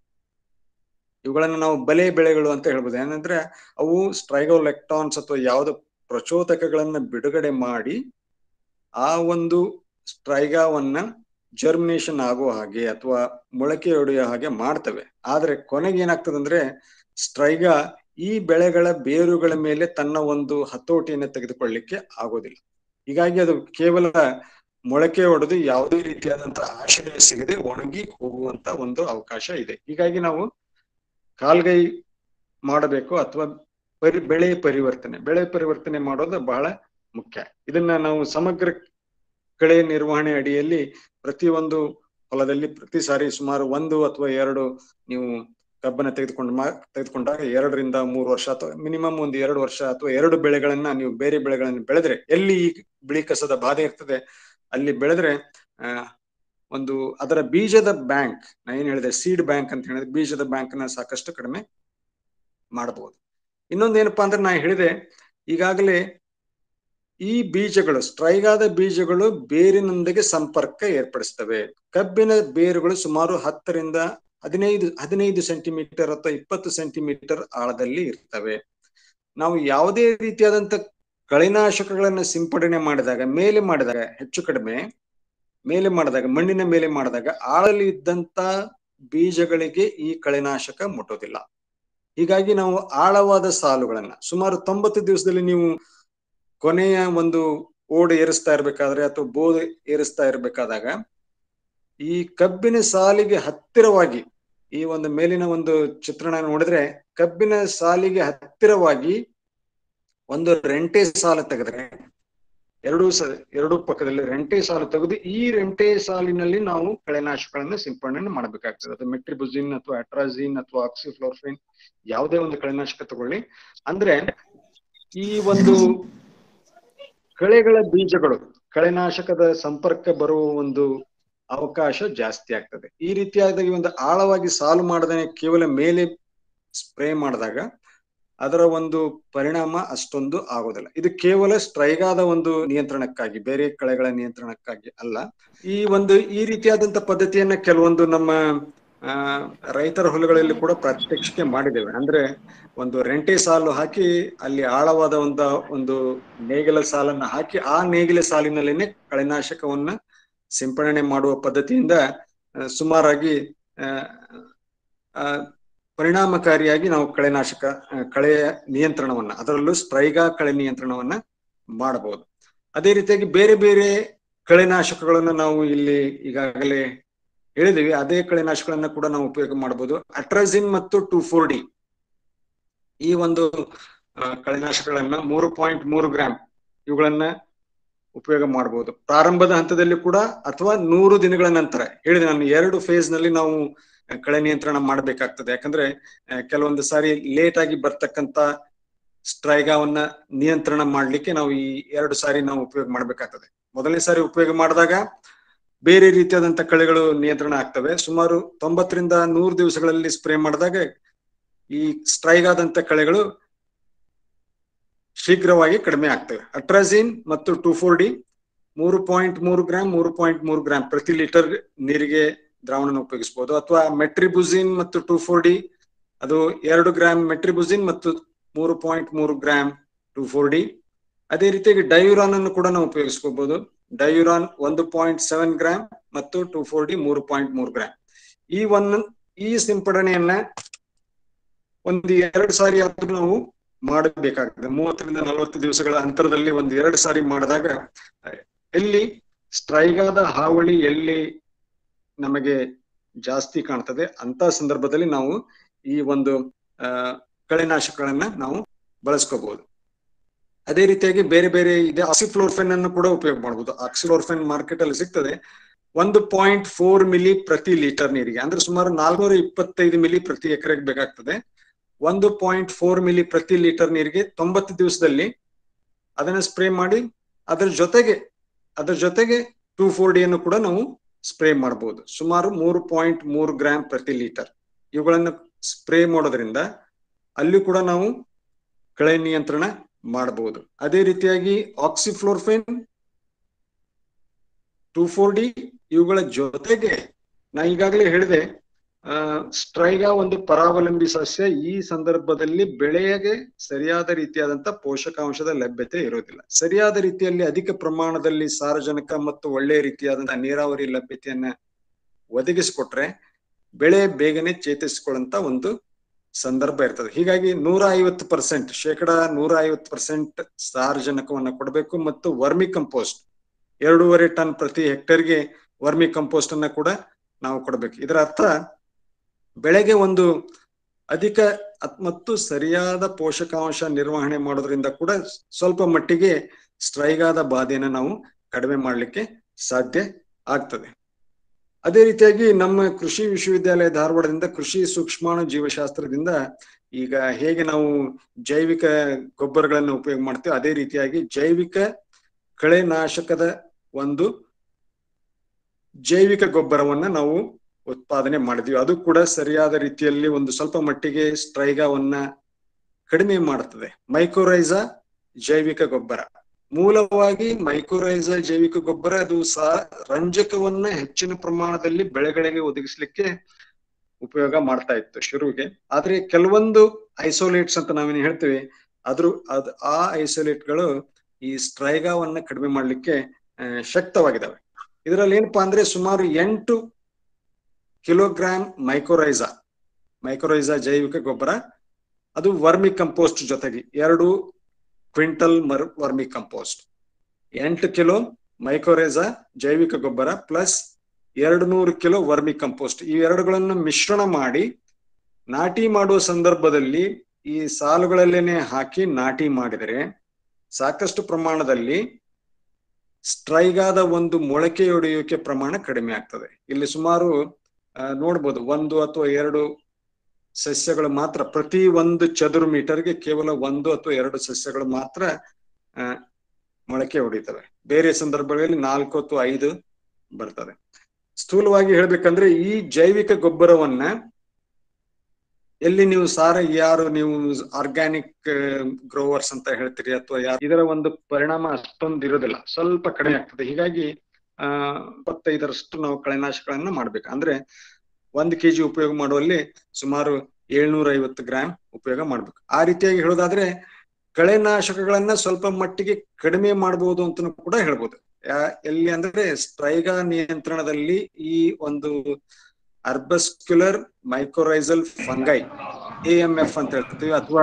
ಇವುಗಳನ್ನ ನಾವು ಬಲೆ ಬೆಳೆಗಳು ಅಂತ ಹೇಳ್ಬೋದು ಏನಂದ್ರೆ ಅವು ಸ್ಟ್ರೈಗೋಲೆಕ್ಟಾನ್ಸ್ ಅಥವಾ ಯಾವ್ದು ಪ್ರಚೋದಕಗಳನ್ನ ಬಿಡುಗಡೆ ಮಾಡಿ ಆ ಒಂದು ಸ್ಟ್ರೈಗಾವನ್ನ ಜರ್ಮಿನೇಷನ್ ಆಗೋ ಹಾಗೆ ಅಥವಾ ಮೊಳಕೆ ಹೊಡೆಯೋ ಹಾಗೆ ಮಾಡ್ತವೆ ಆದ್ರೆ ಕೊನೆಗೆ ಏನಾಗ್ತದೆ ಅಂದ್ರೆ ಸ್ಟ್ರೈಗಾ ಈ ಬೆಳೆಗಳ ಬೇರುಗಳ ಮೇಲೆ ತನ್ನ ಒಂದು ಹತೋಟಿಯನ್ನು ತೆಗೆದುಕೊಳ್ಳಿಕ್ಕೆ ಆಗೋದಿಲ್ಲ ಹೀಗಾಗಿ ಅದು ಕೇವಲ ಮೊಳಕೆ ಹೊಡೆದು ಯಾವುದೇ ರೀತಿಯಾದಂತಹ ಆಶ್ರಯ ಸಿಗದೆ ಒಣಗಿ ಹೋಗುವಂತ ಒಂದು ಅವಕಾಶ ಇದೆ ಹೀಗಾಗಿ ನಾವು ಕಾಲ್ಗೈ ಮಾಡಬೇಕು ಅಥವಾ ಪರಿ ಬೆಳೆ ಪರಿವರ್ತನೆ ಬೆಳೆ ಪರಿವರ್ತನೆ ಮಾಡೋದು ಬಹಳ ಮುಖ್ಯ ಇದನ್ನ ನಾವು ಸಮಗ್ರ ಕಳೆ ನಿರ್ವಹಣೆ ಅಡಿಯಲ್ಲಿ ಪ್ರತಿಯೊಂದು ಹೊಲದಲ್ಲಿ ಪ್ರತಿ ಸಾರಿ ಸುಮಾರು ಒಂದು ಅಥವಾ ಎರಡು ನೀವು ಕಬ್ಬನ್ನ ತೆಗೆದುಕೊಂಡು ಮಾ ತೆಗೆದುಕೊಂಡಾಗ ಎರಡರಿಂದ ಮೂರು ವರ್ಷ ಅಥವಾ ಮಿನಿಮಮ್ ಒಂದು ಎರಡು ವರ್ಷ ಅಥವಾ ಎರಡು ಬೆಳೆಗಳನ್ನ ನೀವು ಬೇರೆ ಬೆಳೆಗಳನ್ನ ಬೆಳೆದ್ರೆ ಎಲ್ಲಿ ಈ ಬಿಳಿ ಕಸದ ಬಾಧೆ ಇರ್ತದೆ ಅಲ್ಲಿ ಬೆಳೆದ್ರೆ ಆ ಒಂದು ಅದರ ಬೀಜದ ಬ್ಯಾಂಕ್ ನಾ ಏನ್ ಹೇಳಿದೆ ಸೀಡ್ ಬ್ಯಾಂಕ್ ಅಂತ ಹೇಳಿದ್ರೆ ಬೀಜದ ಬ್ಯಾಂಕ್ ನ ಸಾಕಷ್ಟು ಕಡಿಮೆ ಮಾಡಬಹುದು ಇನ್ನೊಂದು ಏನಪ್ಪಾ ಅಂದ್ರೆ ನಾ ಹೇಳಿದೆ ಈಗಾಗಲೇ ಈ ಬೀಜಗಳು ಸ್ಟ್ರೈಗಾದ ಬೀಜಗಳು ಬೇರಿನೊಂದಿಗೆ ಸಂಪರ್ಕ ಏರ್ಪಡಿಸ್ತವೆ ಕಬ್ಬಿನ ಬೇರುಗಳು ಸುಮಾರು ಹತ್ತರಿಂದ ಹದಿನೈದು ಹದಿನೈದು ಸೆಂಟಿಮೀಟರ್ ಅಥವಾ ಇಪ್ಪತ್ತು ಸೆಂಟಿಮೀಟರ್ ಆಳದಲ್ಲಿ ಇರ್ತವೆ ನಾವು ಯಾವುದೇ ರೀತಿಯಾದಂತ ಕಳೆನಾಶಕಗಳನ್ನ ಸಿಂಪಡಣೆ ಮಾಡಿದಾಗ ಮೇಲೆ ಮಾಡಿದಾಗ ಹೆಚ್ಚು ಕಡಿಮೆ ಮೇಲೆ ಮಾಡಿದಾಗ ಮಣ್ಣಿನ ಮೇಲೆ ಮಾಡಿದಾಗ ಆಳಲ್ಲಿ ಇದ್ದಂತ ಬೀಜಗಳಿಗೆ ಈ ಕಳೆನಾಶಕ ಮುಟ್ಟೋದಿಲ್ಲ ಹೀಗಾಗಿ ನಾವು ಆಳವಾದ ಸಾಲುಗಳನ್ನ ಸುಮಾರು ತೊಂಬತ್ತು ದಿವಸದಲ್ಲಿ ನೀವು ಕೊನೆಯ ಒಂದು ಓಡ್ ಏರಿಸ್ತಾ ಇರ್ಬೇಕಾದ್ರೆ ಅಥವಾ ಬೋದ್ ಏರಿಸ್ತಾ ಇರ್ಬೇಕಾದಾಗ ಈ ಕಬ್ಬಿನ ಸಾಲಿಗೆ ಹತ್ತಿರವಾಗಿ ಈ ಒಂದು ಮೇಲಿನ ಒಂದು ಚಿತ್ರಣ ನೋಡಿದ್ರೆ ಕಬ್ಬಿನ ಸಾಲಿಗೆ ಹತ್ತಿರವಾಗಿ ಒಂದು ರೆಂಟೆ ಸಾಲು ತೆಗೆದ್ರೆ ಎರಡೂ ಸ ಎರಡೂ ಪಕ್ಕದಲ್ಲಿ ರೆಂಟೆ ಸಾಲು ತೆಗೆದು ಈ ರೆಂಟೆ ಸಾಲಿನಲ್ಲಿ ನಾವು ಕಳೆನಾಶಕಗಳನ್ನ ಸಿಂಪಡಣೆ ಮಾಡಬೇಕಾಗ್ತದೆ ಅದು ಮೆಟ್ರಿಬುಜಿನ್ ಅಥವಾ ಅಟ್ರಾಜಿನ್ ಅಥವಾ ಆಕ್ಸಿಫ್ಲೋರ್ಫಿನ್ ಯಾವುದೇ ಒಂದು ಕಳೆನಾಶಕ ತಗೊಳ್ಳಿ ಅಂದ್ರೆ ಈ ಒಂದು ಕಳೆಗಳ ಬೀಜಗಳು ಕಳೆನಾಶಕದ ಸಂಪರ್ಕ ಬರುವ ಒಂದು ಅವಕಾಶ ಜಾಸ್ತಿ ಆಗ್ತದೆ ಈ ರೀತಿಯಾದ ಈ ಒಂದು ಆಳವಾಗಿ ಸಾಲು ಮಾಡದೇ ಕೇವಲ ಮೇಲೆ ಸ್ಪ್ರೇ ಮಾಡಿದಾಗ ಅದರ ಒಂದು ಪರಿಣಾಮ ಅಷ್ಟೊಂದು ಆಗೋದಿಲ್ಲ ಇದು ಕೇವಲ ಸ್ಟ್ರೈಗಾದ ಒಂದು ನಿಯಂತ್ರಣಕ್ಕಾಗಿ ಬೇರೆ ಕಳೆಗಳ ನಿಯಂತ್ರಣಕ್ಕಾಗಿ ಅಲ್ಲ ಈ ಒಂದು ಈ ರೀತಿಯಾದಂತ ಪದ್ಧತಿಯನ್ನ ಕೆಲವೊಂದು ನಮ್ಮ ಆ ರೈತರ ಹೊಲಗಳಲ್ಲಿ ಕೂಡ ಪ್ರಾತ್ಯಕ್ಷಿಕೆ ಮಾಡಿದ್ದೇವೆ ಅಂದ್ರೆ ಒಂದು ರೆಂಟೆ ಸಾಲು ಹಾಕಿ ಅಲ್ಲಿ ಆಳವಾದ ಒಂದು ಒಂದು ನೇಗಿಲ ಸಾಲನ್ನ ಹಾಕಿ ಆ ನೇಗಿಲ ಸಾಲಿನಲ್ಲಿನೇ ಕಳೆನಾಶಕವನ್ನ ಸಿಂಪಡಣೆ ಮಾಡುವ ಪದ್ಧತಿಯಿಂದ ಸುಮಾರಾಗಿ ಆ ಪರಿಣಾಮಕಾರಿಯಾಗಿ ನಾವು ಕಳೆನಾಶಕ ಕಳೆಯ ನಿಯಂತ್ರಣವನ್ನ ಅದರಲ್ಲೂ ಸ್ಟ್ರೈಗಾ ಕಳೆ ನಿಯಂತ್ರಣವನ್ನ ಮಾಡಬಹುದು ಅದೇ ರೀತಿಯಾಗಿ ಬೇರೆ ಬೇರೆ ಕಳೆನಾಶಕಗಳನ್ನು ನಾವು ಇಲ್ಲಿ ಈಗಾಗಲೇ ಹೇಳಿದೀವಿ ಅದೇ ಕಳೆನಾಶಕಗಳನ್ನ ಕೂಡ ನಾವು ಉಪಯೋಗ ಮಾಡಬಹುದು ಅಟ್ರಾಜಿನ್ ಮತ್ತು ಟೂ ಫೋರ್ ಡಿ ಈ ಒಂದು ಕಳೆನಾಶಕಗಳನ್ನ ಮೂರು ಪಾಯಿಂಟ್ ಮೂರು ಗ್ರಾಮ್ ಇವುಗಳನ್ನ ಉಪಯೋಗ ಮಾಡಬಹುದು ಪ್ರಾರಂಭದ ಹಂತದಲ್ಲಿ ಕೂಡ ಅಥವಾ ನೂರು ದಿನಗಳ ನಂತರ ಹೇಳಿದೆ ನಾನು ಎರಡು ಫೇಸ್ ನಲ್ಲಿ ನಾವು ಕಳೆ ನಿಯಂತ್ರಣ ಮಾಡಬೇಕಾಗ್ತದೆ ಯಾಕಂದ್ರೆ ಕೆಲವೊಂದು ಸಾರಿ ಲೇಟ್ ಆಗಿ ಬರ್ತಕ್ಕಂತ ಸ್ಟ್ರೈಗಾವನ್ನ ನಿಯಂತ್ರಣ ಮಾಡ್ಲಿಕ್ಕೆ ನಾವು ಈ ಎರಡು ಸಾರಿ ನಾವು ಉಪಯೋಗ ಮಾಡ್ಬೇಕಾಗ್ತದೆ ಮೊದಲನೇ ಸಾರಿ ಉಪಯೋಗ ಮಾಡಿದಾಗ ಬೇರೆ ರೀತಿಯಾದಂತ ಕಳೆಗಳು ನಿಯಂತ್ರಣ ಆಗ್ತವೆ ಸುಮಾರು ತೊಂಬತ್ತರಿಂದ ನೂರು ದಿವಸಗಳಲ್ಲಿ ಸ್ಪ್ರೇ ಮಾಡಿದಾಗ ಈ ಸ್ಟ್ರೈಗ್ ಆದಂತ ಕಳೆಗಳು ಶೀಘ್ರವಾಗಿ ಕಡಿಮೆ ಆಗ್ತವೆ ಅಟ್ರಾಜಿನ್ ಮತ್ತು ಟೂ ಫೋರ್ ಡಿ ಮೂರು ಪಾಯಿಂಟ್ ಮೂರು ಗ್ರಾಮ್ ಮೂರು ಪಾಯಿಂಟ್ ಮೂರು ಗ್ರಾಮ್ ಪ್ರತಿ ಲೀಟರ್ ನೀರಿಗೆ ದ್ರಾವಣ ಉಪಯೋಗಿಸಬಹುದು ಅಥವಾ ಮೆಟ್ರಿಬುಜಿನ್ ಮತ್ತು ಟೂ ಫೋರ್ ಡಿ ಅದು ಎರಡು ಗ್ರಾಮ್ ಮೆಟ್ರಿಬುಜಿನ್ ಮತ್ತು ಮೂರು ಪಾಯಿಂಟ್ ಮೂರು ಗ್ರಾಮ್ ಟೂ ಫೋರ್ ಡಿ ಅದೇ ರೀತಿಯಾಗಿ ಡಯೂರಾನ್ ಅನ್ನು ಕೂಡ ನಾವು ಉಪಯೋಗಿಸ್ಕೋಬಹುದು ಡಯೂರಾನ್ ಒಂದು ಪಾಯಿಂಟ್ ಸೆವೆನ್ ಗ್ರಾಮ್ ಮತ್ತು ಟೂ ಫೋರ್ ಡಿ ಮೂರು ಪಾಯಿಂಟ್ ಮೂರು ಗ್ರಾಮ್ ಈ ಒಂದು ಈ ಸಿಂಪಡಣೆಯನ್ನ ಒಂದು ಎರಡು ಸಾರಿ ಆದ್ರೂ ನಾವು ಮಾಡಬೇಕಾಗ್ತದೆ ಮೂವತ್ತರಿಂದ ನಲವತ್ತು ದಿವಸಗಳ ಅಂತರದಲ್ಲಿ ಒಂದು ಎರಡು ಸಾರಿ ಮಾಡಿದಾಗ ಎಲ್ಲಿ ಸ್ಟ್ರೈಗಾದ ಹಾವಳಿ ಎಲ್ಲಿ ನಮಗೆ ಜಾಸ್ತಿ ಕಾಣ್ತದೆ ಅಂತ ಸಂದರ್ಭದಲ್ಲಿ ನಾವು ಈ ಒಂದು ಆ ಕಳೆನಾಶಕಗಳನ್ನ ನಾವು ಬಳಸ್ಕೋಬಹುದು ಅದೇ ರೀತಿಯಾಗಿ ಬೇರೆ ಬೇರೆ ಇದೆ ಆಕ್ಸಿಫ್ಲೋರ್ಫೆನ್ ಅನ್ನು ಕೂಡ ಉಪಯೋಗ ಮಾಡಬಹುದು ಆಕ್ಸಿಫ್ಲೋರ್ಫೆನ್ ಮಾರ್ಕೆಟ್ ಅಲ್ಲಿ ಸಿಗ್ತದೆ ಒಂದು ಪಾಯಿಂಟ್ ಫೋರ್ ಮಿಲಿ ಪ್ರತಿ ಲೀಟರ್ ನೀರಿಗೆ ಅಂದ್ರೆ ಸುಮಾರು ನಾಲ್ನೂರ ಇಪ್ಪತ್ತೈದು ಮಿಲಿ ಪ್ರತಿ ಎಕರೆಗೆ ಬೇಕಾಗ್ತದೆ ಒಂದು ಪಾಯಿಂಟ್ ಫೋರ್ ಮಿಲಿ ಪ್ರತಿ ಲೀಟರ್ ನೀರಿಗೆ ತೊಂಬತ್ತು ದಿವಸದಲ್ಲಿ ಅದನ್ನ ಸ್ಪ್ರೇ ಮಾಡಿ ಅದರ ಜೊತೆಗೆ ಅದರ ಜೊತೆಗೆ ಟೂ ಫೋರ್ ಡಿ ಅನ್ನು ಕೂಡ ನಾವು ಸ್ಪ್ರೇ ಮಾಡಬಹುದು ಸುಮಾರು ಮೂರು ಪಾಯಿಂಟ್ ಮೂರು ಗ್ರಾಮ್ ಪ್ರತಿ ಲೀಟರ್ ಇವುಗಳನ್ನು ಸ್ಪ್ರೇ ಮಾಡೋದ್ರಿಂದ ಅಲ್ಲಿ ಕೂಡ ನಾವು ಕಳೆ ನಿಯಂತ್ರಣ ಮಾಡಬಹುದು ಅದೇ ರೀತಿಯಾಗಿ ಆಕ್ಸಿಫ್ಲೋರ್ಫೆನ್ ಟೂ ಫೋರ್ ಡಿ ಇವುಗಳ ಜೊತೆಗೆ ನಾ ಈಗಾಗಲೇ ಹೇಳಿದೆ ಆ ಸ್ಟ್ರೈಗಾ ಒಂದು ಪರಾವಲಂಬಿ ಸಸ್ಯ ಈ ಸಂದರ್ಭದಲ್ಲಿ ಬೆಳೆಯಗೆ ಸರಿಯಾದ ರೀತಿಯಾದಂತ ಪೋಷಕಾಂಶದ ಲಭ್ಯತೆ ಇರೋದಿಲ್ಲ ಸರಿಯಾದ ರೀತಿಯಲ್ಲಿ ಅಧಿಕ ಪ್ರಮಾಣದಲ್ಲಿ ಸಾರಜನಕ ಮತ್ತು ಒಳ್ಳೆಯ ರೀತಿಯಾದಂತಹ ನೀರಾವರಿ ಲಭ್ಯತೆಯನ್ನ ಒದಗಿಸಿಕೊಟ್ರೆ ಬೆಳೆ ಬೇಗನೆ ಚೇತರಿಸಿಕೊಳ್ಳಂತ ಒಂದು ಸಂದರ್ಭ ಇರ್ತದೆ ಹೀಗಾಗಿ ನೂರ ಐವತ್ತು ಪರ್ಸೆಂಟ್ ಶೇಕಡ ನೂರ ಐವತ್ತು ಪರ್ಸೆಂಟ್ ಸಾರಜನಕವನ್ನ ಕೊಡಬೇಕು ಮತ್ತು ವರ್ಮಿ ಕಂಪೋಸ್ಟ್ ಎರಡೂವರೆ ಟನ್ ಪ್ರತಿ ಹೆಕ್ಟೇರ್ಗೆ ವರ್ಮಿ ಕಂಪೋಸ್ಟ್ ಅನ್ನ ಕೂಡ ನಾವು ಕೊಡಬೇಕು ಇದರ ಅರ್ಥ ಬೆಳೆಗೆ ಒಂದು ಅಧಿಕ ಅತ್- ಮತ್ತು ಸರಿಯಾದ ಪೋಷಕಾಂಶ ನಿರ್ವಹಣೆ ಮಾಡೋದ್ರಿಂದ ಕೂಡ ಸ್ವಲ್ಪ ಮಟ್ಟಿಗೆ ಸ್ಟ್ರೈಗಾದ ಬಾಧೆಯನ್ನು ನಾವು ಕಡಿಮೆ ಮಾಡಲಿಕ್ಕೆ ಸಾಧ್ಯ ಆಗ್ತದೆ ಅದೇ ರೀತಿಯಾಗಿ ನಮ್ಮ ಕೃಷಿ ವಿಶ್ವವಿದ್ಯಾಲಯ ಧಾರವಾಡದಿಂದ ಕೃಷಿ ಸೂಕ್ಷ್ಮಾಣು ಜೀವಶಾಸ್ತ್ರದಿಂದ ಈಗ ಹೇಗೆ ನಾವು ಜೈವಿಕ ಗೊಬ್ಬರಗಳನ್ನು ಉಪಯೋಗ ಮಾಡ್ತೇವೆ ಅದೇ ರೀತಿಯಾಗಿ ಜೈವಿಕ ಕಳೆನಾಶಕದ ಒಂದು ಜೈವಿಕ ಗೊಬ್ಬರವನ್ನ ನಾವು ಉತ್ಪಾದನೆ ಮಾಡಿದ್ವಿ ಅದು ಕೂಡ ಸರಿಯಾದ ರೀತಿಯಲ್ಲಿ ಒಂದು ಸ್ವಲ್ಪ ಮಟ್ಟಿಗೆ ಸ್ಟ್ರೈಗಾವನ್ನ ಕಡಿಮೆ ಮಾಡುತ್ತದೆ ಮೈಕ್ರೋರೈಸಾ ಜೈವಿಕ ಗೊಬ್ಬರ ಮೂಲವಾಗಿ ಮೈಕ್ರೋರೈಸಾ ಜೈವಿಕ ಗೊಬ್ಬರ ಅದು ಸಹ ರಂಜಕವನ್ನ ಹೆಚ್ಚಿನ ಪ್ರಮಾಣದಲ್ಲಿ ಬೆಳೆಗಳಿಗೆ ಒದಗಿಸ್ಲಿಕ್ಕೆ ಉಪಯೋಗ ಮಾಡ್ತಾ ಇತ್ತು ಶುರುವಿಗೆ ಆದ್ರೆ ಕೆಲವೊಂದು ಐಸೋಲೇಟ್ಸ್ ಅಂತ ನಾವೇನು ಹೇಳ್ತೀವಿ ಅದ್ರ ಅದ್ ಆ ಐಸೋಲೇಟ್ಗಳು ಈ ಸ್ಟ್ರೈಗಾವನ್ನ ಕಡಿಮೆ ಮಾಡ್ಲಿಕ್ಕೆ ಆ, ಶಕ್ತವಾಗಿದ್ದಾವೆ ಇದರಲ್ಲಿ ಏನಪ್ಪಾ ಅಂದ್ರೆ ಸುಮಾರು ಎಂಟು ಕಿಲೋಗ್ರಾಮ್ ಮೈಕ್ರೋರೈಸಾ ಮೈಕ್ರೋರೈಸಾ ಜೈವಿಕ ಗೊಬ್ಬರ ಅದು ವರ್ಮಿ ಕಂಪೋಸ್ಟ್ ಜೊತೆಗೆ ಎರಡು ಕ್ವಿಂಟಲ್ ಮರ್ ವರ್ಮಿ ಕಂಪೋಸ್ಟ್ ಎಂಟು ಕಿಲೋ ಮೈಕ್ರೋರೈಸಾ ಜೈವಿಕ ಗೊಬ್ಬರ ಪ್ಲಸ್ ಎರಡು ನೂರು ಕಿಲೋ ವರ್ಮಿ ಕಂಪೋಸ್ಟ್ ಈ ಎರಡುಗಳನ್ನು ಮಿಶ್ರಣ ಮಾಡಿ ನಾಟಿ ಮಾಡುವ ಸಂದರ್ಭದಲ್ಲಿ ಈ ಸಾಲುಗಳಲ್ಲೇನೆ ಹಾಕಿ ನಾಟಿ ಮಾಡಿದರೆ ಸಾಕಷ್ಟು ಪ್ರಮಾಣದಲ್ಲಿ ಸ್ಟ್ರೈಗಾದ ಒಂದು ಮೊಳಕೆಯೊಡೆಯುವಿಕೆ ಪ್ರಮಾಣ ಕಡಿಮೆ ಆಗ್ತದೆ ಇಲ್ಲಿ ಸುಮಾರು ಆ, ನೋಡ್ಬೋದು ಒಂದು ಅಥವಾ ಎರಡು ಸಸ್ಯಗಳು ಮಾತ್ರ ಪ್ರತಿ ಒಂದು ಚದುರು ಮೀಟರ್ಗೆ ಕೇವಲ ಒಂದು ಅಥವಾ ಎರಡು ಸಸ್ಯಗಳು ಮಾತ್ರ ಆ, ಮೊಳಕೆ ಹೊಡಿತವೆ ಬೇರೆ ಸಂದರ್ಭಗಳಲ್ಲಿ ನಾಲ್ಕು ಅಥವಾ ಐದು ಬರ್ತದೆ ಸ್ಥೂಲವಾಗಿ ಹೇಳ್ಬೇಕಂದ್ರೆ ಈ ಜೈವಿಕ ಗೊಬ್ಬರವನ್ನ ಎಲ್ಲಿ ನೀವು ಸಾರ ಯಾರು ನೀವು ಆರ್ಗ್ಯಾನಿಕ್ ಗ್ರೋವರ್ಸ್ ಅಂತ ಹೇಳ್ತೀರಿ ಅಥವಾ ಯಾರು ಇದರ ಒಂದು ಪರಿಣಾಮ ಅಷ್ಟೊಂದು ಇರೋದಿಲ್ಲ ಸ್ವಲ್ಪ ಕಡಿಮೆ ಆಗ್ತದೆ ಹೀಗಾಗಿ ಆ ಇಪ್ಪತ್ತೈದರಷ್ಟು ನಾವು ಕಳೆನಾಶಕಗಳನ್ನ ಮಾಡ್ಬೇಕು ಅಂದ್ರೆ ಒಂದ್ ಕೆಜಿ ಉಪಯೋಗ ಮಾಡುವಲ್ಲಿ ಸುಮಾರು ಏಳ್ನೂರ ಐವತ್ತು ಗ್ರಾಮ್ ಉಪಯೋಗ ಮಾಡ್ಬೇಕು ಆ ರೀತಿಯಾಗಿ ಹೇಳೋದಾದ್ರೆ ಕಳೆನಾಶಕಗಳನ್ನ ಸ್ವಲ್ಪ ಮಟ್ಟಿಗೆ ಕಡಿಮೆ ಮಾಡಬಹುದು ಅಂತ ಕೂಡ ಹೇಳ್ಬೋದು ಯಾ- ಎಲ್ಲಿ ಅಂದ್ರೆ ಸ್ಟ್ರೈಗಾ ನಿಯಂತ್ರಣದಲ್ಲಿ ಈ ಒಂದು arbuscular mycorrhizal fungi A M F ಅಂತ ಹೇಳ್ತೀವಿ ಅಥವಾ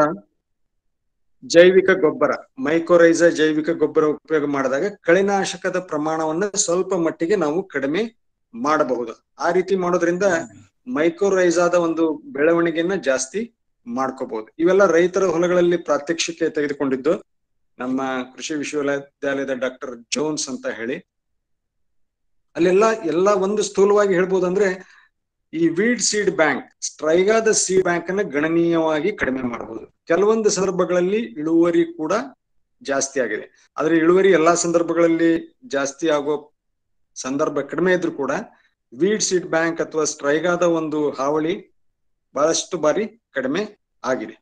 ಜೈವಿಕ ಗೊಬ್ಬರ ಮೈಕ್ರೋರೈಸ ಜೈವಿಕ ಗೊಬ್ಬರ ಉಪಯೋಗ ಮಾಡಿದಾಗ ಕಳೆನಾಶಕದ ಪ್ರಮಾಣವನ್ನ ಸ್ವಲ್ಪ ಮಟ್ಟಿಗೆ ನಾವು ಕಡಿಮೆ ಮಾಡಬಹುದು ಆ ರೀತಿ ಮಾಡೋದ್ರಿಂದ ಮೈಕ್ರೋರೈಸಾದ ಒಂದು ಬೆಳವಣಿಗೆಯನ್ನ ಜಾಸ್ತಿ ಮಾಡ್ಕೋಬಹುದು ಇವೆಲ್ಲ ರೈತರ ಹೊಲಗಳಲ್ಲಿ ಪ್ರಾತ್ಯಕ್ಷಿಕೆ ತೆಗೆದುಕೊಂಡಿದ್ದು ನಮ್ಮ ಕೃಷಿ ವಿಶ್ವವಿದ್ಯಾಲಯದ ಡಾಕ್ಟರ್ ಜೋನ್ಸ್ ಅಂತ ಹೇಳಿ ಅಲ್ಲೆಲ್ಲ ಎಲ್ಲ ಒಂದು ಸ್ಥೂಲವಾಗಿ ಹೇಳ್ಬೋದು ಅಂದ್ರೆ ಈ ವೀಡ್ ಸೀಡ್ ಬ್ಯಾಂಕ್ ಸ್ಟ್ರೈಗಾದ ಸೀಡ್ ಬ್ಯಾಂಕ್ ಅನ್ನ ಗಣನೀಯವಾಗಿ ಕಡಿಮೆ ಮಾಡಬಹುದು ಕೆಲವೊಂದು ಸಂದರ್ಭಗಳಲ್ಲಿ ಇಳುವರಿ ಕೂಡ ಜಾಸ್ತಿ ಆಗಿದೆ ಆದ್ರೆ ಇಳುವರಿ ಎಲ್ಲಾ ಸಂದರ್ಭಗಳಲ್ಲಿ ಜಾಸ್ತಿ ಆಗೋ ಸಂದರ್ಭ ಕಡಿಮೆ ಇದ್ರೂ ಕೂಡ ವೀಡ್ ಸೀಡ್ ಬ್ಯಾಂಕ್ ಅಥವಾ ಸ್ಟ್ರೈಗಾದ ಒಂದು ಹಾವಳಿ ಬಹಳಷ್ಟು ಬಾರಿ ಕಡಿಮೆ ಆಗಿದೆ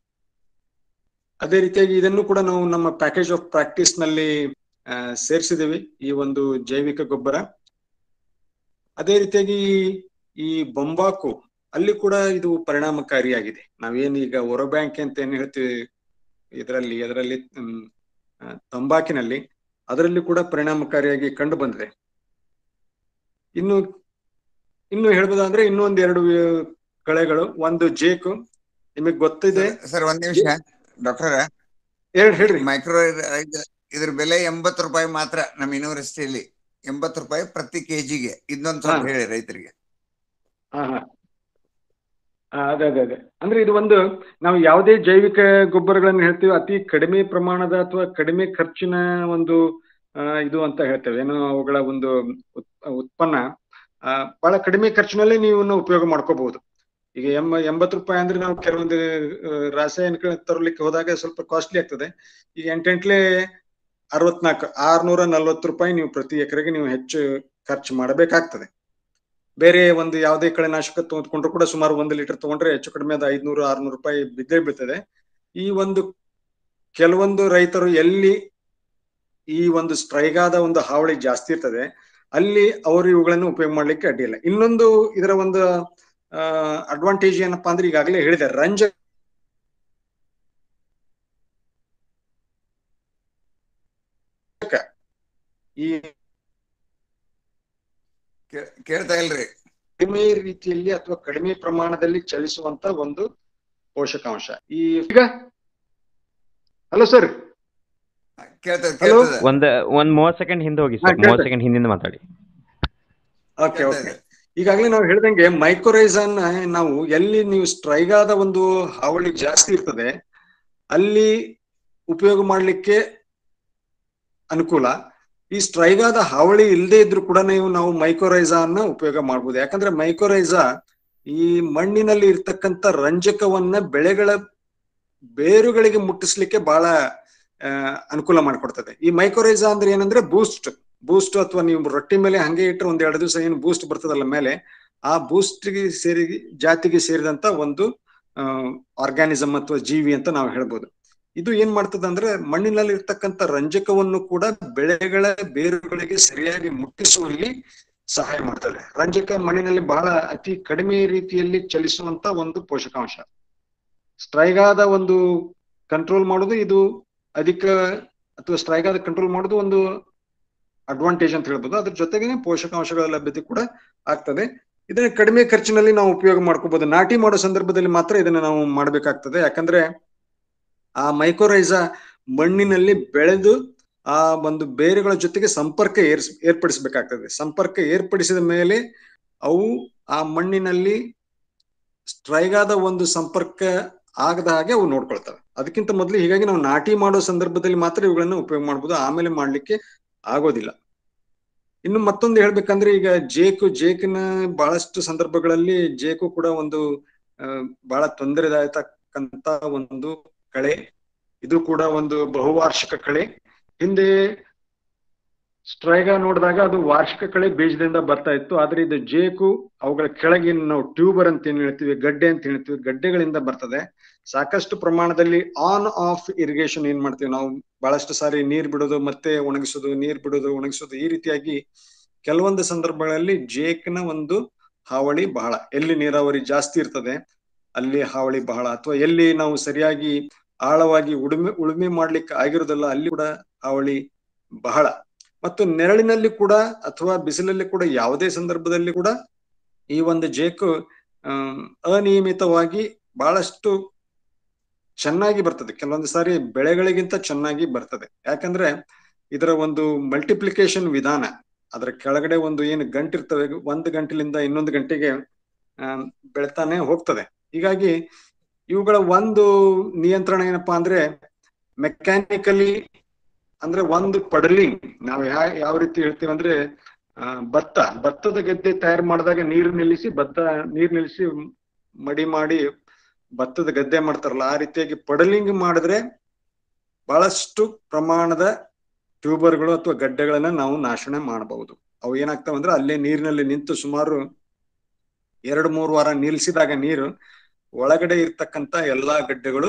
ಅದೇ ರೀತಿಯಾಗಿ ಇದನ್ನು ಕೂಡ ನಾವು ನಮ್ಮ ಪ್ಯಾಕೇಜ್ ಆಫ್ ಪ್ರಾಕ್ಟೀಸ್ ನಲ್ಲಿ ಸೇರಿಸಿದ್ದೀವಿ ಈ ಒಂದು ಜೈವಿಕ ಗೊಬ್ಬರ ಅದೇ ರೀತಿಯಾಗಿ ಈ ಬೊಂಬಾಕು ಅಲ್ಲಿ ಕೂಡ ಇದು ಪರಿಣಾಮಕಾರಿಯಾಗಿದೆ ನಾವೇನು ಈಗ ಹೊರ ಬ್ಯಾಂಕ್ ಅಂತ ಏನ್ ಹೇಳ್ತೀವಿ ಇದರಲ್ಲಿ ಅದರಲ್ಲಿ ಹ್ಮ್, ಆ, ತಂಬಾಕಿನಲ್ಲಿ ಅದರಲ್ಲಿ ಕೂಡ ಪರಿಣಾಮಕಾರಿಯಾಗಿ ಕಂಡು ಬಂದಿದೆ ಇನ್ನು ಇನ್ನು ಹೇಳ್ಬೋದಂದ್ರೆ ಇನ್ನೊಂದ್ ಎರಡು ವಿ- ಕಳೆಗಳು ಒಂದು ಜೇಕು ನಿಮಗೆ ಗೊತ್ತಿದೆ ಸರ್ ಒಂದ್ ನಿಮಿಷ ಡಾಕ್ಟರ್ ಹೇಳ್ ಹೇಳ್ರಿ ಮೈಕ್ರೋ ಇದ್ರ ಬೆಲೆ ಎಂಬತ್ತು ರೂಪಾಯಿ ಮಾತ್ರ ನಮ್ಮ ಯೂನಿವರ್ಸಿಟಿಯಲ್ಲಿ ಎಂಬತ್ತು ರೂಪಾಯಿ ಪ್ರತಿ ಕೆಜಿಗೆ ಇದನ್ನೊಂದ್ ಸ್ವಲ್ಪ ಹಾ. ಹೇಳಿ ರೈತರಿಗೆ ಹಾ ಹಾ ಆ, ಅದೇ ಅದೇ ಅದೇ ಅಂದ್ರೆ ಇದು ಒಂದು ನಾವು ಯಾವುದೇ ಜೈವಿಕ ಗೊಬ್ಬರಗಳನ್ನು ಹೇಳ್ತೀವಿ ಅತಿ ಕಡಿಮೆ ಪ್ರಮಾಣದ ಅಥವಾ ಕಡಿಮೆ ಖರ್ಚಿನ ಒಂದು ಆ, ಇದು ಅಂತ ಹೇಳ್ತೇವೆ ಏನು ಅವುಗಳ ಒಂದು ಉತ್- ಉತ್ಪನ್ನ ಆ, ಬಹಳ ಕಡಿಮೆ ಖರ್ಚಿನಲ್ಲಿ ನೀವು ಇವ್ನ ಉಪಯೋಗ ಮಾಡ್ಕೋಬಹುದು ಈಗ ಎಂಬ ಎಂಬತ್ತು ರೂಪಾಯಿ ಅಂದ್ರೆ ನಾವು ಕೆಲವೊಂದು ಆ, ರಾಸಾಯನಿಕ ತರಲಿಕ್ಕೆ ಹೋದಾಗ ಸ್ವಲ್ಪ ಕಾಸ್ಟ್ಲಿ ಆಗ್ತದೆ ಈಗ ಎಂಟೆಂಟ್ಲೆ ಅರವತ್ನಾಲ್ಕು ಆರ್ನೂರ ನಲ್ವತ್ತು ರೂಪಾಯಿ ನೀವು ಪ್ರತಿ ಎಕರೆಗೆ ನೀವು ಹೆಚ್ಚು ಖರ್ಚು ಮಾಡಬೇಕಾಗ್ತದೆ ಬೇರೆ ಒಂದು ಯಾವುದೇ ಕಳೆನಾಶಕ ತೆಗೆದುಕೊಂಡ್ರು ಕೂಡ ಸುಮಾರು ಒಂದು ಲೀಟರ್ ತಗೊಂಡ್ರೆ ಹೆಚ್ಚು ಕಡಿಮೆ ಅದು ಐದ್ನೂರು ಆರ್ನೂರು ರೂಪಾಯಿ ಬಿದ್ದೇ ಬೀಳ್ತದೆ ಈ ಒಂದು ಕೆಲವೊಂದು ರೈತರು ಎಲ್ಲಿ ಈ ಒಂದು ಸ್ಟ್ರೈಗಾದ ಒಂದು ಹಾವಳಿ ಜಾಸ್ತಿ ಇರ್ತದೆ ಅಲ್ಲಿ ಅವರು ಇವುಗಳನ್ನು ಉಪಯೋಗ ಮಾಡ್ಲಿಕ್ಕೆ ಅಡ್ಡಿಲ್ಲ ಇನ್ನೊಂದು ಇದರ ಒಂದು ಅಡ್ವಾಂಟೇಜ್ ಏನಪ್ಪಾ ಅಂದ್ರೆ ಈಗಾಗಲೇ ಹೇಳಿದೆ ರಂಜ ಈ ಕೇ- ಕೇಳ್ತಾ ಇಲ್ರಿ ಕಡಿಮೆ ರೀತಿಯಲ್ಲಿ ಅಥವಾ ಕಡಿಮೆ ಪ್ರಮಾಣದಲ್ಲಿ ಚಲಿಸುವಂತ ಒಂದು ಪೋಷಕಾಂಶ ಈ ಈಗ ಹಲೋ ಸರ್ ಕೇಳ್ತದ Hello? ಕೇಳ್ತದ ಒಂದ್ ಒಂದ್ ಮೂವತ್ ಸೆಕೆಂಡ್ ಹಿಂದೆ ಹೋಗಿ ಹಾ, ಸರ್ ಮೂವತ್ ಕೇಳ್ತದೆ. ಸೆಕೆಂಡ್ ಹಿಂದಿಂದ ಮಾತಾಡಿ ಓಕೆ ಓಕೆ ಈಗಾಗಲೇ ನಾವು ಹೇಳ್ದಂಗೆ ಮೈಕ್ರೋರೈಸನ್ ನಾವು ಎಲ್ಲಿ ನೀವು ಸ್ಟ್ರೈಗಾದ ಒಂದು ಹಾವಳಿ ಜಾಸ್ತಿ ಇರ್ತದೆ ಅಲ್ಲಿ ಉಪಯೋಗ ಮಾಡ್ಲಿಕ್ಕೆ ಅನುಕೂಲ ಈ ಸ್ಟ್ರೈಗಾದ ಹಾವಳಿ ಇಲ್ಲದೆ ಇದ್ರೂ ಕೂಡ ನೀವು ನಾವು ಮೈಕ್ರೋರೈಸಾ ಅನ್ನ ಉಪಯೋಗ ಮಾಡ್ಬೋದು ಯಾಕಂದ್ರೆ ಮೈಕ್ರೋರೈಸಾ ಈ ಮಣ್ಣಿನಲ್ಲಿ ಇರ್ತಕ್ಕಂಥ ರಂಜಕವನ್ನ ಬೆಳೆಗಳ ಬೇರುಗಳಿಗೆ ಮುಟ್ಟಿಸ್ಲಿಕ್ಕೆ ಬಹಳ ಆ, ಅನುಕೂಲ ಮಾಡಿಕೊಡ್ತದೆ ಈ ಮೈಕ್ರೋರೈಸಾ ಅಂದ್ರೆ ಏನಂದ್ರೆ ಬೂಸ್ಟ್ ಬೂಸ್ಟ್ ಅಥವಾ ನೀವು ರೊಟ್ಟಿ ಮೇಲೆ ಹಂಗೆ ಇಟ್ಟರೆ ಒಂದ್ ಎರಡು ದಿವಸ ಏನು ಬೂಸ್ಟ್ ಬರ್ತದಲ್ಲ ಮೇಲೆ ಆ ಬೂಸ್ಟ್ಗೆ ಸೇರಿ ಜಾತಿಗೆ ಸೇರಿದಂತ ಒಂದು ಆರ್ಗ್ಯಾನಿಸಮ್ ಅಥವಾ ಜೀವಿ ಅಂತ ನಾವು ಹೇಳ್ಬೋದು ಇದು ಏನ್ ಮಾಡ್ತದೆ ಅಂದ್ರೆ ಮಣ್ಣಿನಲ್ಲಿ ಇರ್ತಕ್ಕಂಥ ರಂಜಕವನ್ನು ಕೂಡ ಬೆಳೆಗಳ ಬೇರುಗಳಿಗೆ ಸರಿಯಾಗಿ ಮುಟ್ಟಿಸುವಲ್ಲಿ ಸಹಾಯ ಮಾಡ್ತದೆ ರಂಜಕ ಮಣ್ಣಿನಲ್ಲಿ ಬಹಳ ಅತಿ ಕಡಿಮೆ ರೀತಿಯಲ್ಲಿ ಚಲಿಸುವಂತ ಒಂದು ಪೋಷಕಾಂಶ ಸ್ಟ್ರೈಗಾದ ಒಂದು ಕಂಟ್ರೋಲ್ ಮಾಡೋದು ಇದು ಅಧಿಕ ಅಥವಾ ಸ್ಟ್ರೈಗಾದ ಕಂಟ್ರೋಲ್ ಮಾಡೋದು ಒಂದು ಅಡ್ವಾಂಟೇಜ್ ಅಂತ ಹೇಳ್ಬೋದು ಅದ್ರ ಜೊತೆಗೆ ಪೋಷಕಾಂಶಗಳ ಲಭ್ಯತೆ ಕೂಡ ಆಗ್ತದೆ ಇದನ್ನ ಕಡಿಮೆ ಖರ್ಚಿನಲ್ಲಿ ನಾವು ಉಪಯೋಗ ಮಾಡ್ಕೋಬಹುದು ನಾಟಿ ಮಾಡೋ ಸಂದರ್ಭದಲ್ಲಿ ಮಾತ್ರ ಇದನ್ನ ನಾವು ಮಾಡ್ಬೇಕಾಗ್ತದೆ ಯಾಕಂದ್ರೆ ಆ ಮೈಕ್ರೋರೈಸಾ ಮಣ್ಣಿನಲ್ಲಿ ಬೆಳೆದು ಆ ಒಂದು ಬೇರುಗಳ ಜೊತೆಗೆ ಸಂಪರ್ಕ ಏರ್ಸ್ ಏರ್ಪಡಿಸಬೇಕಾಗ್ತದೆ ಸಂಪರ್ಕ ಏರ್ಪಡಿಸಿದ ಮೇಲೆ ಅವು ಆ ಮಣ್ಣಿನಲ್ಲಿ ಸ್ಟ್ರೈಗಾದ ಒಂದು ಸಂಪರ್ಕ ಆಗದ ಹಾಗೆ ಅವು ನೋಡ್ಕೊಳ್ತವೆ ಅದಕ್ಕಿಂತ ಮೊದಲು ಹೀಗಾಗಿ ನಾವು ನಾಟಿ ಮಾಡೋ ಸಂದರ್ಭದಲ್ಲಿ ಮಾತ್ರ ಇವುಗಳನ್ನ ಉಪಯೋಗ ಮಾಡ್ಬೋದು ಆಮೇಲೆ ಮಾಡ್ಲಿಕ್ಕೆ ಆಗೋದಿಲ್ಲ ಇನ್ನು ಮತ್ತೊಂದು ಹೇಳ್ಬೇಕಂದ್ರೆ ಈಗ ಜೇಕು ಜೇಕಿನ ಬಹಳಷ್ಟು ಸಂದರ್ಭಗಳಲ್ಲಿ ಜೇಕು ಕೂಡ ಒಂದು ಆ, ಬಹಳ ತೊಂದರೆದಾಯತಕ್ಕಂತ ಒಂದು ಕಳೆ ಇದು ಕೂಡ ಒಂದು ಬಹುವಾರ್ಷಿಕ ಕಳೆ ಹಿಂದೆ ಸ್ಟ್ರೈಗ ನೋಡಿದಾಗ ಅದು ವಾರ್ಷಿಕ ಕಳೆ ಬೀಜದಿಂದ ಬರ್ತಾ ಇತ್ತು ಆದ್ರೆ ಇದು ಜೇಕು ಅವುಗಳ ಕೆಳಗೆ ನಾವು ಟ್ಯೂಬರ್ ಅಂತ ಏನ್ ಹೇಳ್ತೀವಿ ಗಡ್ಡೆ ಅಂತ ಹೇಳ್ತೀವಿ ಗಡ್ಡೆಗಳಿಂದ ಬರ್ತದೆ ಸಾಕಷ್ಟು ಪ್ರಮಾಣದಲ್ಲಿ ಆನ್ ಆಫ್ ಇರಿಗೇಷನ್ ಏನ್ ಮಾಡ್ತೀವಿ ನಾವು ಬಹಳಷ್ಟು ಸಾರಿ ನೀರ್ ಬಿಡೋದು ಮತ್ತೆ ಒಣಗಿಸೋದು ನೀರ್ ಬಿಡೋದು ಒಣಗಿಸೋದು ಈ ರೀತಿಯಾಗಿ ಕೆಲವೊಂದು ಸಂದರ್ಭಗಳಲ್ಲಿ ಜೇಕ್ನ ಒಂದು ಹಾವಳಿ ಬಹಳ ಎಲ್ಲಿ ನೀರಾವರಿ ಜಾಸ್ತಿ ಇರ್ತದೆ ಅಲ್ಲಿ ಹಾವಳಿ ಬಹಳ ಅಥವಾ ಎಲ್ಲಿ ನಾವು ಸರಿಯಾಗಿ ಆಳವಾಗಿ ಉಳುಮೆ ಉಳುಮೆ ಮಾಡ್ಲಿಕ್ಕೆ ಆಗಿರೋದಿಲ್ಲ ಅಲ್ಲಿ ಕೂಡ ಹಾವಳಿ ಬಹಳ ಮತ್ತು ನೆರಳಿನಲ್ಲಿ ಕೂಡ ಅಥವಾ ಬಿಸಿಲಲ್ಲಿ ಕೂಡ ಯಾವುದೇ ಸಂದರ್ಭದಲ್ಲಿ ಕೂಡ ಈ ಒಂದು ಜೇಕು ಆಮ್, ಅನಿಯಮಿತವಾಗಿ ಬಹಳಷ್ಟು ಚೆನ್ನಾಗಿ ಬರ್ತದೆ ಕೆಲವೊಂದು ಸಾರಿ ಬೆಳೆಗಳಿಗಿಂತ ಚೆನ್ನಾಗಿ ಬರ್ತದೆ ಯಾಕಂದ್ರೆ ಇದರ ಒಂದು ಮಲ್ಟಿಪ್ಲಿಕೇಶನ್ ವಿಧಾನ ಅದರ ಕೆಳಗಡೆ ಒಂದು ಏನು ಗಂಟಿರ್ತವೆ ಒಂದು ಗಂಟಿಲಿಂದ ಇನ್ನೊಂದು ಗಂಟೆಗೆ ಆಮ್, ಬೆಳ್ತಾನೆ ಹೋಗ್ತದೆ ಹೀಗಾಗಿ ಇವುಗಳ ಒಂದು ನಿಯಂತ್ರಣ ಏನಪ್ಪಾ ಅಂದ್ರೆ ಮೆಕ್ಯಾನಿಕಲಿ ಅಂದ್ರೆ ಒಂದು ಪಡಲಿಂಗ್ ನಾವು ಯಾ ಯಾವ ರೀತಿ ಹೇಳ್ತೀವಿ ಅಂದ್ರೆ ಆ, ಭತ್ತ ಭತ್ತದ ಗದ್ದೆ ತಯಾರು ಮಾಡಿದಾಗ ನೀರು ನಿಲ್ಲಿಸಿ ಭತ್ತ ನೀರು ನಿಲ್ಲಿಸಿ ಮಡಿ ಮಾಡಿ ಭತ್ತದ ಗದ್ದೆ ಮಾಡ್ತಾರಲ್ಲ ಆ ರೀತಿಯಾಗಿ ಪಡಲಿಂಗ್ ಮಾಡಿದ್ರೆ ಬಹಳಷ್ಟು ಪ್ರಮಾಣದ ಟ್ಯೂಬರ್ಗಳು ಅಥವಾ ಗಡ್ಡೆಗಳನ್ನ ನಾವು ನಾಶನ ಮಾಡಬಹುದು ಅವು ಏನಾಗ್ತಾವ ಅಂದ್ರೆ ಅಲ್ಲೇ ನೀರಿನಲ್ಲಿ ನಿಂತು ಸುಮಾರು ಎರಡು ಮೂರು ವಾರ ನಿಲ್ಲಿಸಿದಾಗ ನೀರು ಒಳಗಡೆ ಇರ್ತಕ್ಕಂತ ಎಲ್ಲಾ ಗಡ್ಡೆಗಳು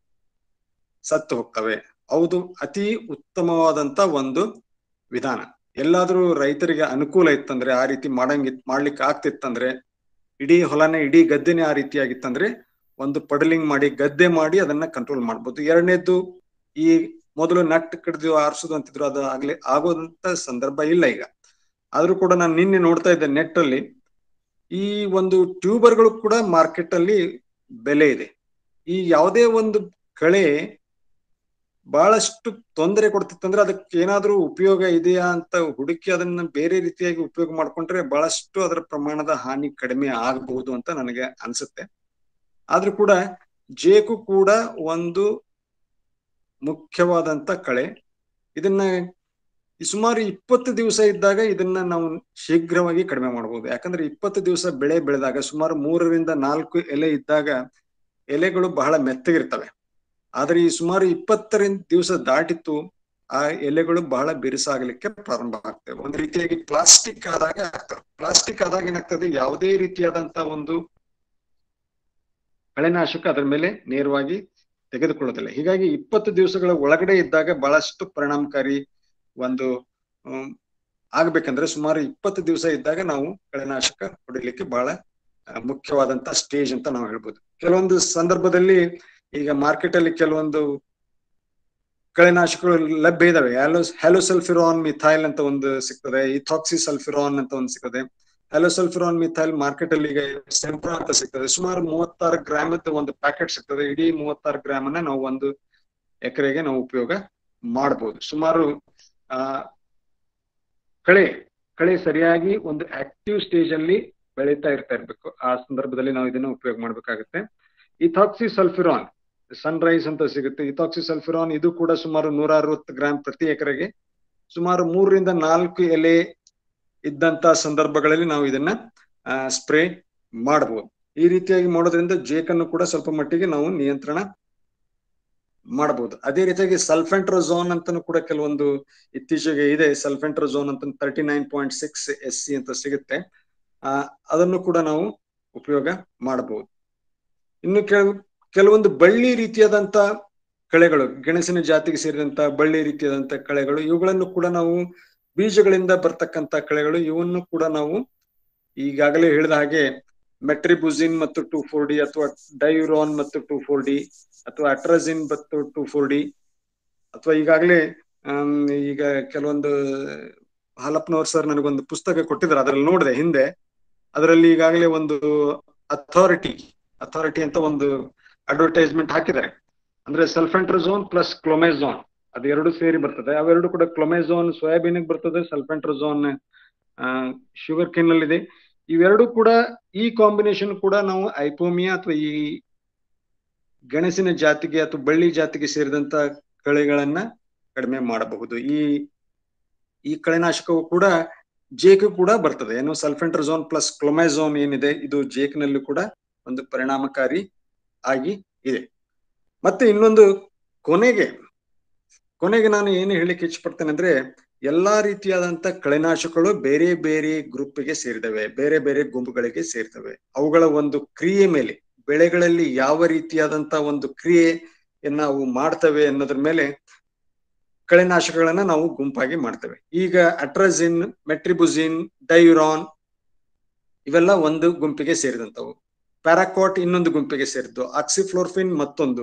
ಸತ್ತು ಹೋಗ್ತವೆ ಹೌದು ಅತಿ ಉತ್ತಮವಾದಂತ ಒಂದು ವಿಧಾನ ಎಲ್ಲಾದ್ರೂ ರೈತರಿಗೆ ಅನುಕೂಲ ಇತ್ತಂದ್ರೆ ಆ ರೀತಿ ಮಾಡಂಗಿ ಮಾಡ್ಲಿಕ್ಕೆ ಆಗ್ತಿತ್ತಂದ್ರೆ ಇಡೀ ಹೊಲನೇ ಇಡೀ ಗದ್ದೆನೆ ಆ ರೀತಿಯಾಗಿತ್ತಂದ್ರೆ ಒಂದು ಪಡಲಿಂಗ್ ಮಾಡಿ ಗದ್ದೆ ಮಾಡಿ ಅದನ್ನ ಕಂಟ್ರೋಲ್ ಮಾಡ್ಬೋದು ಎರಡನೇದ್ದು ಈ ಮೊದಲು ನಟ್ ಕಡ್ದು ಆರಿಸೋದು ಅಂತಿದ್ರು ಅದು ಆಗ್ಲಿ ಆಗೋದಂತ ಸಂದರ್ಭ ಇಲ್ಲ ಈಗ ಆದ್ರೂ ಕೂಡ ನಾನು ನಿನ್ನೆ ನೋಡ್ತಾ ಇದ್ದೆ ನೆಟ್ ಅಲ್ಲಿ ಈ ಒಂದು ಟ್ಯೂಬರ್ಗಳು ಕೂಡ ಮಾರ್ಕೆಟ್ ಅಲ್ಲಿ ಬೆಲೆ ಇದೆ ಈ ಯಾವುದೇ ಒಂದು ಕಳೆ ಬಹಳಷ್ಟು ತೊಂದರೆ ಕೊಡ್ತಿತ್ತಂದ್ರೆ ಅದಕ್ಕೆ ಏನಾದ್ರೂ ಉಪಯೋಗ ಇದೆಯಾ ಅಂತ ಹುಡುಕಿ ಅದನ್ನ ಬೇರೆ ರೀತಿಯಾಗಿ ಉಪಯೋಗ ಮಾಡ್ಕೊಂಡ್ರೆ ಬಹಳಷ್ಟು ಅದರ ಪ್ರಮಾಣದ ಹಾನಿ ಕಡಿಮೆ ಆಗಬಹುದು ಅಂತ ನನಗೆ ಅನ್ಸುತ್ತೆ ಆದ್ರೂ ಕೂಡ ಜೇಕು ಕೂಡ ಒಂದು ಮುಖ್ಯವಾದಂತ ಕಳೆ ಇದನ್ನ ಈ ಸುಮಾರು ಇಪ್ಪತ್ತು ದಿವಸ ಇದ್ದಾಗ ಇದನ್ನ ನಾವು ಶೀಘ್ರವಾಗಿ ಕಡಿಮೆ ಮಾಡಬಹುದು ಯಾಕಂದ್ರೆ ಇಪ್ಪತ್ತು ದಿವಸ ಬೆಳೆ ಬೆಳೆದಾಗ ಸುಮಾರು ಮೂರರಿಂದ ನಾಲ್ಕು ಎಲೆ ಇದ್ದಾಗ ಎಲೆಗಳು ಬಹಳ ಮೆತ್ತಗಿರ್ತವೆ ಆದ್ರೆ ಈ ಸುಮಾರು ಇಪ್ಪತ್ತರಿಂದ ದಿವಸ ದಾಟಿತ್ತು ಆ ಎಲೆಗಳು ಬಹಳ ಬಿರುಸಾಗಲಿಕ್ಕೆ ಪ್ರಾರಂಭ ಆಗ್ತವೆ ಒಂದು ರೀತಿಯಾಗಿ ಪ್ಲಾಸ್ಟಿಕ್ ಆದಾಗ ಆಗ್ತವೆ ಪ್ಲಾಸ್ಟಿಕ್ ಆದಾಗ ಏನಾಗ್ತದೆ ಯಾವುದೇ ರೀತಿಯಾದಂತ ಒಂದು ಕಳೆನಾಶಕ ಅದರ ಮೇಲೆ ನೇರವಾಗಿ ತೆಗೆದುಕೊಳ್ಳೋದಿಲ್ಲ ಹೀಗಾಗಿ ಇಪ್ಪತ್ತು ದಿವಸಗಳ ಒಳಗಡೆ ಇದ್ದಾಗ ಬಹಳಷ್ಟು ಪರಿಣಾಮಕಾರಿ ಒಂದು ಹ್ಮ್, ಆಗ್ಬೇಕಂದ್ರೆ ಸುಮಾರು ಇಪ್ಪತ್ತು ದಿವಸ ಇದ್ದಾಗ ನಾವು ಕಳೆನಾಶಕ ಹೊಡಿಲಿಕ್ಕೆ ಬಹಳ ಆ, ಮುಖ್ಯವಾದಂತ ಸ್ಟೇಜ್ ಅಂತ ನಾವು ಹೇಳ್ಬೋದು ಕೆಲವೊಂದು ಸಂದರ್ಭದಲ್ಲಿ ಈಗ ಮಾರ್ಕೆಟ್ ಅಲ್ಲಿ ಕೆಲವೊಂದು ಕಳೆನಾಶಕಗಳು ಲಭ್ಯ ಇದಾವೆ ಹ್ಯಾಲೋ ಹ್ಯಾಲೋಸಲ್ಫಿರಾನ್ ಮಿಥೈಲ್ ಅಂತ ಒಂದು ಸಿಗ್ತದೆ ಇಥಾಕ್ಸಿ ಸಲ್ಫಿರಾನ್ ಅಂತ ಒಂದು ಸಿಗ್ತದೆ ಹ್ಯಾಲೋಸಲ್ಫಿರಾನ್ ಮಿಥೈಲ್ ಮಾರ್ಕೆಟ್ ಅಲ್ಲಿ ಈಗ ಸೆಂಪ್ರಾ ಅಂತ ಸಿಗ್ತದೆ ಸುಮಾರು ಮೂವತ್ತಾರು ಗ್ರಾಮದ ಒಂದು ಪ್ಯಾಕೆಟ್ ಸಿಗ್ತದೆ ಇಡೀ ಮೂವತ್ತಾರು ಗ್ರಾಮ್ ಅನ್ನ ನಾವು ಒಂದು ಎಕರೆಗೆ ನಾವು ಉಪಯೋಗ ಮಾಡಬಹುದು ಸುಮಾರು ಆ ಕಳೆ ಕಳೆ ಸರಿಯಾಗಿ ಒಂದು ಆಕ್ಟಿವ್ ಸ್ಟೇಜ್ ಅಲ್ಲಿ ಬೆಳೀತಾ ಇರ್ತಾ ಇರ್ಬೇಕು ಆ ಸಂದರ್ಭದಲ್ಲಿ ನಾವು ಇದನ್ನ ಉಪಯೋಗ ಮಾಡ್ಬೇಕಾಗುತ್ತೆ ಇಥಾಕ್ಸಿ ಸಲ್ಫಿರಾನ್ ಸನ್ ರೈಸ್ ಅಂತ ಸಿಗುತ್ತೆ ಇಥಾಕ್ಸಿ ಸಲ್ಫಿರಾನ್ ಇದು ಕೂಡ ಸುಮಾರು ನೂರ ಅರವತ್ತು ಗ್ರಾಮ್ ಪ್ರತಿ ಎಕರೆಗೆ ಸುಮಾರು ಮೂರರಿಂದ ನಾಲ್ಕು ಎಲೆ ಇದ್ದಂತ ಸಂದರ್ಭಗಳಲ್ಲಿ ನಾವು ಇದನ್ನ ಸ್ಪ್ರೇ ಮಾಡಬಹುದು ಈ ರೀತಿಯಾಗಿ ಮಾಡೋದ್ರಿಂದ ಜೇಕನ್ನು ಕೂಡ ಸ್ವಲ್ಪ ಮಟ್ಟಿಗೆ ನಾವು ನಿಯಂತ್ರಣ ಮಾಡಬಹುದು ಅದೇ ರೀತಿಯಾಗಿ ಸಲ್ಫೆಂಟ್ರೋಝೋನ್ ಅಂತಾನು ಕೂಡ ಕೆಲವೊಂದು ಇತ್ತೀಚೆಗೆ ಇದೆ ಸಲ್ಫೆಂಟ್ರೋಝೋನ್ ಅಂತ thirty nine point six S C ಅಂತ ಸಿಗುತ್ತೆ ಆ ಅದನ್ನು ಕೂಡ ನಾವು ಉಪಯೋಗ ಮಾಡಬಹುದು ಇನ್ನು ಕೆಲ ಕೆಲವೊಂದು ಬಳ್ಳಿ ರೀತಿಯಾದಂತ ಕಳೆಗಳು ಗೆಣಸಿನ ಜಾತಿಗೆ ಸೇರಿದಂತ ಬಳ್ಳಿ ರೀತಿಯಾದಂತ ಕಳೆಗಳು ಇವುಗಳನ್ನು ಕೂಡ ನಾವು ಬೀಜಗಳಿಂದ ಬರ್ತಕ್ಕಂತ ಕಳೆಗಳು ಇವನ್ನು ಕೂಡ ನಾವು ಈಗಾಗಲೇ ಹೇಳಿದ ಹಾಗೆ ಮೆಟ್ರಿಬುಜಿನ್ ಮತ್ತು ಟೂ ಫೋರ್ ಡಿ ಅಥವಾ ಡೈಯುರಾನ್ ಮತ್ತು ಟೂ ಫೋರ್ ಡಿ ಅಥವಾ ಅಟ್ರಜಿನ್ ಮತ್ತು ಟೂ ಫೋರ್ ಡಿ ಅಥವಾ ಈಗಾಗಲೇ ಆಮ್, ಈಗ ಕೆಲವೊಂದು ಹಾಲಪ್ಪನವ್ರ ಸರ್ ನನಗೊಂದು ಪುಸ್ತಕ ಕೊಟ್ಟಿದ್ದಾರೆ ಅದ್ರಲ್ಲಿ ನೋಡಿದೆ ಹಿಂದೆ ಅದರಲ್ಲಿ ಈಗಾಗಲೇ ಒಂದು ಅಥಾರಿಟಿ ಅಥಾರಿಟಿ ಅಂತ ಒಂದು ಅಡ್ವರ್ಟೈಸ್ಮೆಂಟ್ ಹಾಕಿದ್ದಾರೆ ಅಂದ್ರೆ ಸಲ್ಫೆಂಟ್ರಝೋನ್ ಪ್ಲಸ್ ಕ್ಲೊಮೆಝೋನ್ ಅದು ಎರಡು ಸೇರಿ ಬರ್ತದೆ ಅವೆರಡು ಕೂಡ ಕ್ಲೊಮೆಝೋನ್ ಸೋಯಾಬೀನ್ ಬರ್ತದೆ ಸಲ್ಫೆಂಟ್ರಝೋನ್ ಶುಗರ್ ಕೇನ್ ಅಲ್ಲಿ ಇದೆ ಇವೆರಡು ಕೂಡ ಈ ಕಾಂಬಿನೇಷನ್ ಕೂಡ ನಾವು ಐಪೋಮಿಯಾ ಅಥವಾ ಈ ಗೆಣಸಿನ ಜಾತಿಗೆ ಅಥವಾ ಬಳ್ಳಿ ಜಾತಿಗೆ ಸೇರಿದಂತ ಕಳೆಗಳನ್ನ ಕಡಿಮೆ ಮಾಡಬಹುದು ಈ ಈ ಕಳೆನಾಶಕವು ಕೂಡ ಜೇಕ್ ಕೂಡ ಬರ್ತದೆ ಏನು ಸಲ್ಫೆಂಟ್ರಝೋನ್ ಪ್ಲಸ್ ಕ್ಲೊಮೆಝೋನ್ ಏನಿದೆ ಇದು ಜೇಕ್ನಲ್ಲೂ ಕೂಡ ಒಂದು ಪರಿಣಾಮಕಾರಿ ಆಗಿ ಇದೆ ಮತ್ತೆ ಇನ್ನೊಂದು ಕೊನೆಗೆ ಕೊನೆಗೆ ನಾನು ಏನು ಹೇಳಿಕ್ಕೆ ಇಷ್ಟಪಡ್ತೇನೆ ಅಂದ್ರೆ ಎಲ್ಲಾ ರೀತಿಯಾದಂತ ಕಳೆನಾಶಕಗಳು ಬೇರೆ ಬೇರೆ ಗ್ರೂಪ್ಗೆ ಸೇರಿದವೆ ಬೇರೆ ಬೇರೆ ಗುಂಪುಗಳಿಗೆ ಸೇರ್ತವೆ ಅವುಗಳ ಒಂದು ಕ್ರಿಯೆ ಮೇಲೆ ಬೆಳೆಗಳಲ್ಲಿ ಯಾವ ರೀತಿಯಾದಂತ ಒಂದು ಕ್ರಿಯೆಯನ್ನ ಅವು ಮಾಡ್ತವೆ ಅನ್ನೋದ್ರ ಮೇಲೆ ಕಳೆನಾಶಕಗಳನ್ನ ನಾವು ಗುಂಪಾಗಿ ಮಾಡ್ತೇವೆ ಈಗ ಅಟ್ರಜಿನ್ ಮೆಟ್ರಿಬುಜಿನ್ ಡೈಯುರಾನ್ ಇವೆಲ್ಲ ಒಂದು ಗುಂಪಿಗೆ ಸೇರಿದಂತವು ಪ್ಯಾರಾಕೋಟ್ ಇನ್ನೊಂದು ಗುಂಪಿಗೆ ಸೇರಿದ್ದು ಆಕ್ಸಿಫ್ಲೋರ್ಫಿನ್ ಮತ್ತೊಂದು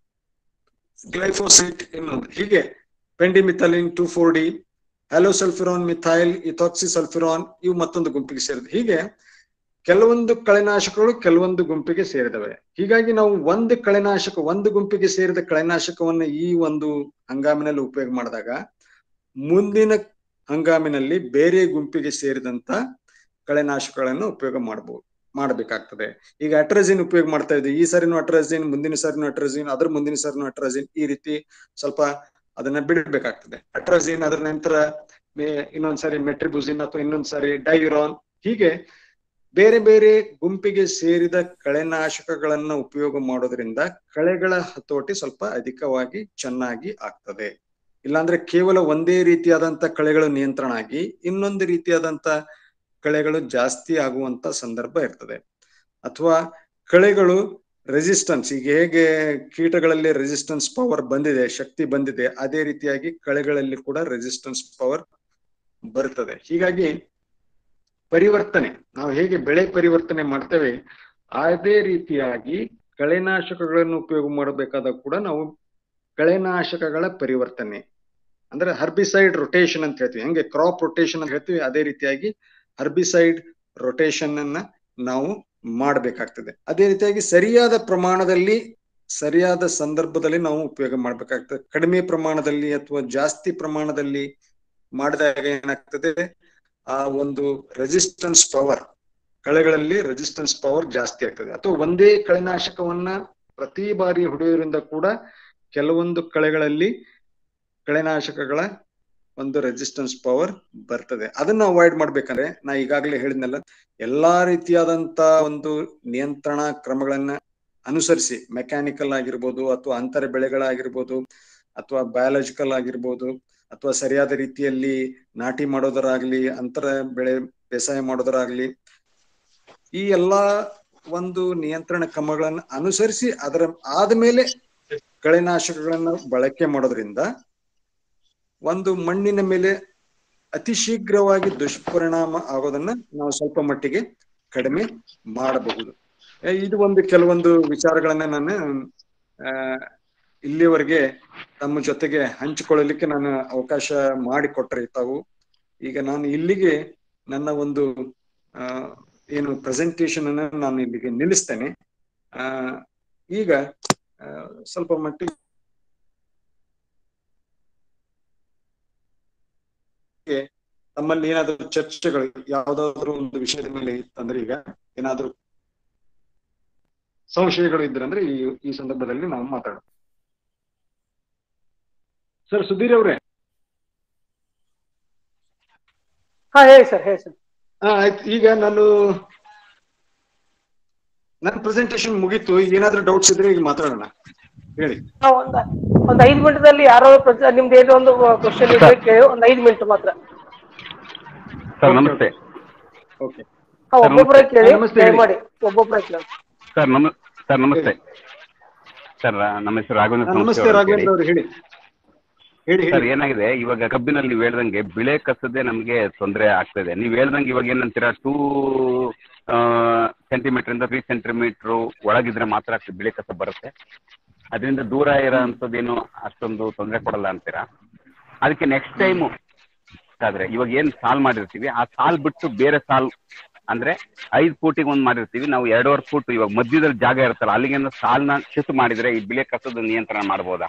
ಗ್ಲೈಫೋಸಿಟ್ ಇನ್ನೊಂದು ಹೀಗೆ pendimethalin two four D halosulfuron methyl ethoxysulfuron ಇವು ಮತ್ತೊಂದು ಗುಂಪಿಗೆ ಸೇರಿದೆ ಹೀಗೆ ಕೆಲವೊಂದು ಕಳೆನಾಶಕಗಳು ಕೆಲವೊಂದು ಗುಂಪಿಗೆ ಸೇರಿದವೆ ಹೀಗಾಗಿ ನಾವು ಒಂದು ಕಳೆನಾಶಕ ಒಂದು ಗುಂಪಿಗೆ ಸೇರಿದ ಕಳೆನಾಶಕವನ್ನ ಈ ಒಂದು ಹಂಗಾಮಿನಲ್ಲಿ ಉಪಯೋಗ ಮಾಡಿದಾಗ ಮುಂದಿನ ಹಂಗಾಮಿನಲ್ಲಿ ಬೇರೆ ಗುಂಪಿಗೆ ಸೇರಿದಂತ ಕಳೆನಾಶಕಗಳನ್ನು ಉಪಯೋಗ ಮಾಡಬಹುದು ಮಾಡಬೇಕಾಗ್ತದೆ ಈಗ ಅಟ್ರಜಿನ್ ಉಪಯೋಗ ಮಾಡ್ತಾ ಇದ್ದೀವಿ ಈ ಸರಿನೂ ಅಟ್ರಜಿನ್ ಮುಂದಿನ ಸರಿನೂ ಅಟ್ರಜಿನ್ ಅದ್ರ ಮುಂದಿನ ಸರಿನೂ ಅಟ್ರಜಿನ್ ಈ ರೀತಿ ಸ್ವಲ್ಪ ಅದನ್ನ ಬಿಡಬೇಕಾಗ್ತದೆ ಅಟ್ರಜಿನ್ ಅದರ ನಂತರ ಮೇ- ಇನ್ನೊಂದ್ಸರಿ ಮೆಟ್ರಿಬುಜಿನ್ ಅಥವಾ ಇನ್ನೊಂದ್ಸರಿ ಡೈಯುರಾನ್ ಹೀಗೆ ಬೇರೆ ಬೇರೆ ಗುಂಪಿಗೆ ಸೇರಿದ ಕಳೆನಾಶಕಗಳನ್ನ ಉಪಯೋಗ ಮಾಡೋದ್ರಿಂದ ಕಳೆಗಳ ಹತೋಟಿ ಸ್ವಲ್ಪ ಅಧಿಕವಾಗಿ ಚೆನ್ನಾಗಿ ಆಗ್ತದೆ ಇಲ್ಲಾಂದ್ರೆ ಕೇವಲ ಒಂದೇ ರೀತಿಯಾದಂತ ಕಳೆಗಳು ನಿಯಂತ್ರಣ ಆಗಿ ಇನ್ನೊಂದು ರೀತಿಯಾದಂತ ಕಳೆಗಳು ಜಾಸ್ತಿ ಆಗುವಂತ ಸಂದರ್ಭ ಇರ್ತದೆ ಅಥವಾ ಕಳೆಗಳು ರೆಸಿಸ್ಟೆನ್ಸ್ ಈಗ ಹೇಗೆ ಕೀಟಗಳಲ್ಲಿ ರೆಸಿಸ್ಟೆನ್ಸ್ ಪವರ್ ಬಂದಿದೆ ಶಕ್ತಿ ಬಂದಿದೆ ಅದೇ ರೀತಿಯಾಗಿ ಕಳೆಗಳಲ್ಲಿ ಕೂಡ ರೆಸಿಸ್ಟೆನ್ಸ್ ಪವರ್ ಬರ್ತದೆ ಹೀಗಾಗಿ ಪರಿವರ್ತನೆ ನಾವು ಹೇಗೆ ಬೆಳೆ ಪರಿವರ್ತನೆ ಮಾಡ್ತೇವೆ ಅದೇ ರೀತಿಯಾಗಿ ಕಳೆನಾಶಕಗಳನ್ನು ಉಪಯೋಗ ಮಾಡಬೇಕಾದಾಗ ಕೂಡ ನಾವು ಕಳೆನಾಶಕಗಳ ಪರಿವರ್ತನೆ ಅಂದ್ರೆ ಹರ್ಬಿಸೈಡ್ ರೊಟೇಷನ್ ಅಂತ ಹೇಳ್ತೀವಿ ಹೆಂಗೆ ಕ್ರಾಪ್ ರೊಟೇಷನ್ ಅಂತ ಹೇಳ್ತೀವಿ ಅದೇ ರೀತಿಯಾಗಿ ಹರ್ಬಿಸೈಡ್ ರೊಟೇಷನ್ ಅನ್ನ ನಾವು ಮಾಡಬೇಕಾಗ್ತದೆ ಅದೇ ರೀತಿಯಾಗಿ ಸರಿಯಾದ ಪ್ರಮಾಣದಲ್ಲಿ ಸರಿಯಾದ ಸಂದರ್ಭದಲ್ಲಿ ನಾವು ಉಪಯೋಗ ಮಾಡ್ಬೇಕಾಗ್ತದೆ ಕಡಿಮೆ ಪ್ರಮಾಣದಲ್ಲಿ ಅಥವಾ ಜಾಸ್ತಿ ಪ್ರಮಾಣದಲ್ಲಿ ಮಾಡಿದಾಗ ಏನಾಗ್ತದೆ ಆ ಒಂದು ರೆಸಿಸ್ಟೆನ್ಸ್ ಪವರ್ ಕಳೆಗಳಲ್ಲಿ ರೆಸಿಸ್ಟೆನ್ಸ್ ಪವರ್ ಜಾಸ್ತಿ ಆಗ್ತದೆ ಅಥವಾ ಒಂದೇ ಕಳೆನಾಶಕವನ್ನ ಪ್ರತಿ ಬಾರಿ ಹೊಡೆಯೋದ್ರಿಂದ ಕೂಡ ಕೆಲವೊಂದು ಕಳೆಗಳಲ್ಲಿ ಕಳೆನಾಶಕಗಳ ಒಂದು ರೆಸಿಸ್ಟೆನ್ಸ್ ಪವರ್ ಬರ್ತದೆ ಅದನ್ನ ಅವಾಯ್ಡ್ ಮಾಡ್ಬೇಕಂದ್ರೆ ನಾ ಈಗಾಗಲೇ ಹೇಳಿದ್ನಲ್ಲ ಎಲ್ಲಾ ರೀತಿಯಾದಂತ ಒಂದು ನಿಯಂತ್ರಣ ಕ್ರಮಗಳನ್ನ ಅನುಸರಿಸಿ ಮೆಕ್ಯಾನಿಕಲ್ ಆಗಿರ್ಬೋದು ಅಥವಾ ಅಂತರ ಬೆಳೆಗಳಾಗಿರ್ಬೋದು ಅಥವಾ ಬಯಾಲಜಿಕಲ್ ಆಗಿರ್ಬೋದು ಅಥವಾ ಸರಿಯಾದ ರೀತಿಯಲ್ಲಿ ನಾಟಿ ಮಾಡೋದರಾಗ್ಲಿ ಅಂತರ ಬೆಳೆ ಬೇಸಾಯ ಮಾಡೋದರಾಗ್ಲಿ ಈ ಎಲ್ಲಾ ಒಂದು ನಿಯಂತ್ರಣ ಕ್ರಮಗಳನ್ನ ಅನುಸರಿಸಿ ಅದರ ಆದ್ಮೇಲೆ ಕಳೆನಾಶಕಗಳನ್ನ ಬಳಕೆ ಮಾಡೋದ್ರಿಂದ ಒಂದು ಮಣ್ಣಿನ ಮೇಲೆ ಅತಿ ಶೀಘ್ರವಾಗಿ ದುಷ್ಪರಿಣಾಮ ಆಗೋದನ್ನ ನಾವು ಸ್ವಲ್ಪ ಮಟ್ಟಿಗೆ ಕಡಿಮೆ ಮಾಡಬಹುದು ಏ, ಇದು ಒಂದು ಕೆಲವೊಂದು ವಿಚಾರಗಳನ್ನ ನಾನು ಆ ಇಲ್ಲಿವರೆಗೆ ತಮ್ಮ ಜೊತೆಗೆ ಹಂಚಿಕೊಳ್ಳಲಿಕ್ಕೆ ನಾನು ಅವಕಾಶ ಮಾಡಿಕೊಟ್ರೆ ತಾವು ಈಗ ನಾನು ಇಲ್ಲಿಗೆ ನನ್ನ ಒಂದು ಆ ಏನು ಪ್ರೆಸೆಂಟೇಶನ್ ಅನ್ನ ನಾನು ಇಲ್ಲಿಗೆ ನಿಲ್ಲಿಸ್ತೇನೆ ಆ ಈಗ ಆ, ಸ್ವಲ್ಪ ಮಟ್ಟಿಗೆ ತಮ್ಮಲ್ಲಿ ಏನಾದರೂ ಚರ್ಚೆಗಳು ಯಾವ್ದಾದ್ರು ಒಂದು ವಿಷಯದ ಮೇಲೆ ಇತ್ತಂದ್ರೆ ಈಗ ಏನಾದ್ರು ಸಂಶಯಗಳು ಇದ್ರಂದ್ರೆ ಈ ಈ ಸಂದರ್ಭದಲ್ಲಿ ನಾವು ಮಾತಾಡೋಣ ಸರ್ ಸುಧೀರ್ ಅವ್ರೆ ಹಾ ಹೇಳಿ ಸರ್ ಹೇಳಿ ಸರ್ ಆ, ಆಯ್ತು ಈಗ ನಾನು ನನ್ನ ಪ್ರೆಸೆಂಟೇಶನ್ ಮುಗೀತು ಈಗ ಏನಾದ್ರೂ ಡೌಟ್ಸ್ ಇದ್ರೆ ಈಗ ಮಾತಾಡೋಣ ಹೇಳಿ ಹಾ, ಒಂದ್ ಒಂದ್ ಐದ್ ಮಿನಿಟದಲ್ಲಿ ಯಾರೋ ಪ್ರತಿ- ನಿಮ್ದು ಏನೋ ಒಂದು ಕ್ವಶನ್ ಇದೆ ಕೇಳಿ ಒಂದ್ ಐದ್ ಮಿನಿಟ್ ಮಾತ್ರ ಸರ್ ನಮಸ್ತೆ ಓಕೆ ಹಾ ಒಬ್ಬೊಬ್ಬರೇ ಕೇಳಿ ನಮಸ್ತೆ ಹೇಳಿ. ದಯಮಾಡಿ ಒಬ್ಬೊಬ್ಬರೇ ಕೇಳಿ ಸರ್ ನಮ ಸರ್ ನಮಸ್ತೆ ಸರ್ ನಮ್ಮ ಹೆಸರು ರಾಘವೇಂದ್ರ ನಮಸ್ತೆ ಸಂಸ್ಥೆ ರಾಘವೇಂದ್ರ ಅವರು ಹೇಳಿ ಹೇಳಿ ಸರ್ ಹೇಳಿ ಏನಾಗಿದೆ ಇವಾಗ ಕಬ್ಬಿನಲ್ಲಿ ನೀವು ಹೇಳ್ದಂಗೆ ಬಿಳೆ ಕಸದೇ ನಮಗೆ ತೊಂದರೆ ಆಗ್ತದೆ ನೀವು ಹೇಳ್ದಂಗೆ ಇವಾಗ ಏನಂತೀರಾ ಟೂ ಸೆಂಟಿಮೀಟರ್ ಇಂದ ತ್ರೀ ಸೆಂಟಿಮೀಟರ್ ಒಳಗಿದ್ರೆ ಮಾತ್ರ ಅಷ್ಟು ಬಿಳೆ ಕಸ ಬರುತ್ತೆ ಅದರಿಂದ ದೂರ ಇರೋ ಅಂಥದ್ದೇನು ಅಷ್ಟೊಂದು ತೊಂದರೆ ಕೊಡಲ್ಲ ಅಂತೀರಾ ಅದಕ್ಕೆ ನೆಕ್ಸ್ಟ್ ಟೈಮು ಆದ್ರೆ ಇವಾಗ ಏನ್ ಸಾಲ್ ಮಾಡಿರ್ತೀವಿ ಆ ಸಾಲ್ ಬಿಟ್ಟು ಬೇರೆ ಸಾಲ್ ಅಂದ್ರೆ ಐದು ಫೂಟಿಗೆ ಒಂದ್ ಮಾಡಿರ್ತೀವಿ ನಾವು ಎರಡೂವರೆ ಫೂಟ್ ಇವಾಗ ಮಧ್ಯದಲ್ಲಿ ಜಾಗ ಇರುತ್ತಲ್ಲ ಅಲ್ಲಿಗೆ ಸಾಲ್ನ ಶಿಫ್ಟ್ ಮಾಡಿದ್ರೆ ಈ ಬಿಳೆ ಕಸದ ನಿಯಂತ್ರಣ ಮಾಡ್ಬೋದಾ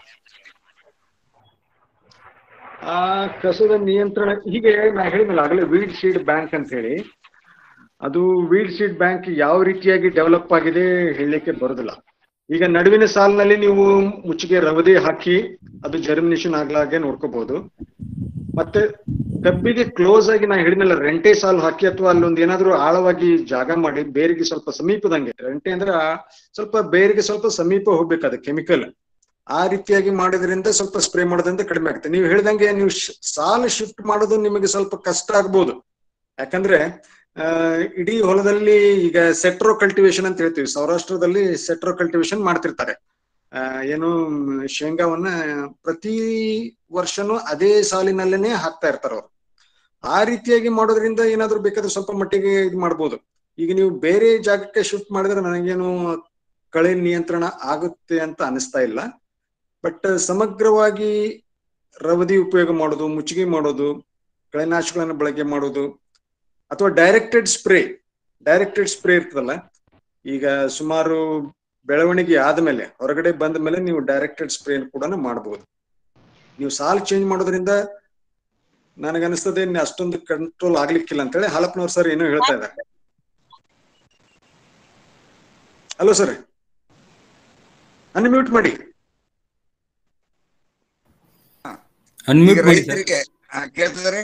ಆ ಕಸದ ನಿಯಂತ್ರಣ ಹೀಗೆ ನಾ ಹೇಳಿದ್ನಲ್ಲ ಆಗಲೇ ವೀಡ್ ಸೀಡ್ ಬ್ಯಾಂಕ್ ಅಂತ ಹೇಳಿ ಅದು ವೀಡ್ ಸೀಡ್ ಬ್ಯಾಂಕ್ ಯಾವ ರೀತಿಯಾಗಿ ಡೆವಲಪ್ ಆಗಿದೆ ಹೇಳಲಿಕ್ಕೆ ಬರೋದಿಲ್ಲ ಈಗ ನಡುವಿನ ಸಾಲಿನಲ್ಲಿ ನೀವು ಮುಚ್ಚಿಗೆ ರವದಿ ಹಾಕಿ ಅದು ಜರ್ಮಿನೇಷನ್ ಆಗ್ಲಾಗೆ ನೋಡ್ಕೋಬಹುದು ಮತ್ತೆ ಕಬ್ಬಿಗೆ ಕ್ಲೋಸ್ ಆಗಿ ನಾ ಹೇಳಿದ್ನಲ್ಲ ರೆಂಟೆ ಸಾಲು ಹಾಕಿ ಅಥವಾ ಅಲ್ಲೊಂದು ಏನಾದ್ರೂ ಆಳವಾಗಿ ಜಾಗ ಮಾಡಿ ಬೇರಿಗೆ ಸ್ವಲ್ಪ ಸಮೀಪದಂಗೆ ರೆಂಟೆ ಅಂದ್ರೆ ಆ ಸ್ವಲ್ಪ ಬೇರಿಗೆ ಸ್ವಲ್ಪ ಸಮೀಪ ಹೋಗ್ಬೇಕು ಅದು ಕೆಮಿಕಲ್ ಆ ರೀತಿಯಾಗಿ ಮಾಡೋದ್ರಿಂದ ಸ್ವಲ್ಪ ಸ್ಪ್ರೇ ಮಾಡೋದ್ರಿಂದ ಕಡಿಮೆ ಆಗುತ್ತೆ ನೀವು ಹೇಳ್ದಂಗೆ ನೀವು ಶ್- ಸಾಲು ಶಿಫ್ಟ್ ಮಾಡೋದು ನಿಮಗೆ ಸ್ವಲ್ಪ ಕಷ್ಟ ಆಗ್ಬೋದು ಯಾಕಂದ್ರೆ ಆ, ಇಡೀ ಹೊಲದಲ್ಲಿ ಈಗ ಸೆಟ್ರೋ ಕಲ್ಟಿವೇಶನ್ ಅಂತ ಹೇಳ್ತೀವಿ ಸೌರಾಷ್ಟ್ರದಲ್ಲಿ ಸೆಟ್ರೋ ಕಲ್ಟಿವೇಶನ್ ಮಾಡ್ತಿರ್ತಾರೆ ಆ, ಏನು ಮ್, ಶೇಂಗಾವನ್ನ ಪ್ರತಿ ವರ್ಷನೂ ಅದೇ ಸಾಲಿನಲ್ಲೇನೆ ಹಾಕ್ತಾ ಇರ್ತಾರ ಅವ್ರು ಆ ರೀತಿಯಾಗಿ ಮಾಡೋದ್ರಿಂದ ಏನಾದ್ರು ಬೇಕಾದ್ರೆ ಸ್ವಲ್ಪ ಮಟ್ಟಿಗೆ ಇದು ಮಾಡ್ಬೋದು ಈಗ ನೀವು ಬೇರೆ ಜಾಗಕ್ಕೆ ಶಿಫ್ಟ್ ಮಾಡಿದ್ರೆ ನನಗೇನು ಕಳೆ ನಿಯಂತ್ರಣ ಆಗುತ್ತೆ ಅಂತ ಅನಿಸ್ತಾ ಇಲ್ಲ ಬಟ್ ಸಮಗ್ರವಾಗಿ ರವದಿ ಉಪಯೋಗ ಮಾಡೋದು ಮುಚ್ಚಿಗೆ ಮಾಡೋದು ಕಳೆನಾಶಕಗಳನ್ನು ಬಳಕೆ ಮಾಡೋದು ಅಥವಾ ಡೈರೆಕ್ಟೆಡ್ ಸ್ಪ್ರೇ ಡೈರೆಕ್ಟೆಡ್ ಸ್ಪ್ರೇ ಇರ್ತದಲ್ಲ ಈಗ ಸುಮಾರು ಬೆಳವಣಿಗೆ ಆದ್ಮೇಲೆ ಹೊರಗಡೆ ಬಂದ ಮೇಲೆ ನೀವು ಡೈರೆಕ್ಟೆಡ್ ಸ್ಪ್ರೇ ಕೂಡ ಮಾಡಬಹುದು ನೀವು ಸಾಲ್ ಚೇಂಜ್ ಮಾಡೋದ್ರಿಂದ ನನಗನ್ನಿಸ್ತದೆ ಇನ್ನು ಅಷ್ಟೊಂದು ಕಂಟ್ರೋಲ್ ಆಗ್ಲಿಕ್ಕಿಲ್ಲ ಅಂತೇಳಿ ಹಾಲಪ್ಪನವ್ರು ಸರ್ ಏನೋ ಹೇಳ್ತಾ ಇದ್ದಾರೆ ಹಲೋ ಸರ್ ಅನ್ಮ್ಯೂಟ್ ಮಾಡಿ ಈಗ ಅನ್ಮ್ಯೂಟ್ ಮಾಡಿ ಸರ್ ರೈತರಿಗೆ ಆ, ಕೇಳ್ತಿದಾರೆ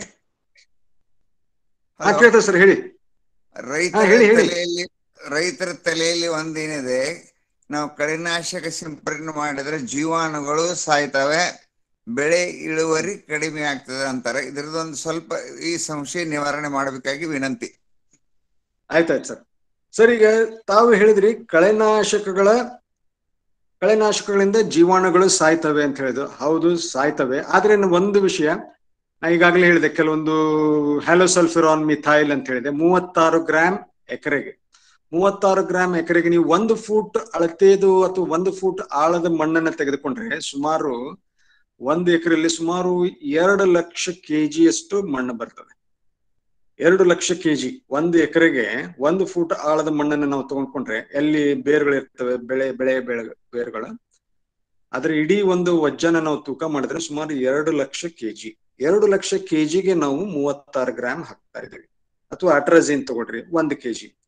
ಹಾ ಕೇಳ್ತಾರೆ ಸರ್ ಹೇಳಿ ರೈತರ ಹೇಳಿ, ಹೇಳಿ. ತಲೆಯಲ್ಲಿ ರೈತರ ತಲೆಯಲ್ಲಿ ಒಂದೇನಿದೆ ನಾವು ಕಳೆನಾಶಕ ಸಿಂಪಡಣೆ ಮಾಡಿದ್ರೆ ಜೀವಾಣುಗಳು ಸಾಯ್ತವೆ ಬೆಳೆ ಇಳುವರಿ ಕಡಿಮೆ ಆಗ್ತದೆ ಅಂತಾರೆ ಇದ್ರದ್ದೊಂದು ಸ್ವಲ್ಪ ಈ ಸಂಶಯ ನಿವಾರಣೆ ಮಾಡಬೇಕಾಗಿ ವಿನಂತಿ ಆಯ್ತಾಯ್ತು ಸರ್ ಸರ್ ಈಗ ತಾವು ಹೇಳಿದ್ರಿ ಕಳೆನಾಶಕಗಳ ಕಳೆನಾಶಕಗಳಿಂದ ಜೀವಾಣುಗಳು ಸಾಯ್ತವೆ ಅಂತ ಹೇಳಿದ್ರು ಹೌದು ಸಾಯ್ತವೆ ಆದ್ರೆ ಇನ್ನು ಒಂದು ವಿಷಯ ನಾ ಈಗಾಗಲೇ ಹೇಳಿದೆ ಕೆಲವೊಂದು ಹ್ಯಾಲೋಸಲ್ಫಿರಾನ್ ಮಿಥೈಲ್ ಅಂತ ಹೇಳಿದೆ ಮೂವತ್ತಾರು ಗ್ರಾಮ್ ಎಕರೆಗೆ ಮೂವತ್ತಾರು ಗ್ರಾಮ್ ಎಕರೆಗೆ ನೀವು ಒಂದು ಫೂಟ್ ಅಳತೆದು ಅಥವಾ ಒಂದು ಫೂಟ್ ಆಳದ ಮಣ್ಣನ್ನ ತೆಗೆದುಕೊಂಡ್ರೆ ಸುಮಾರು ಒಂದು ಎಕರೆಯಲ್ಲಿ ಸುಮಾರು ಎರಡು ಲಕ್ಷ ಕೆಜಿಯಷ್ಟು ಮಣ್ಣು ಬರ್ತದೆ ಎರಡು ಲಕ್ಷ ಕೆಜಿ ಒಂದು ಎಕರೆಗೆ ಒಂದು ಫೂಟ್ ಆಳದ ಮಣ್ಣನ್ನು ನಾವು ತಗೊಂಡ್ಕೊಂಡ್ರೆ ಎಲ್ಲಿ ಬೇರುಗಳು ಇರ್ತವೆ ಬೆಳೆ ಬೆಳೆ ಬೆಳೆ ಬೇರುಗಳು ಅದ್ರ ಇಡೀ ಒಂದು ವಜ್ಜನ ನಾವು ತೂಕ ಮಾಡಿದ್ರೆ ಸುಮಾರು ಎರಡು ಲಕ್ಷ ಕೆಜಿ ಎರಡು ಲಕ್ಷ ಕೆಜಿಗೆ ನಾವು ಮೂವತ್ತಾರು ಗ್ರಾಮ್ ಹಾಕ್ತಾ ಇದೀವಿ ಅಥವಾ ಅಟ್ರಜಿನ್ ತಗೊಳ್ರಿ ಒಂದು ಕೆಜಿ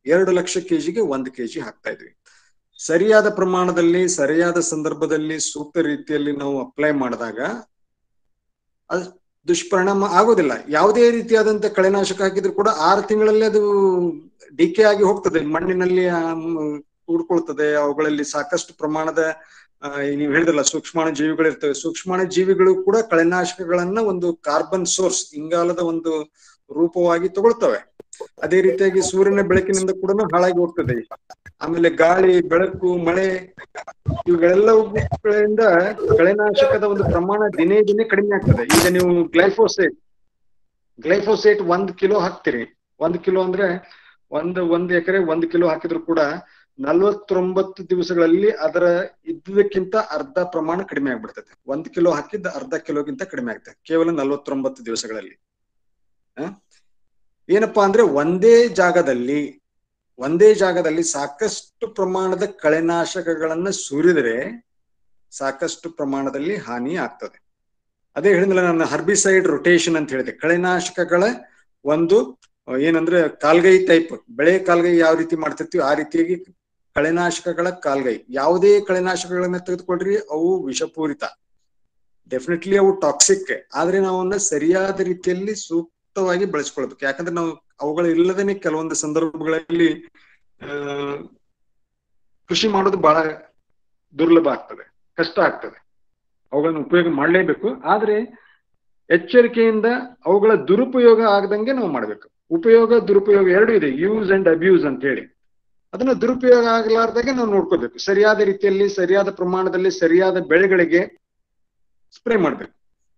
ಎರಡು ಲಕ್ಷ ಕೆಜಿಗೆ ಒಂದು ಕೆಜಿ ಹಾಕ್ತಾ ಇದ್ವಿ ಸರಿಯಾದ ಪ್ರಮಾಣದಲ್ಲಿ ಸರಿಯಾದ ಸಂದರ್ಭದಲ್ಲಿ ಸೂಕ್ತ ರೀತಿಯಲ್ಲಿ ನಾವು ಅಪ್ಲೈ ಮಾಡಿದಾಗ ಅದು ದುಷ್ಪರಿಣಾಮ ಆಗೋದಿಲ್ಲ ಯಾವುದೇ ರೀತಿಯಾದಂತ ಕಳೆನಾಶಕ ಹಾಕಿದ್ರು ಕೂಡ ಆರು ತಿಂಗಳಲ್ಲಿ ಅದು ಡಿಕೆ ಆಗಿ ಹೋಗ್ತದೆ ಮಣ್ಣಿನಲ್ಲಿ ಆಮ್, ಕೂಡ್ಕೊಳ್ತದೆ ಅವುಗಳಲ್ಲಿ ಸಾಕಷ್ಟು ಪ್ರಮಾಣದ ಆ, ನೀವು ಹೇಳಿದ್ರಲ್ಲ ಸೂಕ್ಷ್ಮಾಣು ಜೀವಿಗಳು ಇರ್ತವೆ ಸೂಕ್ಷ್ಮಾಣು ಜೀವಿಗಳು ಕೂಡ ಕಳೆನಾಶಕಗಳನ್ನ ಒಂದು ಕಾರ್ಬನ್ ಸೋರ್ಸ್ ಇಂಗಾಲದ ಒಂದು ರೂಪವಾಗಿ ತಗೊಳ್ತವೆ ಅದೇ ರೀತಿಯಾಗಿ ಸೂರ್ಯನ ಬೆಳಕಿನಿಂದ ಕೂಡ ಹಾಳಾಗಿ ಹೋಗ್ತದೆ ಆಮೇಲೆ ಗಾಳಿ ಬೆಳಕು ಮಳೆ ಇವುಗಳೆಲ್ಲವುಗಳಿಂದ ಕಳೆನಾಶಕದ ಒಂದು ಪ್ರಮಾಣ ದಿನೇ ದಿನೇ ಕಡಿಮೆ ಆಗ್ತದೆ ಈಗ ನೀವು ಗ್ಲೈಫೋಸೇಟ್ ಗ್ಲೈಫೋಸೇಟ್ ಒಂದ್ ಕಿಲೋ ಹಾಕ್ತೀರಿ ಒಂದ್ ಕಿಲೋ ಅಂದ್ರೆ ಒಂದು ಒಂದ್ ಎಕರೆ ಒಂದ್ ಕಿಲೋ ಹಾಕಿದ್ರು ಕೂಡ ನಲ್ವತ್ತೊಂಬತ್ತು ದಿವಸಗಳಲ್ಲಿ ಅದರ ಇದ್ದದಕ್ಕಿಂತ ಅರ್ಧ ಪ್ರಮಾಣ ಕಡಿಮೆ ಆಗ್ಬಿಡ್ತದೆ ಒಂದ್ ಕಿಲೋ ಹಾಕಿದ್ದ ಅರ್ಧ ಕಿಲೋಗಿಂತ ಕಡಿಮೆ ಆಗ್ತದೆ ಕೇವಲ ನಲ್ವತ್ತೊಂಬತ್ತು ದಿವಸಗಳಲ್ಲಿ ಆ? ಏನಪ್ಪಾ ಅಂದ್ರೆ ಒಂದೇ ಜಾಗದಲ್ಲಿ ಒಂದೇ ಜಾಗದಲ್ಲಿ ಸಾಕಷ್ಟು ಪ್ರಮಾಣದ ಕಳೆನಾಶಕಗಳನ್ನ ಸುರಿದರೆ ಸಾಕಷ್ಟು ಪ್ರಮಾಣದಲ್ಲಿ ಹಾನಿ ಆಗ್ತದೆ ಅದೇ ಹೇಳಿದ್ನಲ್ಲ ನನ್ನ ಹರ್ಬಿಸೈಡ್ ರೊಟೇಷನ್ ಅಂತ ಹೇಳಿದೆ ಕಳೆನಾಶಕಗಳ ಒಂದು ಅಹ್, ಏನಂದ್ರೆ ಕಾಲ್ಗೈ ಟೈಪ್ ಬೆಳೆ ಕಾಲ್ಗೈ ಯಾವ ರೀತಿ ಮಾಡ್ತಿರ್ತೀವಿ ಆ ರೀತಿಯಾಗಿ ಕಳೆನಾಶಕಗಳ ಕಾಲ್ಗೈ ಯಾವುದೇ ಕಳೆನಾಶಕಗಳನ್ನ ತೆಗೆದುಕೊಳ್ರಿ ಅವು ವಿಷಪೂರಿತ ಡೆಫಿನೆಟ್ಲಿ ಅವು ಟಾಕ್ಸಿಕ್ ಆದ್ರೆ ನಾವು ಅವನ್ನ ಸರಿಯಾದ ರೀತಿಯಲ್ಲಿ ಸೂಕ್ತವಾಗಿ ಬಳಸ್ಕೊಳ್ಬೇಕು ಯಾಕಂದ್ರೆ ನಾವು ಅವುಗಳು ಇಲ್ಲದೇನೆ ಕೆಲವೊಂದು ಸಂದರ್ಭಗಳಲ್ಲಿ ಆ ಕೃಷಿ ಮಾಡೋದು ಬಹಳ ದುರ್ಲಭ ಆಗ್ತದೆ ಕಷ್ಟ ಆಗ್ತದೆ ಅವುಗಳನ್ನ ಉಪಯೋಗ ಮಾಡಲೇಬೇಕು ಆದ್ರೆ ಎಚ್ಚರಿಕೆಯಿಂದ ಅವುಗಳ ದುರುಪಯೋಗ ಆಗದಂಗೆ ನಾವು ಮಾಡ್ಬೇಕು ಉಪಯೋಗ ದುರುಪಯೋಗ ಎರಡು ಇದೆ ಯೂಸ್ ಅಂಡ್ ಅಬ್ಯೂಸ್ ಅಂತ ಹೇಳಿ ಅದನ್ನ ದುರುಪಯೋಗ ಆಗಲಾರ್ದಾಗೆ ನಾವು ನೋಡ್ಕೋಬೇಕು ಸರಿಯಾದ ರೀತಿಯಲ್ಲಿ ಸರಿಯಾದ ಪ್ರಮಾಣದಲ್ಲಿ ಸರಿಯಾದ ಬೆಳೆಗಳಿಗೆ ಸ್ಪ್ರೇ ಮಾಡ್ಬೇಕು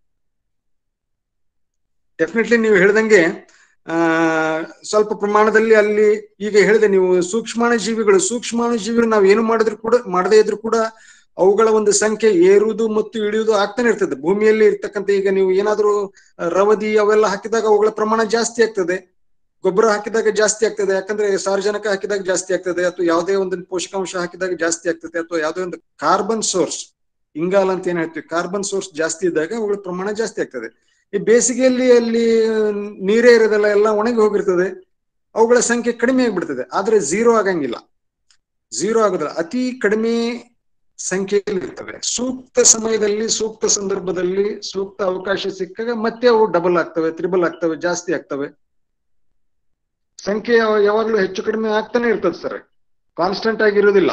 ಡೆಫಿನೆಟ್ಲಿ ನೀವು ಹೇಳ್ದಂಗೆ ಆ ಸ್ವಲ್ಪ ಪ್ರಮಾಣದಲ್ಲಿ ಅಲ್ಲಿ ಈಗ ಹೇಳಿದೆ ನೀವು ಸೂಕ್ಷ್ಮಾಣು ಜೀವಿಗಳು ಸೂಕ್ಷ್ಮಾಣು ಜೀವಿಗಳು ನಾವು ಏನು ಮಾಡಿದ್ರು ಕೂಡ ಮಾಡದೇ ಇದ್ರು ಕೂಡ ಅವುಗಳ ಒಂದು ಸಂಖ್ಯೆ ಏರುವುದು ಮತ್ತು ಇಳಿಯುವುದು ಆಗ್ತಾನೆ ಇರ್ತದೆ ಭೂಮಿಯಲ್ಲಿ ಇರ್ತಕ್ಕಂಥ ಈಗ ನೀವು ಏನಾದ್ರೂ ರವದಿ ಅವೆಲ್ಲ ಹಾಕಿದಾಗ ಅವುಗಳ ಪ್ರಮಾಣ ಜಾಸ್ತಿ ಆಗ್ತದೆ ಗೊಬ್ಬರ ಹಾಕಿದಾಗ ಜಾಸ್ತಿ ಆಗ್ತದೆ ಯಾಕಂದ್ರೆ ಸಾರ್ವಜನಿಕ ಹಾಕಿದಾಗ ಜಾಸ್ತಿ ಆಗ್ತದೆ ಅಥವಾ ಯಾವುದೇ ಒಂದು ಪೋಷಕಾಂಶ ಹಾಕಿದಾಗ ಜಾಸ್ತಿ ಆಗ್ತದೆ ಅಥವಾ ಯಾವುದೇ ಒಂದು ಕಾರ್ಬನ್ ಸೋರ್ಸ್ ಇಂಗಾಲ ಅಂತ ಏನ್ ಹೇಳ್ತೀವಿ ಕಾರ್ಬನ್ ಸೋರ್ಸ್ ಜಾಸ್ತಿ ಇದ್ದಾಗ ಅವುಗಳ ಪ್ರಮಾಣ ಜಾಸ್ತಿ ಆಗ್ತದೆ ಈ ಬೇಸಿಗೆಯಲ್ಲಿ ಅಲ್ಲಿ ನೀರೇ ಇರೋದಲ್ಲ ಎಲ್ಲ ಒಣಗಿ ಹೋಗಿರ್ತದೆ ಅವುಗಳ ಸಂಖ್ಯೆ ಕಡಿಮೆ ಆಗ್ಬಿಡ್ತದೆ ಆದ್ರೆ ಝೀರೋ ಆಗಂಗಿಲ್ಲ ಝೀರೋ ಆಗೋದಿಲ್ಲ ಅತಿ ಕಡಿಮೆ ಸಂಖ್ಯೆಯಲ್ಲಿ ಇರ್ತವೆ ಸೂಕ್ತ ಸಮಯದಲ್ಲಿ ಸೂಕ್ತ ಸಂದರ್ಭದಲ್ಲಿ ಸೂಕ್ತ ಅವಕಾಶ ಸಿಕ್ಕಾಗ ಮತ್ತೆ ಅವು ಡಬಲ್ ಆಗ್ತವೆ ತ್ರಿಬಲ್ ಆಗ್ತವೆ ಜಾಸ್ತಿ ಆಗ್ತವೆ ಸಂಖ್ಯೆ ಯಾವ- ಯಾವಾಗ್ಲೂ ಹೆಚ್ಚು ಕಡಿಮೆ ಆಗ್ತಾನೆ ಇರ್ತದೆ ಸರ್ ಕಾನ್ಸ್ಟೆಂಟ್ ಆಗಿರೋದಿಲ್ಲ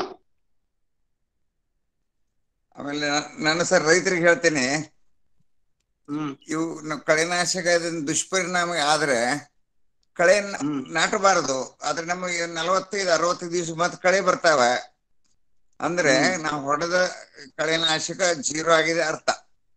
ಆಮೇಲೆ ನಾ- ನಾನು ಸರ್ ರೈತರಿಗೆ ಹೇಳ್ತೇನೆ ಹ್ಮ್ ಇವು ನ- ಕಳೆನಾಶಕದ ದುಷ್ಪರಿಣಾಮ ಆದ್ರೆ ಕಳೆ ನ- ಹ್ಮ್. ನಾಟಬಾರದು ಆದ್ರೆ ನಮಗೆ ನಲವತ್ತೈದು ಅರವತ್ತು ದಿವಸ ಮತ್ತೆ ಕಳೆ ಬರ್ತಾವೆ ಅಂದ್ರೆ ನಾವು ಹೊಡೆದ ಕಳೆನಾಶಕ ಜೀರೋ ಆಗಿದೆ ಅರ್ಥ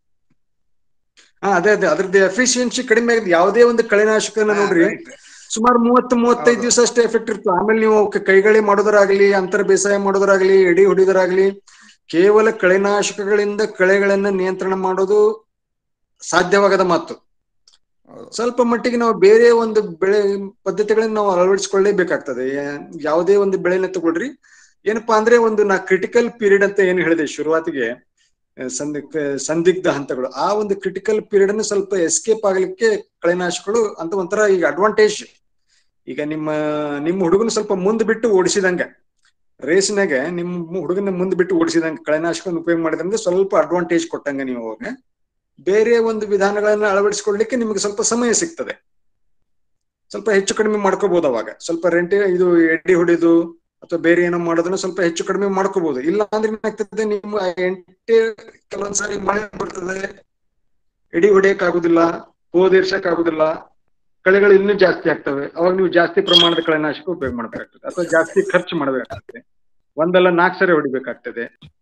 ಹಾ ಅದೇ ಅದೇ ಅದ್ರದ್ದು ಎಫಿಷಿಯನ್ಸಿ ಕಡಿಮೆ ಆಗಿದೆ ಯಾವುದೇ ಒಂದು ಕಳೆನಾಶಕನ ಹಾ, ನೋಡ್ರಿ right. ಸುಮಾರು ಮೂವತ್ತು ಮೂವತ್ತೈದು ಹೌದು. ದಿವಸ ಅಷ್ಟೇ ಎಫೆಕ್ಟ್ ಇರ್ತದೆ ಆಮೇಲೆ ನೀವು ಅವಕ್ಕೆ ಕೈಗಳಿ ಮಾಡೋದರಾಗ್ಲಿ ಅಂತರ ಬೇಸಾಯ ಮಾಡೋದರಾಗ್ಲಿ ಎಡಿ ಹೊಡಿಯೋದರಾಗ್ಲಿ ಕೇವಲ ಕಳೆನಾಶಕಗಳಿಂದ ಕಳೆಗಳನ್ನ ನಿಯಂತ್ರಣ ಮಾಡೋದು ಸಾಧ್ಯವಾಗದ ಮಾತು ಹೌದು. ಸ್ವಲ್ಪ ಮಟ್ಟಿಗೆ ನಾವು ಬೇರೆ ಒಂದು ಬೆಳೆ ಪದ್ಧತಿಗಳನ್ನ ನಾವು ಅಳವಡಿಸ್ಕೊಳ್ಳೇಬೇಕಾಗ್ತದೆ ಯಾ- ಯಾವುದೇ ಒಂದು ಬೆಳೆನ ತಗೊಳ್ರಿ ಏನಪ್ಪಾ ಅಂದ್ರೆ ಒಂದು ನಾ ಕ್ರಿಟಿಕಲ್ ಪೀರಿಯಡ್ ಅಂತ ಏನು ಹೇಳಿದೆ ಶುರುವಾತಿಗೆ ಆ, ಸಂದಿ ಕ- ಸಂದಿಗ್ಧ ಹಂತಗಳು ಆ ಒಂದು ಕ್ರಿಟಿಕಲ್ ಪೀರಿಯಡ್ ಅನ್ನು ಸ್ವಲ್ಪ ಎಸ್ಕೇಪ್ ಆಗ್ಲಿಕ್ಕೆ ಕಳೆನಾಶಕಗಳು ಅಂತ ಒಂಥರ ಈಗ ಅಡ್ವಾಂಟೇಜ್ ಈಗ ನಿಮ್ಮ ನಿಮ್ಮ ಹುಡುಗನ ಸ್ವಲ್ಪ ಮುಂದ್ ಬಿಟ್ಟು ಓಡಿಸಿದಂಗ ರೇಸ್ನಾಗ ನಿಮ್ಮ ಹುಡುಗನ ಮುಂದ್ ಬಿಟ್ಟು ಓಡಿಸಿದಂಗ ಕಳೆನಾಶಕವನ್ನು ಉಪಯೋಗ ಮಾಡಿದ್ರಿಂದ ಸ್ವಲ್ಪ ಅಡ್ವಾಂಟೇಜ್ ಕೊಟ್ಟಂಗ ನೀವು ಅವಾಗ ಬೇರೆ ಒಂದು ವಿಧಾನಗಳನ್ನ ಅಳವಡಿಸಿಕೊಳ್ಳಿಕ್ಕೆ ನಿಮಗೆ ಸ್ವಲ್ಪ ಸಮಯ ಸಿಗ್ತದೆ ಸ್ವಲ್ಪ ಹೆಚ್ಚು ಕಡಿಮೆ ಮಾಡ್ಕೋಬಹುದು ಅವಾಗ ಸ್ವಲ್ಪ ರೆಂಟೆ ಇದು ಎಡ್ಡಿ ಹೊಡಿದು ಅಥವಾ ಬೇರೆ ಏನೋ ಮಾಡೋದನ್ನ ಸ್ವಲ್ಪ ಹೆಚ್ಚು ಕಡಿಮೆ ಮಾಡ್ಕೋಬಹುದು ಇಲ್ಲ ಅಂದ್ರೆ ಏನಾಗ್ತದೆ ನಿಮ್ಮ ಎಂಟೆ ಕೆಲವೊಂದ್ಸಾರಿ ಮಳೆ ಬರ್ತದೆ ಎಡಿ ಹೊಡಿಯಕ್ ಆಗುದಿಲ್ಲ ಹೋದಿರ್ಸಕ್ ಆಗುದಿಲ್ಲ ಕಳೆಗಳು ಇನ್ನೂ ಜಾಸ್ತಿ ಆಗ್ತವೆ ಅವಾಗ ನೀವು ಜಾಸ್ತಿ ಪ್ರಮಾಣದ ಕಳೆನಾಶಕ ಉಪಯೋಗ ಮಾಡ್ಬೇಕಾಗ್ತದೆ ಅಥವಾ ಜಾಸ್ತಿ ಖರ್ಚು ಮಾಡ್ಬೇಕಾಗ್ತದೆ ಒಂದಲ್ಲ ನಾಲ್ಕು ಸರಿ ಹೊಡಿಬೇಕಾಗ್ತದೆ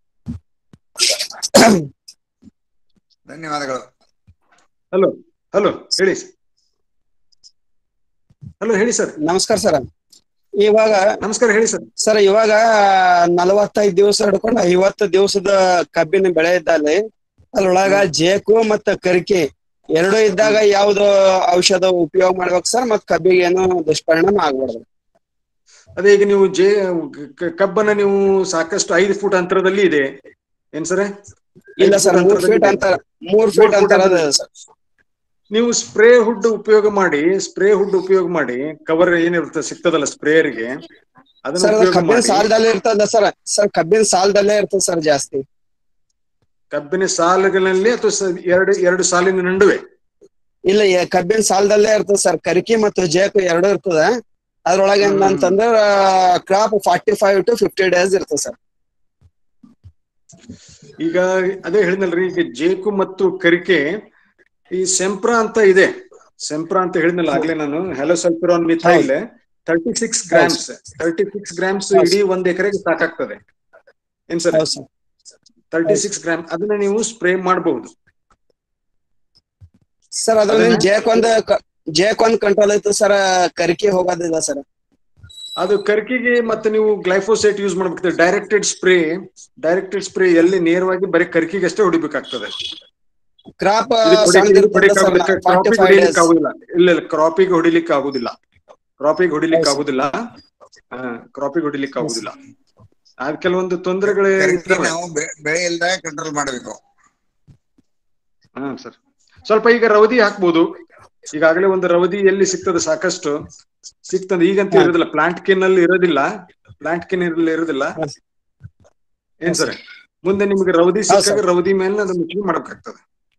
ಧನ್ಯವಾದಗಳು ಹಲೋ ಹಲೋ ಹೇಳಿ ಹಲೋ ಹೇಳಿ ಸರ್ ನಮಸ್ಕಾರ ಸರ್ ಇವಾಗ ನಮಸ್ಕಾರ ಹೇಳಿ ಸರ್ ಸರ್ ಇವಾಗ ನಲವತ್ತೈದು ದಿವಸ ಹಿಡ್ಕೊಂಡು ಐವತ್ತು ದಿವಸದ ಕಬ್ಬಿನ ಬೆಳೆ ಇದ್ದಲ್ಲಿ ಅದ್ರೊಳಗ ಜೇಕು ಮತ್ತ ಕರಿಕೆ ಎರಡು ಇದ್ದಾಗ ಯಾವ್ದು ಔಷಧ ಉಪಯೋಗ ಮಾಡ್ಬೇಕು ಸರ್ ಮತ್ ಕಬ್ಬಿಗೆ ಏನು ದುಷ್ಪರಿಣಾಮ ಆಗ್ಬಾರ್ದು ಅದೇ ಈಗ ನೀವು ಜೇ ಕ- ಕಬ್ಬನ್ನ ನೀವು ಸಾಕಷ್ಟು ಐದು ಫೂಟ್ ಅಂತರದಲ್ಲಿ ಇದೆ ಏನ್ ಸರ್ ಇಲ್ಲ ಸರ್ ಮೂರ್ ಫೀಟ್ ಅಂತರ ಮೂರ್ ಫೀಟ್ ಅಂತರ ಅದ ಸರ್ ನೀವು ಸ್ಪ್ರೇ ಹುಡ್ ಉಪಯೋಗ ಮಾಡಿ ಸ್ಪ್ರೇ ಹುಡ್ ಉಪಯೋಗ ಮಾಡಿ ಕವರ್ ಏನಿರುತ್ತೆ ಸಿಗ್ತದಲ್ಲ ಸ್ಪ್ರೇಯರ್ಗೆ ಅದನ್ನ ಸರ್ ಅದು ಉಪಯೋಗ ಕಬ್ಬಿನ ಮಾಡಿ ಸಾಲದಲ್ಲೇ ಇರ್ತದ ಸರ್ ಸರ್ ಕಬ್ಬಿನ ಸಾಲದಲ್ಲೇ ಇರ್ತದೆ ಸರ್ ಜಾಸ್ತಿ ಕಬ್ಬಿನ ಸಾಲುಗಳಲ್ಲಿ ಅಥವಾ ಸ- ಎರಡು ಎರಡು ಸಾಲಿನ ನಡುವೆ ಇಲ್ಲ ಎ- ಕಬ್ಬಿನ ಸಾಲದಲ್ಲೇ ಇರ್ತದೆ ಸರ್ ಕರಿಕಿ ಮತ್ತು ಜೇಕು ಎರಡು ಇರ್ತದ ಅದ್ರೊಳಗೆ ಹ್ಮ್. ಅಂತಂದ್ರೆ crop forty five to fifty days ಇರ್ತದೆ ಸರ್ ಈಗ ಅದೇ ಹೇಳಿದ್ನಲ್ರಿ ಈಗ ಜೇಕು ಮತ್ತು ಕರಿಕೆ ಈ ಸೆಂಪ್ರಾ ಅಂತ ಇದೆ ಸೆಂಪ್ರಾ ಅಂತ ಹೇಳಿದ್ನಲ್ಲ ಆಗ್ಲೇ ನಾನು halosulfuron methyl thirty six grams thirty six grams ಹೌದು. ಇಡೀ ಒಂದ್ ಎಕರೆಗೆ ಸಾಕಾಗ್ತದೆ ಏನ್ ಸರ್ ಹೌದು ಸರ್ ತರ್ಟಿ ಸಿಕ್ಸ್ ಗ್ರಾಮ್ ಅದನ್ನ ನೀವು ಸ್ಪ್ರೇ ಮಾಡಬಹುದು ಸರ್ ಅದ್ರಲ್ಲಿ ಅದನ್ನ- ಜೇಕ್ ಒಂದ್ ಕ- ಜೇಕ್ ಒಂದ್ ಕಂಟ್ರೋಲ್ ಐತೆ ಸರ್ ಕರಿಕೆ ಹೋಗೋದಿಲ್ಲ ಸರ್ ಅದು ಕರ್ಕಿಗೆ ಮತ್ತೆ ನೀವು ಗ್ಲೈಫೋಸೇಟ್ ಯೂಸ್ ಮಾಡ್ಬೇಕಾಗ್ತದೆ ಡೈರೆಕ್ಟೆಡ್ ಸ್ಪ್ರೇ ಡೈರೆಕ್ಟೆಡ್ ಸ್ಪ್ರೇ ಎಲ್ಲಿ ನೇರವಾಗಿ ಬರೀ ಕರ್ಕಿಗೆ ಅಷ್ಟೇ ಹೊಡಿಬೇಕಾಗ್ತದೆ ಕ್ರಾಪ್ ಇದು ಹೊಡಿ- ಸಣ್ಣದ್ ಇದು ಇರ್ತದೆ ಸರ್ ಹೊಡಿಲಿಕ್ಕೆ ಫಾರ್ಟಿ ಕ್ರಾಪಿಗೆ ಫೈವ್ ಡೇಸ್ ಹೊಡಿಲಿಕ್ಕೆ ಆಗುದಿಲ್ಲ ಇಲ್ಲ ಇಲ್ಲ ಕ್ರಾಪಿಗೆ ಹೊಡಿಲಿಕ್ಕೆ ಆಗುದಿಲ್ಲ ಕ್ರಾಪಿಗೆ ಹೊಡಿಲಿಕ್ಕೆ ಹೌದು. ಆಗುದಿಲ್ಲ ಕ್ರಾಪಿಗೆ ಹೊಡಿಲಿಕ್ಕೆ ಆಗುದಿಲ್ಲ ಅದ್ ಕೆಲವೊಂದು ತೊಂದರೆಗಳು ಕರಿಕೆ ಇರ್ತವೆ ನಾವು ಬೆ- ಬೆಳೆ ಇಲ್ದಾಗ ಕಂಟ್ರೋಲ್ ಮಾಡಬೇಕು ಹಾ ಸರ್ ಸ್ವಲ್ಪ ಈಗ ರವದಿ ಹಾಕ್ಬೋದು ಈಗಾಗಲೇ ಒಂದು ರವದಿ ಎಲ್ಲಿ ಸಿಗ್ತದೆ ಸಾಕಷ್ಟು ಸಿಗ್ತದೆ ಈಗಂತ ಹಾ. ಇರೋದಿಲ್ಲ ಪ್ಲಾಂಟ್ ಕಿನ್ ಅಲ್ಲಿ ಇರೋದಿಲ್ಲ ಪ್ಲಾಂಟ್ ಕಿನ್ ಇರಲ್ಲಿ ಇರೋದಿಲ್ಲ ಹಾ. ಏನ್ ಸರ್ ಮುಂದೆ ನಿಮ್ಗೆ ರವದಿ ಹೌದು ಸಿಕ್ಕಾಗ ಸರ್. ರವದಿ ಮೇಲೆ ಅದನ್ನ ಮಿಕ್ಸ್ ಮಾಡ್ಬೇಕಾಗ್ತದೆ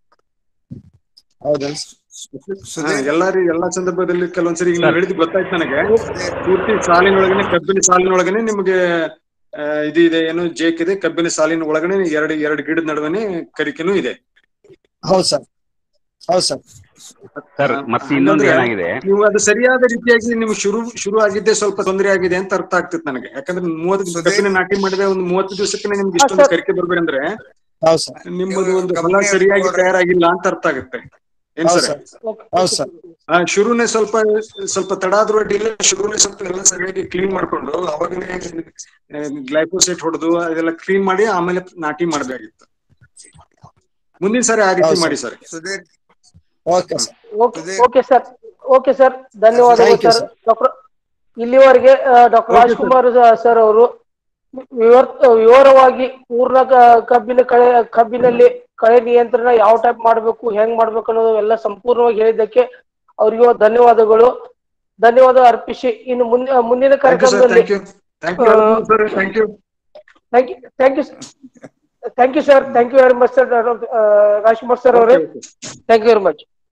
ಹೌದಾ ಹಾ, ಸುಧೀರ್ ಎಲ್ಲಾರಿ ಎಲ್ಲಾ ಸಂದರ್ಭದಲ್ಲಿ ಕೆಲವೊಂದ್ಸರಿ ಈಗ ನೀವು ಹೇಳಿದ್ ಗೊತ್ತಾಯ್ತು ನನಗೆ ಪೂರ್ತಿ ಸಾಲಿನೊಳಗನೆ ಕಬ್ಬಿನ ಸಾಲಿನೊಳಗನೆ ನಿಮಗೆ ಆ, ಇದು ಇದೆ ಏನು ಜೇಕ್ ಇದೆ ಕಬ್ಬಿನ ಸಾಲಿನ ಒಳಗನೆ ಎರಡು ಎರಡು ಗಿಡದ ನಡುವನೆ ಕರಿಕೆನೂ ಇದೆ ಹೌದು ಸರ್ ಹೌದು ಸರ್ ಸರ್ ಆ, ಮತ್ತೆ ಇನ್ನೊಂದು ಹಂಗಂದ್ರೆ ಏನಾಗಿದೆ ನೀವು ಅದು ಸರಿಯಾದ ರೀತಿಯಾಗಿ ನಿಮ್ಗೆ ಶುರು ಶುರು ಆಗಿದ್ದೆ ಸ್ವಲ್ಪ ತೊಂದರೆ ಆಗಿದೆ ಅಂತ ಅರ್ಥ ಆಗ್ತಿತ್ತು ನನಗೆ ಯಾಕಂದ್ರೆ ಮೂವತ್ತು ಸುಧೀರ್. ಕಬ್ಬಿನ ನಾಟಿ ಮಾಡಿದ್ರೆ ಒಂದು ಮೂವತ್ತು ದಿವಸಕ್ಕೆ ನಿಮ್ಗೆ ಹಾ, ಇಷ್ಟೊಂದು ಸರ್. ಕರಿಕೆ ಬರ್ಬೇಕಂದ್ರೆ ಹೌದು ಸರ್ ನಿಮ್ಮದು ನೀವು ಒಂದು ಹೊಲ ಕಬ್ಬಿನ ಸರಿಯಾಗಿ ತೋಟ- ತಯಾರಾಗಿಲ್ಲ ಅಂತ ಅರ್ಥ ಆಗುತ್ತೆ ಏನ್ ಹೌದು ಸರ್ ಸರ್ ಹೌದು ಸರ್ ಆ ಶುರುನೇ ಸ್ವಲ್ಪ ಸ್ವಲ್ಪ ತಡ ಆದ್ರೂ ಅಡ್ಡಿಲ್ಲ ಶುರುನೇ ಸ್ವಲ್ಪ ಎಲ್ಲ ಸರಿಯಾಗಿ ಕ್ಲೀನ್ ಮಾಡ್ಕೊಂಡು ಅವಾಗನೇ ಗ್ಲೈಫೋಸೇಟ್ ಹೊಡೆದು ಅದೆಲ್ಲ ಕ್ಲೀನ್ ಮಾಡಿ ಆಮೇಲೆ ನಾಟಿ ಮಾಡ್ಬೇಕಾಗಿತ್ತು ಮುಂದಿನ ಸಾರಿ ಆ ರೀತಿ ಹೌದು ಮಾಡಿ sir Sudhir okay sir okay Sudhir. Okay sir okay sir ಧನ್ಯವಾದಗಳು Thank you, sir sir. Doctor ಇಲ್ಲಿವರೆಗೆ ಡಾಕ್ಟರ್ Okay, ರಾಜ್ಕುಮಾರ್ ಸರ್ ಅವರು ವಿವರ್ ವಿವರವಾಗಿ ಪೂರ್ಣ ಕ- ಕಬ್ಬಿನ ಕಳೆ ಕಬ್ಬಿನಲ್ಲಿ ಕಳೆ ನಿಯಂತ್ರಣ ಯಾವ ಟೈಪ್ ಮಾಡಬೇಕು ಹೆಂಗ್ ಮಾಡ್ಬೇಕು ಅನ್ನೋದು ಎಲ್ಲ ಸಂಪೂರ್ಣವಾಗಿ ಹೇಳಿದ್ದಕ್ಕೆ ಅವರಿಗೂ ಧನ್ಯವಾದಗಳು ಧನ್ಯವಾದ ಅರ್ಪಿಸಿ ಇನ್ನು ಮುಂದೆ ಮುಂದಿನ ಥ್ಯಾಂಕ್ ಯು ಸರ್ ಕಾರ್ಯಕ್ರಮದಲ್ಲಿ thank you thank you sir thank you thank you thank you thank you sir thank you very much sir Rajkumar sir ಅವರೇ ಥ್ಯಾಂಕ್ ಯು ವೆರಿ ಮಚ್